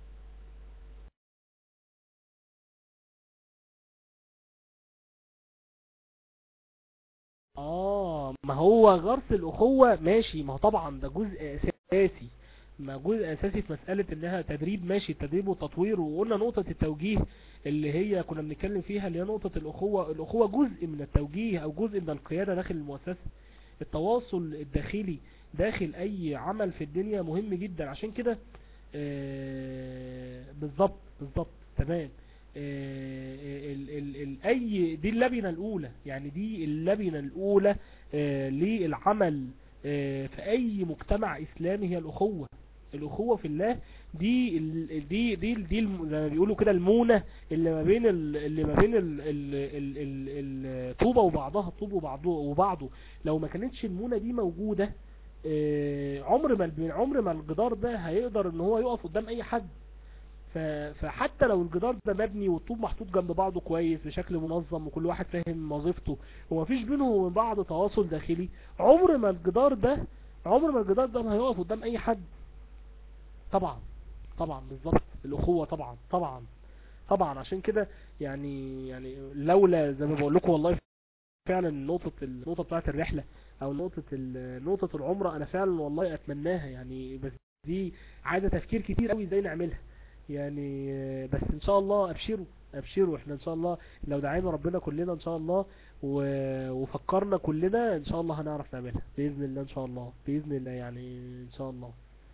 اه ما هو غرس الاخوة ماشي ما هو طبعا ده جزء اساسي ما جزء اساسي في مسألة انها تدريب ماشي التدريب والتطوير وقلنا نقطة التوجيه اللي هي كنا بنتكلم فيها اللي هي نقطة الاخوة الاخوة جزء من التوجيه او جزء من القيادة داخل المؤسسة التواصل الداخلي داخل اي عمل في الدنيا مهم جدا عشان كده آه، بالظبط بالظبط تمام آه، ال ال ال اي دي اللبنة الاولى يعني دي اللبنة الاولى آه، للعمل آه، في اي مجتمع اسلامي هي الاخوة الاخوة في الله دي ال- دي دي دي الم- زي ما بيقولوا كده المونة اللي ما بين ال- اللي ما بين ال- ال- ال- ال- الطوبة وبعضها الطوب وبعضه وبعضه لو ما كانتش المونة دي موجودة آه، عمر ما الب- عمر ما الجدار ده هيقدر ان هو يقف قدام اي حد ف- فحتى لو الجدار ده مبني والطوب محطوط جنب بعضه كويس بشكل منظم وكل واحد فاهم وظيفته ومفيش بينه وبين بعض تواصل داخلي عمر ما الجدار ده عمر ما الجدار ده ما هيقف قدام اي حد طبعا طبعا بالظبط الاخوة طبعا طبعا طبعا عشان كده يعني يعني لولا زي ما بقول لكم والله فعلا نقطة النقطة بتاعت الرحلة او نقطة ال- نقطة العمرة انا فعلا والله اتمناها يعني بس دي عايزة تفكير كتير قوي ازاي نعملها يعني آه، بس ان شاء الله ابشروا ابشروا احنا ان شاء الله لو دعينا ربنا كلنا ان شاء الله و- وفكرنا كلنا ان شاء الله هنعرف نعملها باذن الله ان شاء الله باذن الله يعني ان شاء الله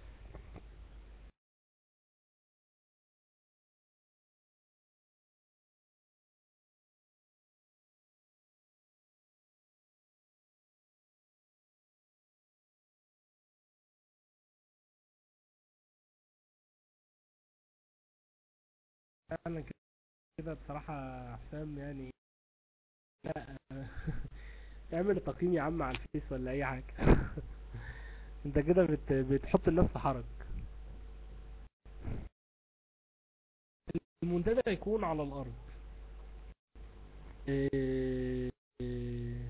فعلا كده بصراحة حسام يعني لا اعمل تقييم يا عم على الفيس ولا اي حاجة انت كده بت... بتحط الناس في حرج المنتدى يكون على الارض إيه... إيه...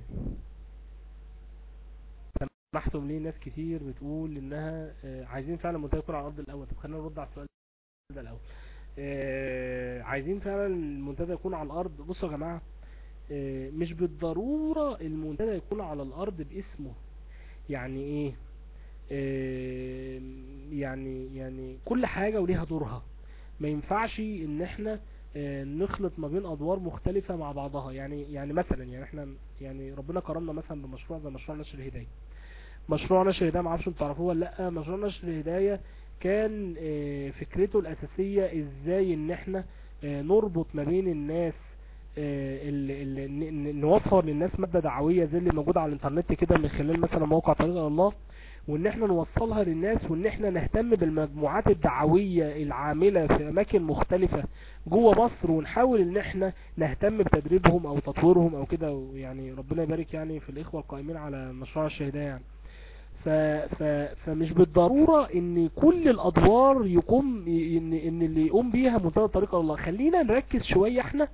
سمحتم ليه ناس كتير بتقول انها آه، عايزين فعلا المنتدى يكون على الارض الاول طب خلينا نرد على السؤال ده الاول آه، عايزين فعلا المنتدى يكون على الارض بصوا يا جماعة آه، مش بالضرورة المنتدى يكون على الارض باسمه يعني ايه آه، يعني يعني كل حاجة وليها دورها ما ينفعش ان احنا آه، نخلط ما بين ادوار مختلفة مع بعضها يعني يعني مثلا يعني احنا يعني ربنا كرمنا مثلا بمشروع زي مشروع نشر الهداية مشروع نشر الهداية معرفش انتوا تعرفوه ولا لا مشروع نشر الهداية كان آه، فكرته الأساسية ازاي ان احنا آه، نربط ما بين الناس آه، اللي اللي ن- ن- نوفر للناس مادة دعوية زي اللي موجودة على الانترنت كده من خلال مثلا موقع طريق إلى الله وان احنا نوصلها للناس وان احنا نهتم بالمجموعات الدعوية العاملة في اماكن مختلفة جوه مصر ونحاول ان احنا نهتم بتدريبهم او تطويرهم او كده يعني ربنا يبارك يعني في الاخوة القائمين على مشروع الشهداء يعني ف... ف... فمش بالضرورة ان كل الادوار يقوم ان, إن اللي يقوم بيها منتهى طريق الله خلينا نركز شوية احنا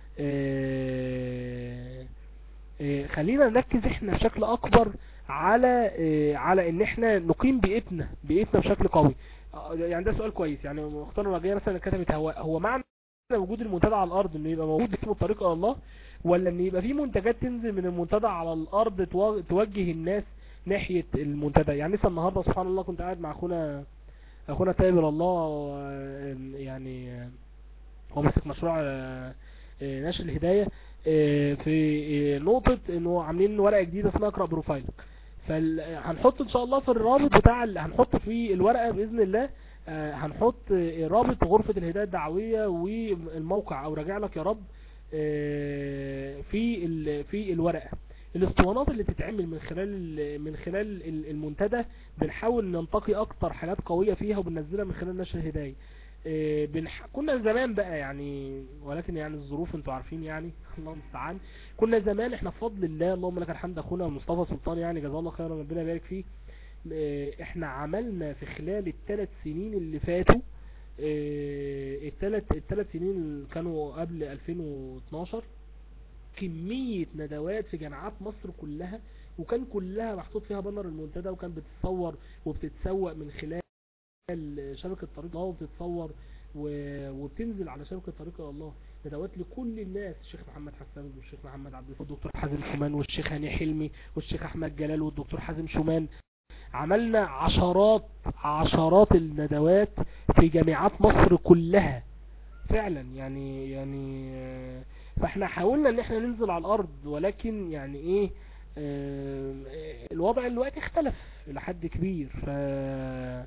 اه... اه... خلينا نركز احنا بشكل اكبر على اه... على ان احنا نقيم بيئتنا بيئتنا بشكل قوي اه، يعني ده سؤال كويس يعني مختار الرجية مثلا كتبت هو هو معنى وجود المنتدى على الارض انه يبقى موجود اسمه الطريق الى الله ولا ان يبقى في منتجات تنزل من المنتدى على الارض تو- توجه الناس ناحية المنتدى يعني لسه النهاردة سبحان الله كنت قاعد مع اخونا اخونا تايب إلى الله آه، يعني آه، هو ماسك مشروع آه، آه، نشر الهداية آه، في آه، نقطة انه عاملين ورقة جديدة اسمها اقرأ بروفايلك فهنحط ان شاء الله في الرابط بتاع ال- هنحط في الورقة باذن الله آه، هنحط آه، رابط غرفة الهداية الدعوية والموقع او راجع لك يا رب آه، في ال- في الورقة الاسطوانات اللي بتتعمل من خلال ال- من خلال ال- المنتدى بنحاول ننتقي اكتر حاجات قوية فيها وبننزلها من خلال نشر الهداية آه، بنح... كنا زمان بقى يعني ولكن يعني الظروف انتوا عارفين يعني الله المستعان كنا زمان احنا بفضل الله اللهم لك الحمد اخونا مصطفى سلطان يعني جزاه الله خيرا ربنا يبارك فيه آه، احنا عملنا في خلال الثلاث سنين اللي فاتوا آه، الثلاث الثلاث سنين اللي كانوا قبل 2012 كمية ندوات في جامعات مصر كلها وكان كلها محطوط فيها بانر المنتدى وكان بتتصور وبتتسوق من خلال شبكة طريق الله وبتتصور و- وبتنزل على شبكة طريق إلى الله ندوات لكل الناس الشيخ محمد حسان والشيخ محمد عبد الفتاح والدكتور حازم شومان والشيخ هاني حلمي والشيخ احمد جلال والدكتور حازم شومان عملنا عشرات عشرات الندوات في جامعات مصر كلها فعلا يعني يعني آه، فاحنا حاولنا ان احنا ننزل على الارض ولكن يعني ايه آه، الوضع دلوقتي اختلف الى حد كبير ف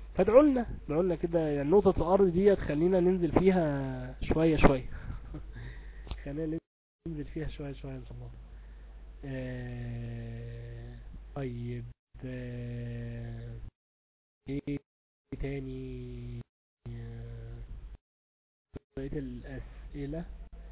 فادعوا لنا ادعوا لنا كده يعني نقطة الارض دي تخلينا ننزل فيها شوية شوية خلينا ننزل فيها شوية شوية ان شاء الله آه، طيب آه، ايه تاني آه، بقية الاسئلة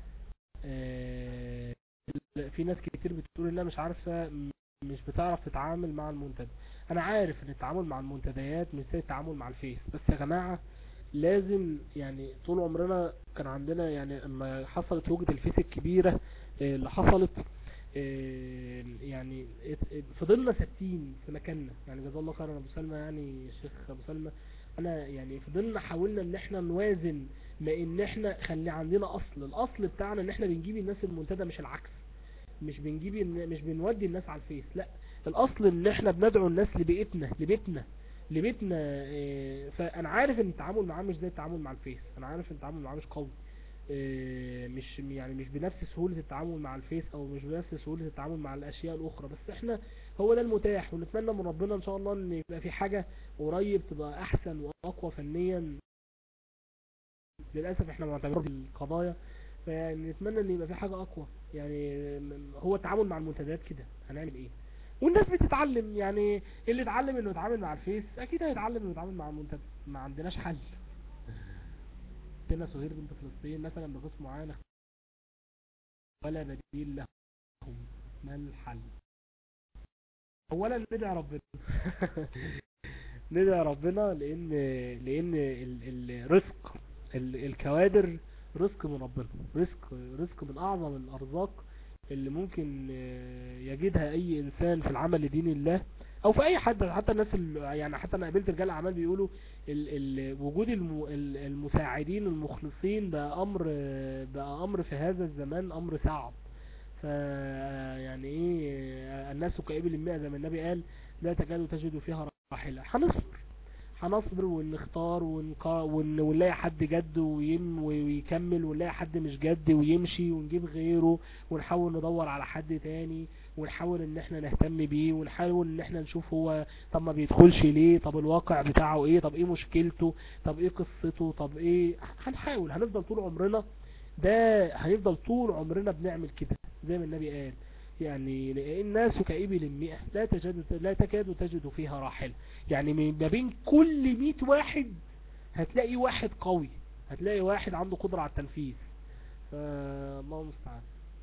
آه، في ناس كتير بتقول انها مش عارفة مش بتعرف تتعامل مع المنتدى انا عارف ان التعامل مع المنتديات مش زي التعامل مع الفيس بس يا جماعة لازم يعني طول عمرنا كان عندنا يعني اما حصلت هوجة الفيس الكبيرة آه، اللي حصلت آه، يعني ات- فضلنا ثابتين في مكاننا يعني جزا الله خيرا ابو سلمى يعني الشيخ ابو سلمى انا يعني فضلنا حاولنا ان احنا نوازن ما ان احنا خلي عندنا اصل الاصل بتاعنا ان احنا بنجيب الناس المنتدى مش العكس مش بنجيب الن- مش بنودي الناس على الفيس لا الاصل ان احنا بندعو الناس لبيئتنا لبيتنا لبيتنا آه، فانا عارف ان التعامل معاه مش زي التعامل مع الفيس انا عارف ان التعامل معاه مش قوي آه، مش يعني مش بنفس سهولة التعامل مع الفيس او مش بنفس سهولة التعامل مع الاشياء الاخرى بس احنا هو ده المتاح ونتمنى من ربنا ان شاء الله ان يبقى في حاجة قريب تبقى احسن واقوى فنيا للاسف احنا معتبرين بالقضايا فيعني نتمنى ان يبقى في حاجة اقوى يعني هو التعامل مع المنتديات كده هنعمل ايه والناس بتتعلم يعني اللي اتعلم انه يتعامل مع الفيس اكيد هيتعلم انه يتعامل مع المنتدى ما عندناش حل هنا سهير بنت فلسطين مثلا بقسم معين ولا بديل لهم ما الحل اولا ندعي ربنا ندعي ربنا لان لان ال- الرزق ال- الكوادر رزق من ربنا رزق رزق من اعظم الارزاق اللي ممكن آه، يجدها اي انسان في العمل لدين الله او في اي حد حتى الناس ال- يعني حتى انا قابلت رجال اعمال بيقولوا ال ال وجود الم ال- المساعدين المخلصين بقى امر بقى امر في هذا الزمان امر صعب ف يعني ايه الناس كإبل الماء زي ما النبي قال لا تكاد تجد فيها راحلة هنصبر هنصبر ونختار ونقا ون... ونلاقي حد جد ويم ويكمل ونلاقي حد مش جد ويمشي ونجيب غيره ونحاول ندور على حد تاني ونحاول ان احنا نهتم بيه ونحاول ان احنا نشوف هو طب ما بيدخلش ليه طب الواقع بتاعه ايه طب ايه مشكلته طب ايه قصته طب ايه هنحاول هنفضل طول عمرنا ده هنفضل طول عمرنا بنعمل كده زي ما النبي قال يعني الناس كإبل المئة لا تجد لا تكاد تجد فيها راحلة يعني من ما بين كل 100 واحد هتلاقي واحد قوي هتلاقي واحد عنده قدرة على التنفيذ فالله المستعان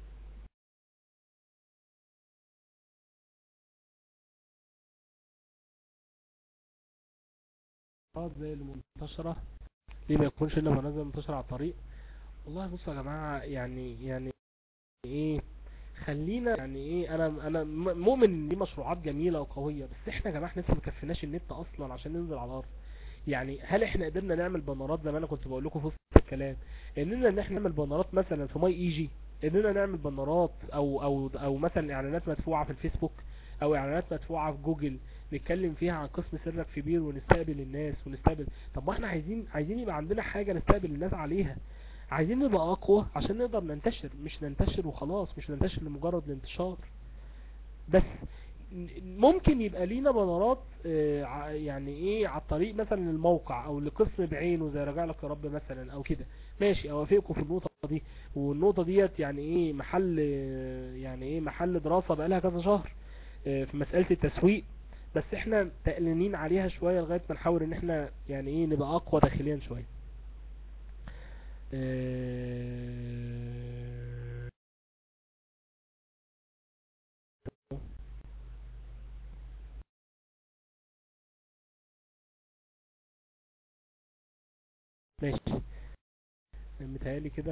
زي المنتشرة ليه ما يكونش لنا منازل منتشرة على الطريق والله بصوا يا جماعة يعني يعني ايه خلينا يعني ايه انا انا م- مؤمن ان دي مشروعات جميلة وقوية بس احنا يا جماعة احنا لسه مكفيناش النت اصلا عشان ننزل على الارض يعني هل احنا قدرنا نعمل بانرات زي ما انا كنت بقول لكم في وسط الكلام اننا ان احنا نعمل بانرات مثلا في ماي اي جي اننا نعمل بانرات او او او مثلا اعلانات مدفوعة في الفيسبوك او اعلانات مدفوعة في جوجل نتكلم فيها عن قسم سرك في بير ونستقبل الناس ونستقبل طب ما احنا عايزين عايزين يبقى عندنا حاجة نستقبل الناس عليها عايزين نبقى اقوى عشان نقدر ننتشر مش ننتشر وخلاص مش ننتشر لمجرد الانتشار بس ن- ممكن يبقى لينا بنرات آه، ع- يعني ايه على الطريق مثلا للموقع او لقسم بعينه زي رجع لك يا رب مثلا او كده ماشي اوافقكم في النقطة دي والنقطة ديت يعني ايه محل آه، يعني ايه محل دراسة بقالها كذا شهر آه، في مسألة التسويق بس احنا تقلنين عليها شوية لغاية ما نحاول ان احنا يعني ايه نبقى اقوى داخليا شوية آه، ماشي متهيألي كده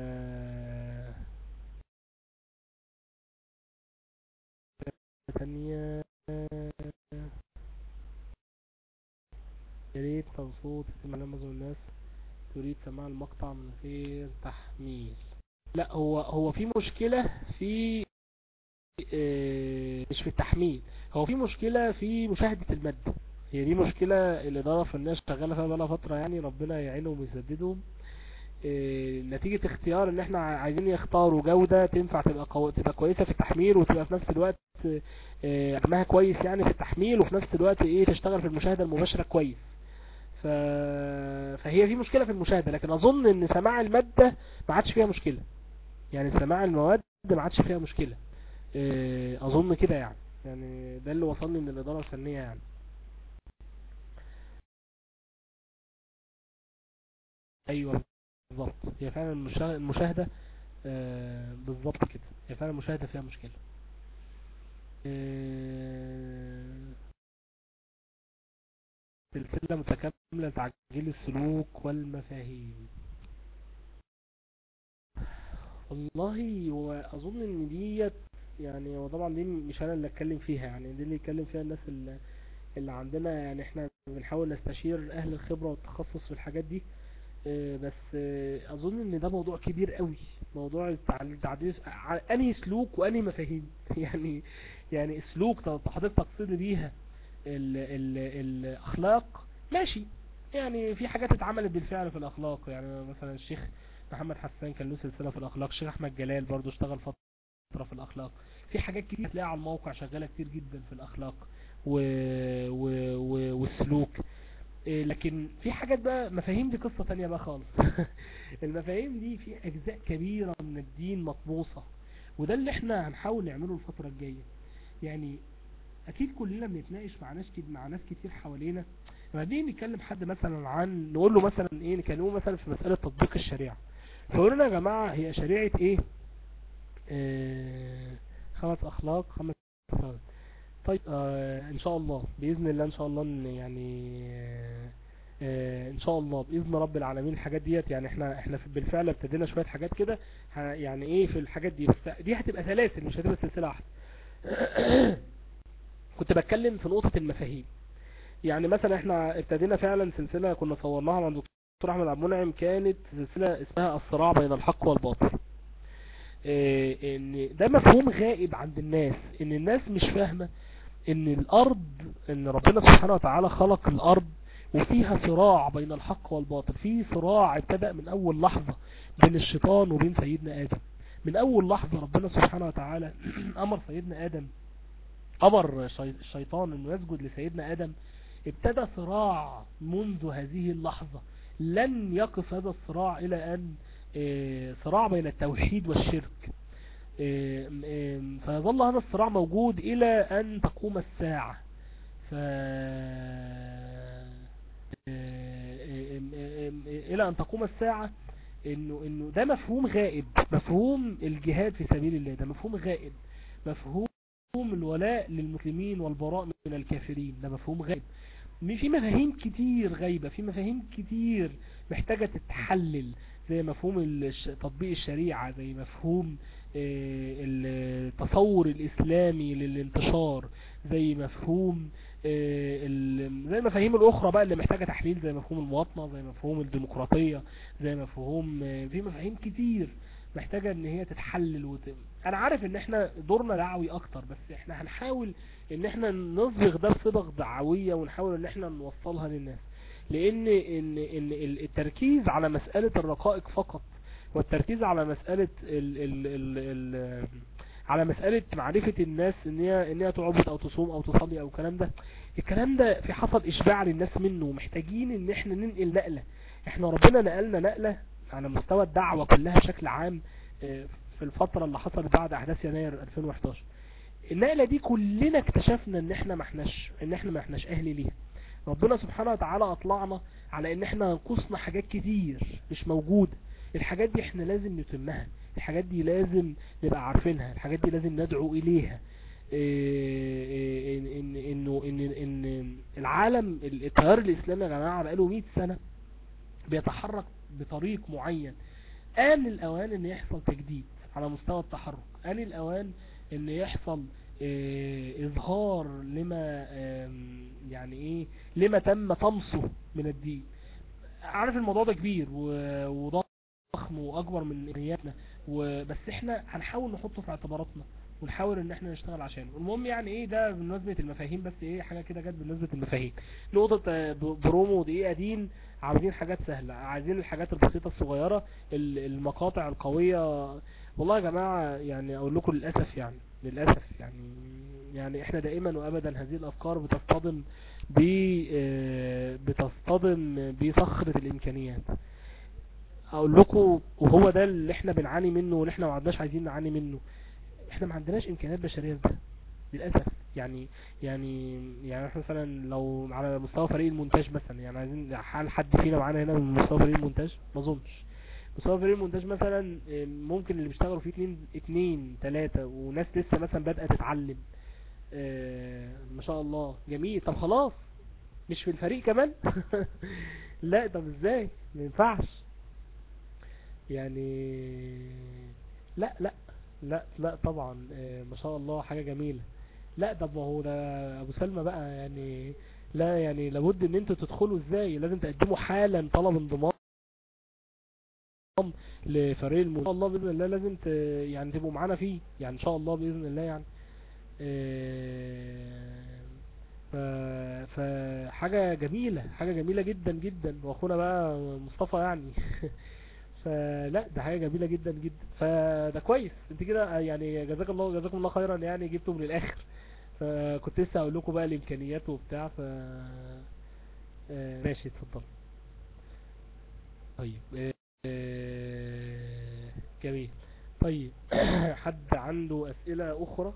ثانية يا ريت لو صوت يتم على معظم الناس تريد سماع المقطع من غير تحميل لا هو هو في مشكلة في آه، مش في التحميل هو في مشكلة في مشاهدة المادة هي دي مشكلة الإدارة في الناس شغالة فيها بقالها فترة يعني ربنا يعينهم ويسددهم آه، نتيجة اختيار ان احنا عايزين يختاروا جودة تنفع تبقى قو... تبقى كويسة في التحميل وتبقى في نفس الوقت آه، حجمها كويس يعني في التحميل وفي نفس الوقت ايه تشتغل في المشاهدة المباشرة كويس ف... فهي في مشكلة في المشاهدة لكن اظن ان سماع المادة ما عادش فيها مشكلة يعني سماع المواد ما عادش فيها مشكلة اه، اظن كده يعني يعني ده اللي وصلني من الادارة الفنية يعني ايوه بالظبط هي فعلا المشا- المشاهدة اه، بالظبط كده هي فعلا المشاهدة فيها مشكلة اه، سلسلة متكاملة لتعجيل السلوك والمفاهيم والله واظن ان ديت يعني هو طبعا دي مش انا اللي اتكلم فيها يعني دي اللي يتكلم فيها الناس اللي, اللي عندنا يعني احنا بنحاول نستشير اهل الخبرة والتخصص في الحاجات دي اه، بس اه، اظن ان ده موضوع كبير قوي موضوع التع- تعديل ع- انهي سلوك وانهي مفاهيم يعني يعني السلوك طب حضرتك تقصد بيها ال ال الاخلاق ماشي يعني في حاجات اتعملت بالفعل في الاخلاق يعني مثلا الشيخ محمد حسان كان له سلسله في الاخلاق الشيخ احمد جلال برضو اشتغل فتره في الاخلاق في حاجات كتير هتلاقيها على الموقع شغاله كتير جدا في الاخلاق و... و... و... والسلوك إيه، لكن في حاجات بقى مفاهيم دي قصة تانية بقى خالص المفاهيم دي في اجزاء كبيرة من الدين مطبوسة وده اللي احنا هنحاول نعمله الفترة الجاية يعني اكيد كلنا بنتناقش مع ناس كتير مع ناس كتير حوالينا لما نيجي نتكلم حد مثلا عن نقول له مثلا ايه نكلمه مثلا في مسألة تطبيق الشريعة فيقول لنا يا جماعة هي شريعة ايه آه خمس اخلاق خمس أخلاق. طيب آه ان شاء الله باذن الله ان شاء الله ان يعني آه آه ان شاء الله باذن رب العالمين الحاجات ديت يعني احنا احنا في- بالفعل ابتدينا شويه حاجات كده ه- يعني ايه في الحاجات دي بس دي هتبقى سلاسل مش هتبقى سلسله واحده كنت بتكلم في نقطه المفاهيم يعني مثلا احنا ابتدينا فعلا سلسله كنا صورناها مع الدكتور احمد عبد المنعم كانت سلسله اسمها الصراع بين الحق والباطل إيه، ان ده مفهوم غائب عند الناس ان الناس مش فاهمة ان الارض ان ربنا سبحانه وتعالى خلق الارض وفيها صراع بين الحق والباطل في صراع ابتدأ من اول لحظة بين الشيطان وبين سيدنا ادم من اول لحظة ربنا سبحانه وتعالى امر سيدنا ادم امر شي- الشيطان انه يسجد لسيدنا ادم ابتدى صراع منذ هذه اللحظة لن يقف هذا الصراع الى ان آه، صراع بين التوحيد والشرك آه، آه، فيظل هذا الصراع موجود إلى أن تقوم الساعة ف آه، آه، آه، إلى أن تقوم الساعة إنه إنه ده مفهوم غائب مفهوم الجهاد في سبيل الله ده مفهوم غائب مفهوم الولاء للمسلمين والبراء من الكافرين ده مفهوم غائب في مفاهيم كتير غايبة في مفاهيم كتير محتاجة تتحلل زي مفهوم الش- تطبيق الشريعة زي مفهوم آه، التصور الإسلامي للانتشار زي مفهوم آه، ال- زي المفاهيم الأخرى بقى اللي محتاجة تحليل زي مفهوم المواطنة زي مفهوم الديمقراطية زي مفهوم آه، في مفاهيم كتير محتاجة ان هي تتحلل وت... انا عارف ان احنا دورنا دعوي اكتر بس احنا هنحاول ان احنا نصبغ ده بصبغ دعوية ونحاول ان احنا نوصلها للناس لان ان ان ال- التركيز على مسألة الرقائق فقط والتركيز على مسألة ال ال ال ال على مسألة معرفة الناس ان هي ان هي تعبد او تصوم او تصلي او الكلام ده الكلام ده في حصل اشباع للناس منه محتاجين ان احنا ننقل نقلة احنا ربنا نقلنا نقلة على مستوى الدعوة كلها بشكل عام آه، في الفترة اللي حصلت بعد احداث يناير 2011 النقلة دي كلنا اكتشفنا ان احنا ما احناش ان احنا ما احناش اهل ليها ربنا سبحانه وتعالى اطلعنا على ان احنا نقصنا حاجات كتير مش موجودة الحاجات دي احنا لازم نتمها الحاجات دي لازم نبقى عارفينها الحاجات دي لازم ندعو اليها إيه، إيه، إن- إن- انه ان ان العالم التيار الاسلامي يا جماعه بقاله 100 سنه بيتحرك بطريق معين آن الأوان إن يحصل تجديد على مستوى التحرك آن الأوان إن يحصل آه، إظهار لما آم، يعني إيه لما تم طمسه من الدين عارف الموضوع ده كبير و- وضخم وأكبر من إمكانياتنا وبس إحنا هنحاول نحطه في اعتباراتنا ونحاول ان احنا نشتغل عشانه المهم يعني ايه ده بالنسبة المفاهيم بس ايه حاجة كده جت بالنسبة المفاهيم نقطة آه، ب- برومو دقيقة دين عاوزين حاجات سهلة عايزين الحاجات البسيطة الصغيرة ال- المقاطع القوية والله يا جماعة يعني اقول لكم للأسف يعني للأسف يعني يعني احنا دائما وابدا هذه الافكار بتصطدم بي آه، بتصطدم بصخرة الامكانيات اقول لكم وهو ده اللي احنا بنعاني منه واللي احنا ما عدناش عايزين نعاني منه احنا ما عندناش امكانيات بشرية في ده للاسف يعني يعني يعني احنا مثلا لو على مستوى فريق المونتاج مثلا يعني عايزين هل حد فينا معانا هنا من مستوى فريق المونتاج ما اظنش مستوى فريق المونتاج مثلا اه، ممكن اللي بيشتغلوا فيه اتنين اتنين تلاتة وناس لسه مثلا بادئه تتعلم اه، ما شاء الله جميل طب خلاص مش في الفريق كمان لا طب ازاي ما ينفعش يعني لا لا لا لا طبعا اه، ما شاء الله حاجة جميلة لا طب ما هو ده ابو سلمى بقى يعني لا يعني لابد ان انتوا تدخلوا ازاي لازم تقدموا حالا طلب انضمام لفريق الم... ان شاء الله باذن الله لازم ت... يعني تبقوا معانا فيه يعني ان شاء الله باذن الله يعني آه، ف... فحاجة جميلة حاجة جميلة جدا جدا واخونا بقى مصطفى يعني فلا ده حاجة جميلة جدا جدا فده كويس انت كده يعني جزاك الله جزاكم الله خيرا يعني جبته من الاخر فكنت لسه اقول لكم بقى الامكانيات وبتاع ف آه، ماشي اتفضل طيب آه، جميل طيب حد عنده اسئلة اخرى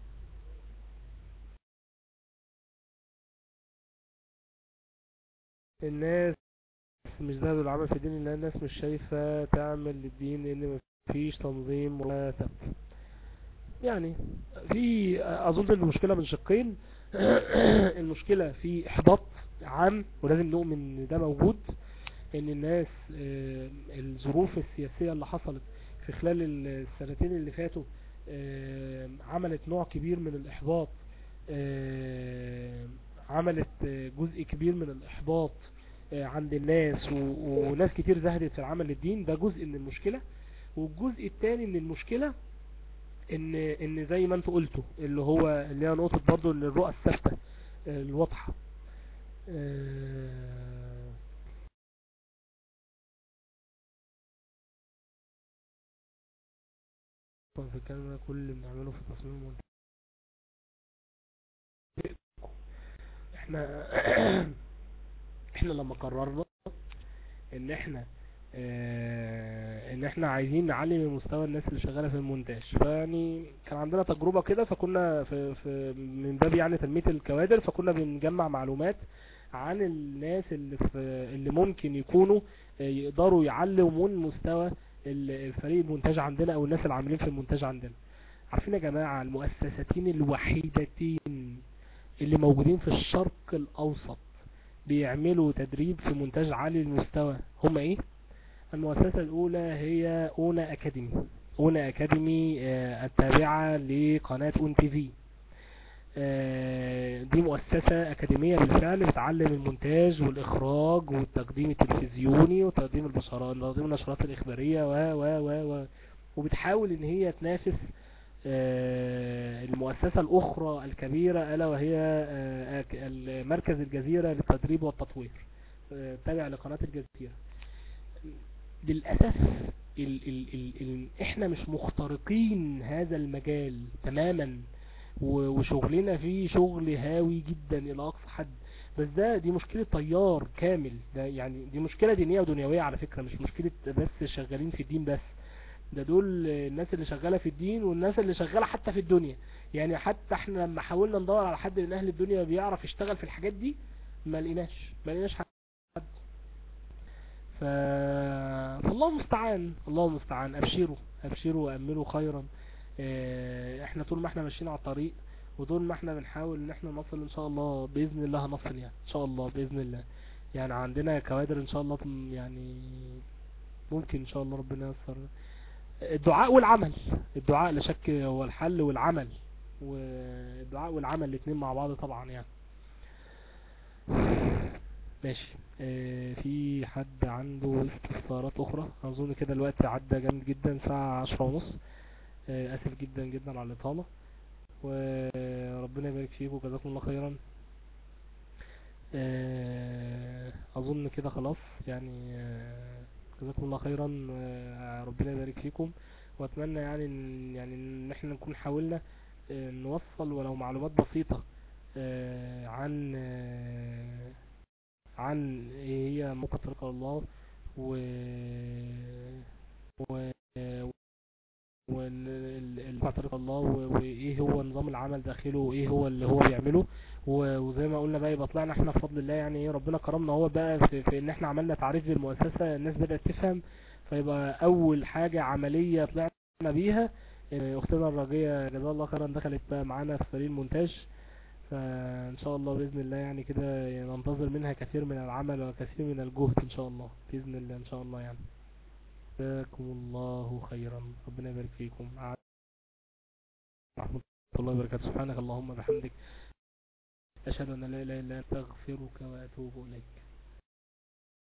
الناس مش ذهبوا العمل في الدين لان الناس مش شايفة تعمل للدين لان مفيش تنظيم ولا ثبت يعني في اظن المشكلة من شقين المشكلة في احباط عام ولازم نؤمن ان ده موجود ان الناس آه، الظروف السياسية اللي حصلت في خلال السنتين اللي فاتوا آه، عملت نوع كبير من الاحباط آه، عملت آه، جزء كبير من الاحباط آه، عند الناس و- وناس كتير زهدت في العمل للدين ده جزء من المشكلة والجزء الثاني من المشكلة ان ان زي ما انتوا قلتوا اللي هو اللي هي نقطة برضو ان الرؤى الثابتة آه، الواضحة آه، طبعاً في الكلام ده كل اللي بنعمله في التصميم والمونتاج. احنا احنا لما قررنا ان احنا اه ان احنا عايزين نعلي من مستوى الناس اللي شغاله في المونتاج فيعني كان عندنا تجربه كده فكنا في, في من باب يعني تنميه الكوادر فكنا بنجمع معلومات عن الناس اللي في اللي ممكن يكونوا آه، يقدروا يعلوا من مستوى ال- الفريق المونتاج عندنا او الناس اللي عاملين في المونتاج عندنا عارفين يا جماعه المؤسستين الوحيدتين اللي موجودين في الشرق الاوسط بيعملوا تدريب في مونتاج عالي المستوى هم ايه المؤسسة الاولى هي اونا اكاديمي اونا اكاديمي آه، التابعة لقناة اون تي في آه، دي مؤسسة اكاديمية بالفعل بتعلم المونتاج والاخراج والتقديم التلفزيوني وتقديم البصرات وتقديم النشرات الاخبارية و و و و وبتحاول ان هي تنافس آه، المؤسسة الأخرى الكبيرة ألا وهي آه، أك- مركز الجزيرة للتدريب والتطوير آه، تابع لقناة الجزيرة للأسف ال ال ال ال احنا مش مخترقين هذا المجال تماما و- وشغلنا فيه شغل هاوي جدا إلى أقصى حد بس ده دي مشكلة طيار كامل ده يعني دي مشكلة دينية ودنيوية على فكرة مش مشكلة بس شغالين في الدين بس ده دول الناس اللي شغالة في الدين والناس اللي شغالة حتى في الدنيا يعني حتى احنا لما حاولنا ندور على حد من اهل الدنيا بيعرف يشتغل في الحاجات دي ما لقيناش ما لقيناش حد ف... فالله المستعان الله المستعان ابشروا ابشروا واملوا خيرا اه، احنا طول ما احنا ماشيين على الطريق وطول ما احنا بنحاول ان احنا نصل ان شاء الله باذن الله هنصل يعني ان شاء الله باذن الله يعني عندنا كوادر ان شاء الله يعني ممكن ان شاء الله ربنا ييسر الدعاء والعمل الدعاء لا شك هو الحل والعمل والدعاء والعمل الاثنين مع بعض طبعا يعني ماشي اه في حد عنده استفسارات اخرى اظن كده الوقت عدى جامد جدا ساعة عشرة ونص اه اسف جدا جدا على الاطالة وربنا يبارك فيكم وجزاكم الله خيرا اه اظن كده خلاص يعني اه جزاكم الله خيرا آه، ربنا يبارك فيكم واتمنى يعني ان يعني ان احنا نكون حاولنا آه، نوصل ولو معلومات بسيطة آه، عن آه، عن ايه هي موقع طريق الله و و وموقع طريق الله و- وايه هو نظام العمل داخله وايه هو اللي هو بيعمله و- وزي ما قلنا بقى يبقى طلعنا احنا بفضل الله يعني ايه ربنا كرمنا هو بقى في, في ان احنا عملنا تعريف للمؤسسة الناس بدأت تفهم فيبقى اول حاجة عملية طلعنا بيها آه، اختنا الراجية جزاها الله خيرا دخلت بقى معانا في فريق المونتاج فان شاء الله باذن الله يعني كده ننتظر منها كثير من العمل وكثير من الجهد ان شاء الله باذن الله ان شاء الله يعني جزاكم الله خيرا ربنا يبارك فيكم ورحمة الله وبركاته سبحانك اللهم وبحمدك أشهد أن لا إله إلا أنت أستغفرك وأتوب إليك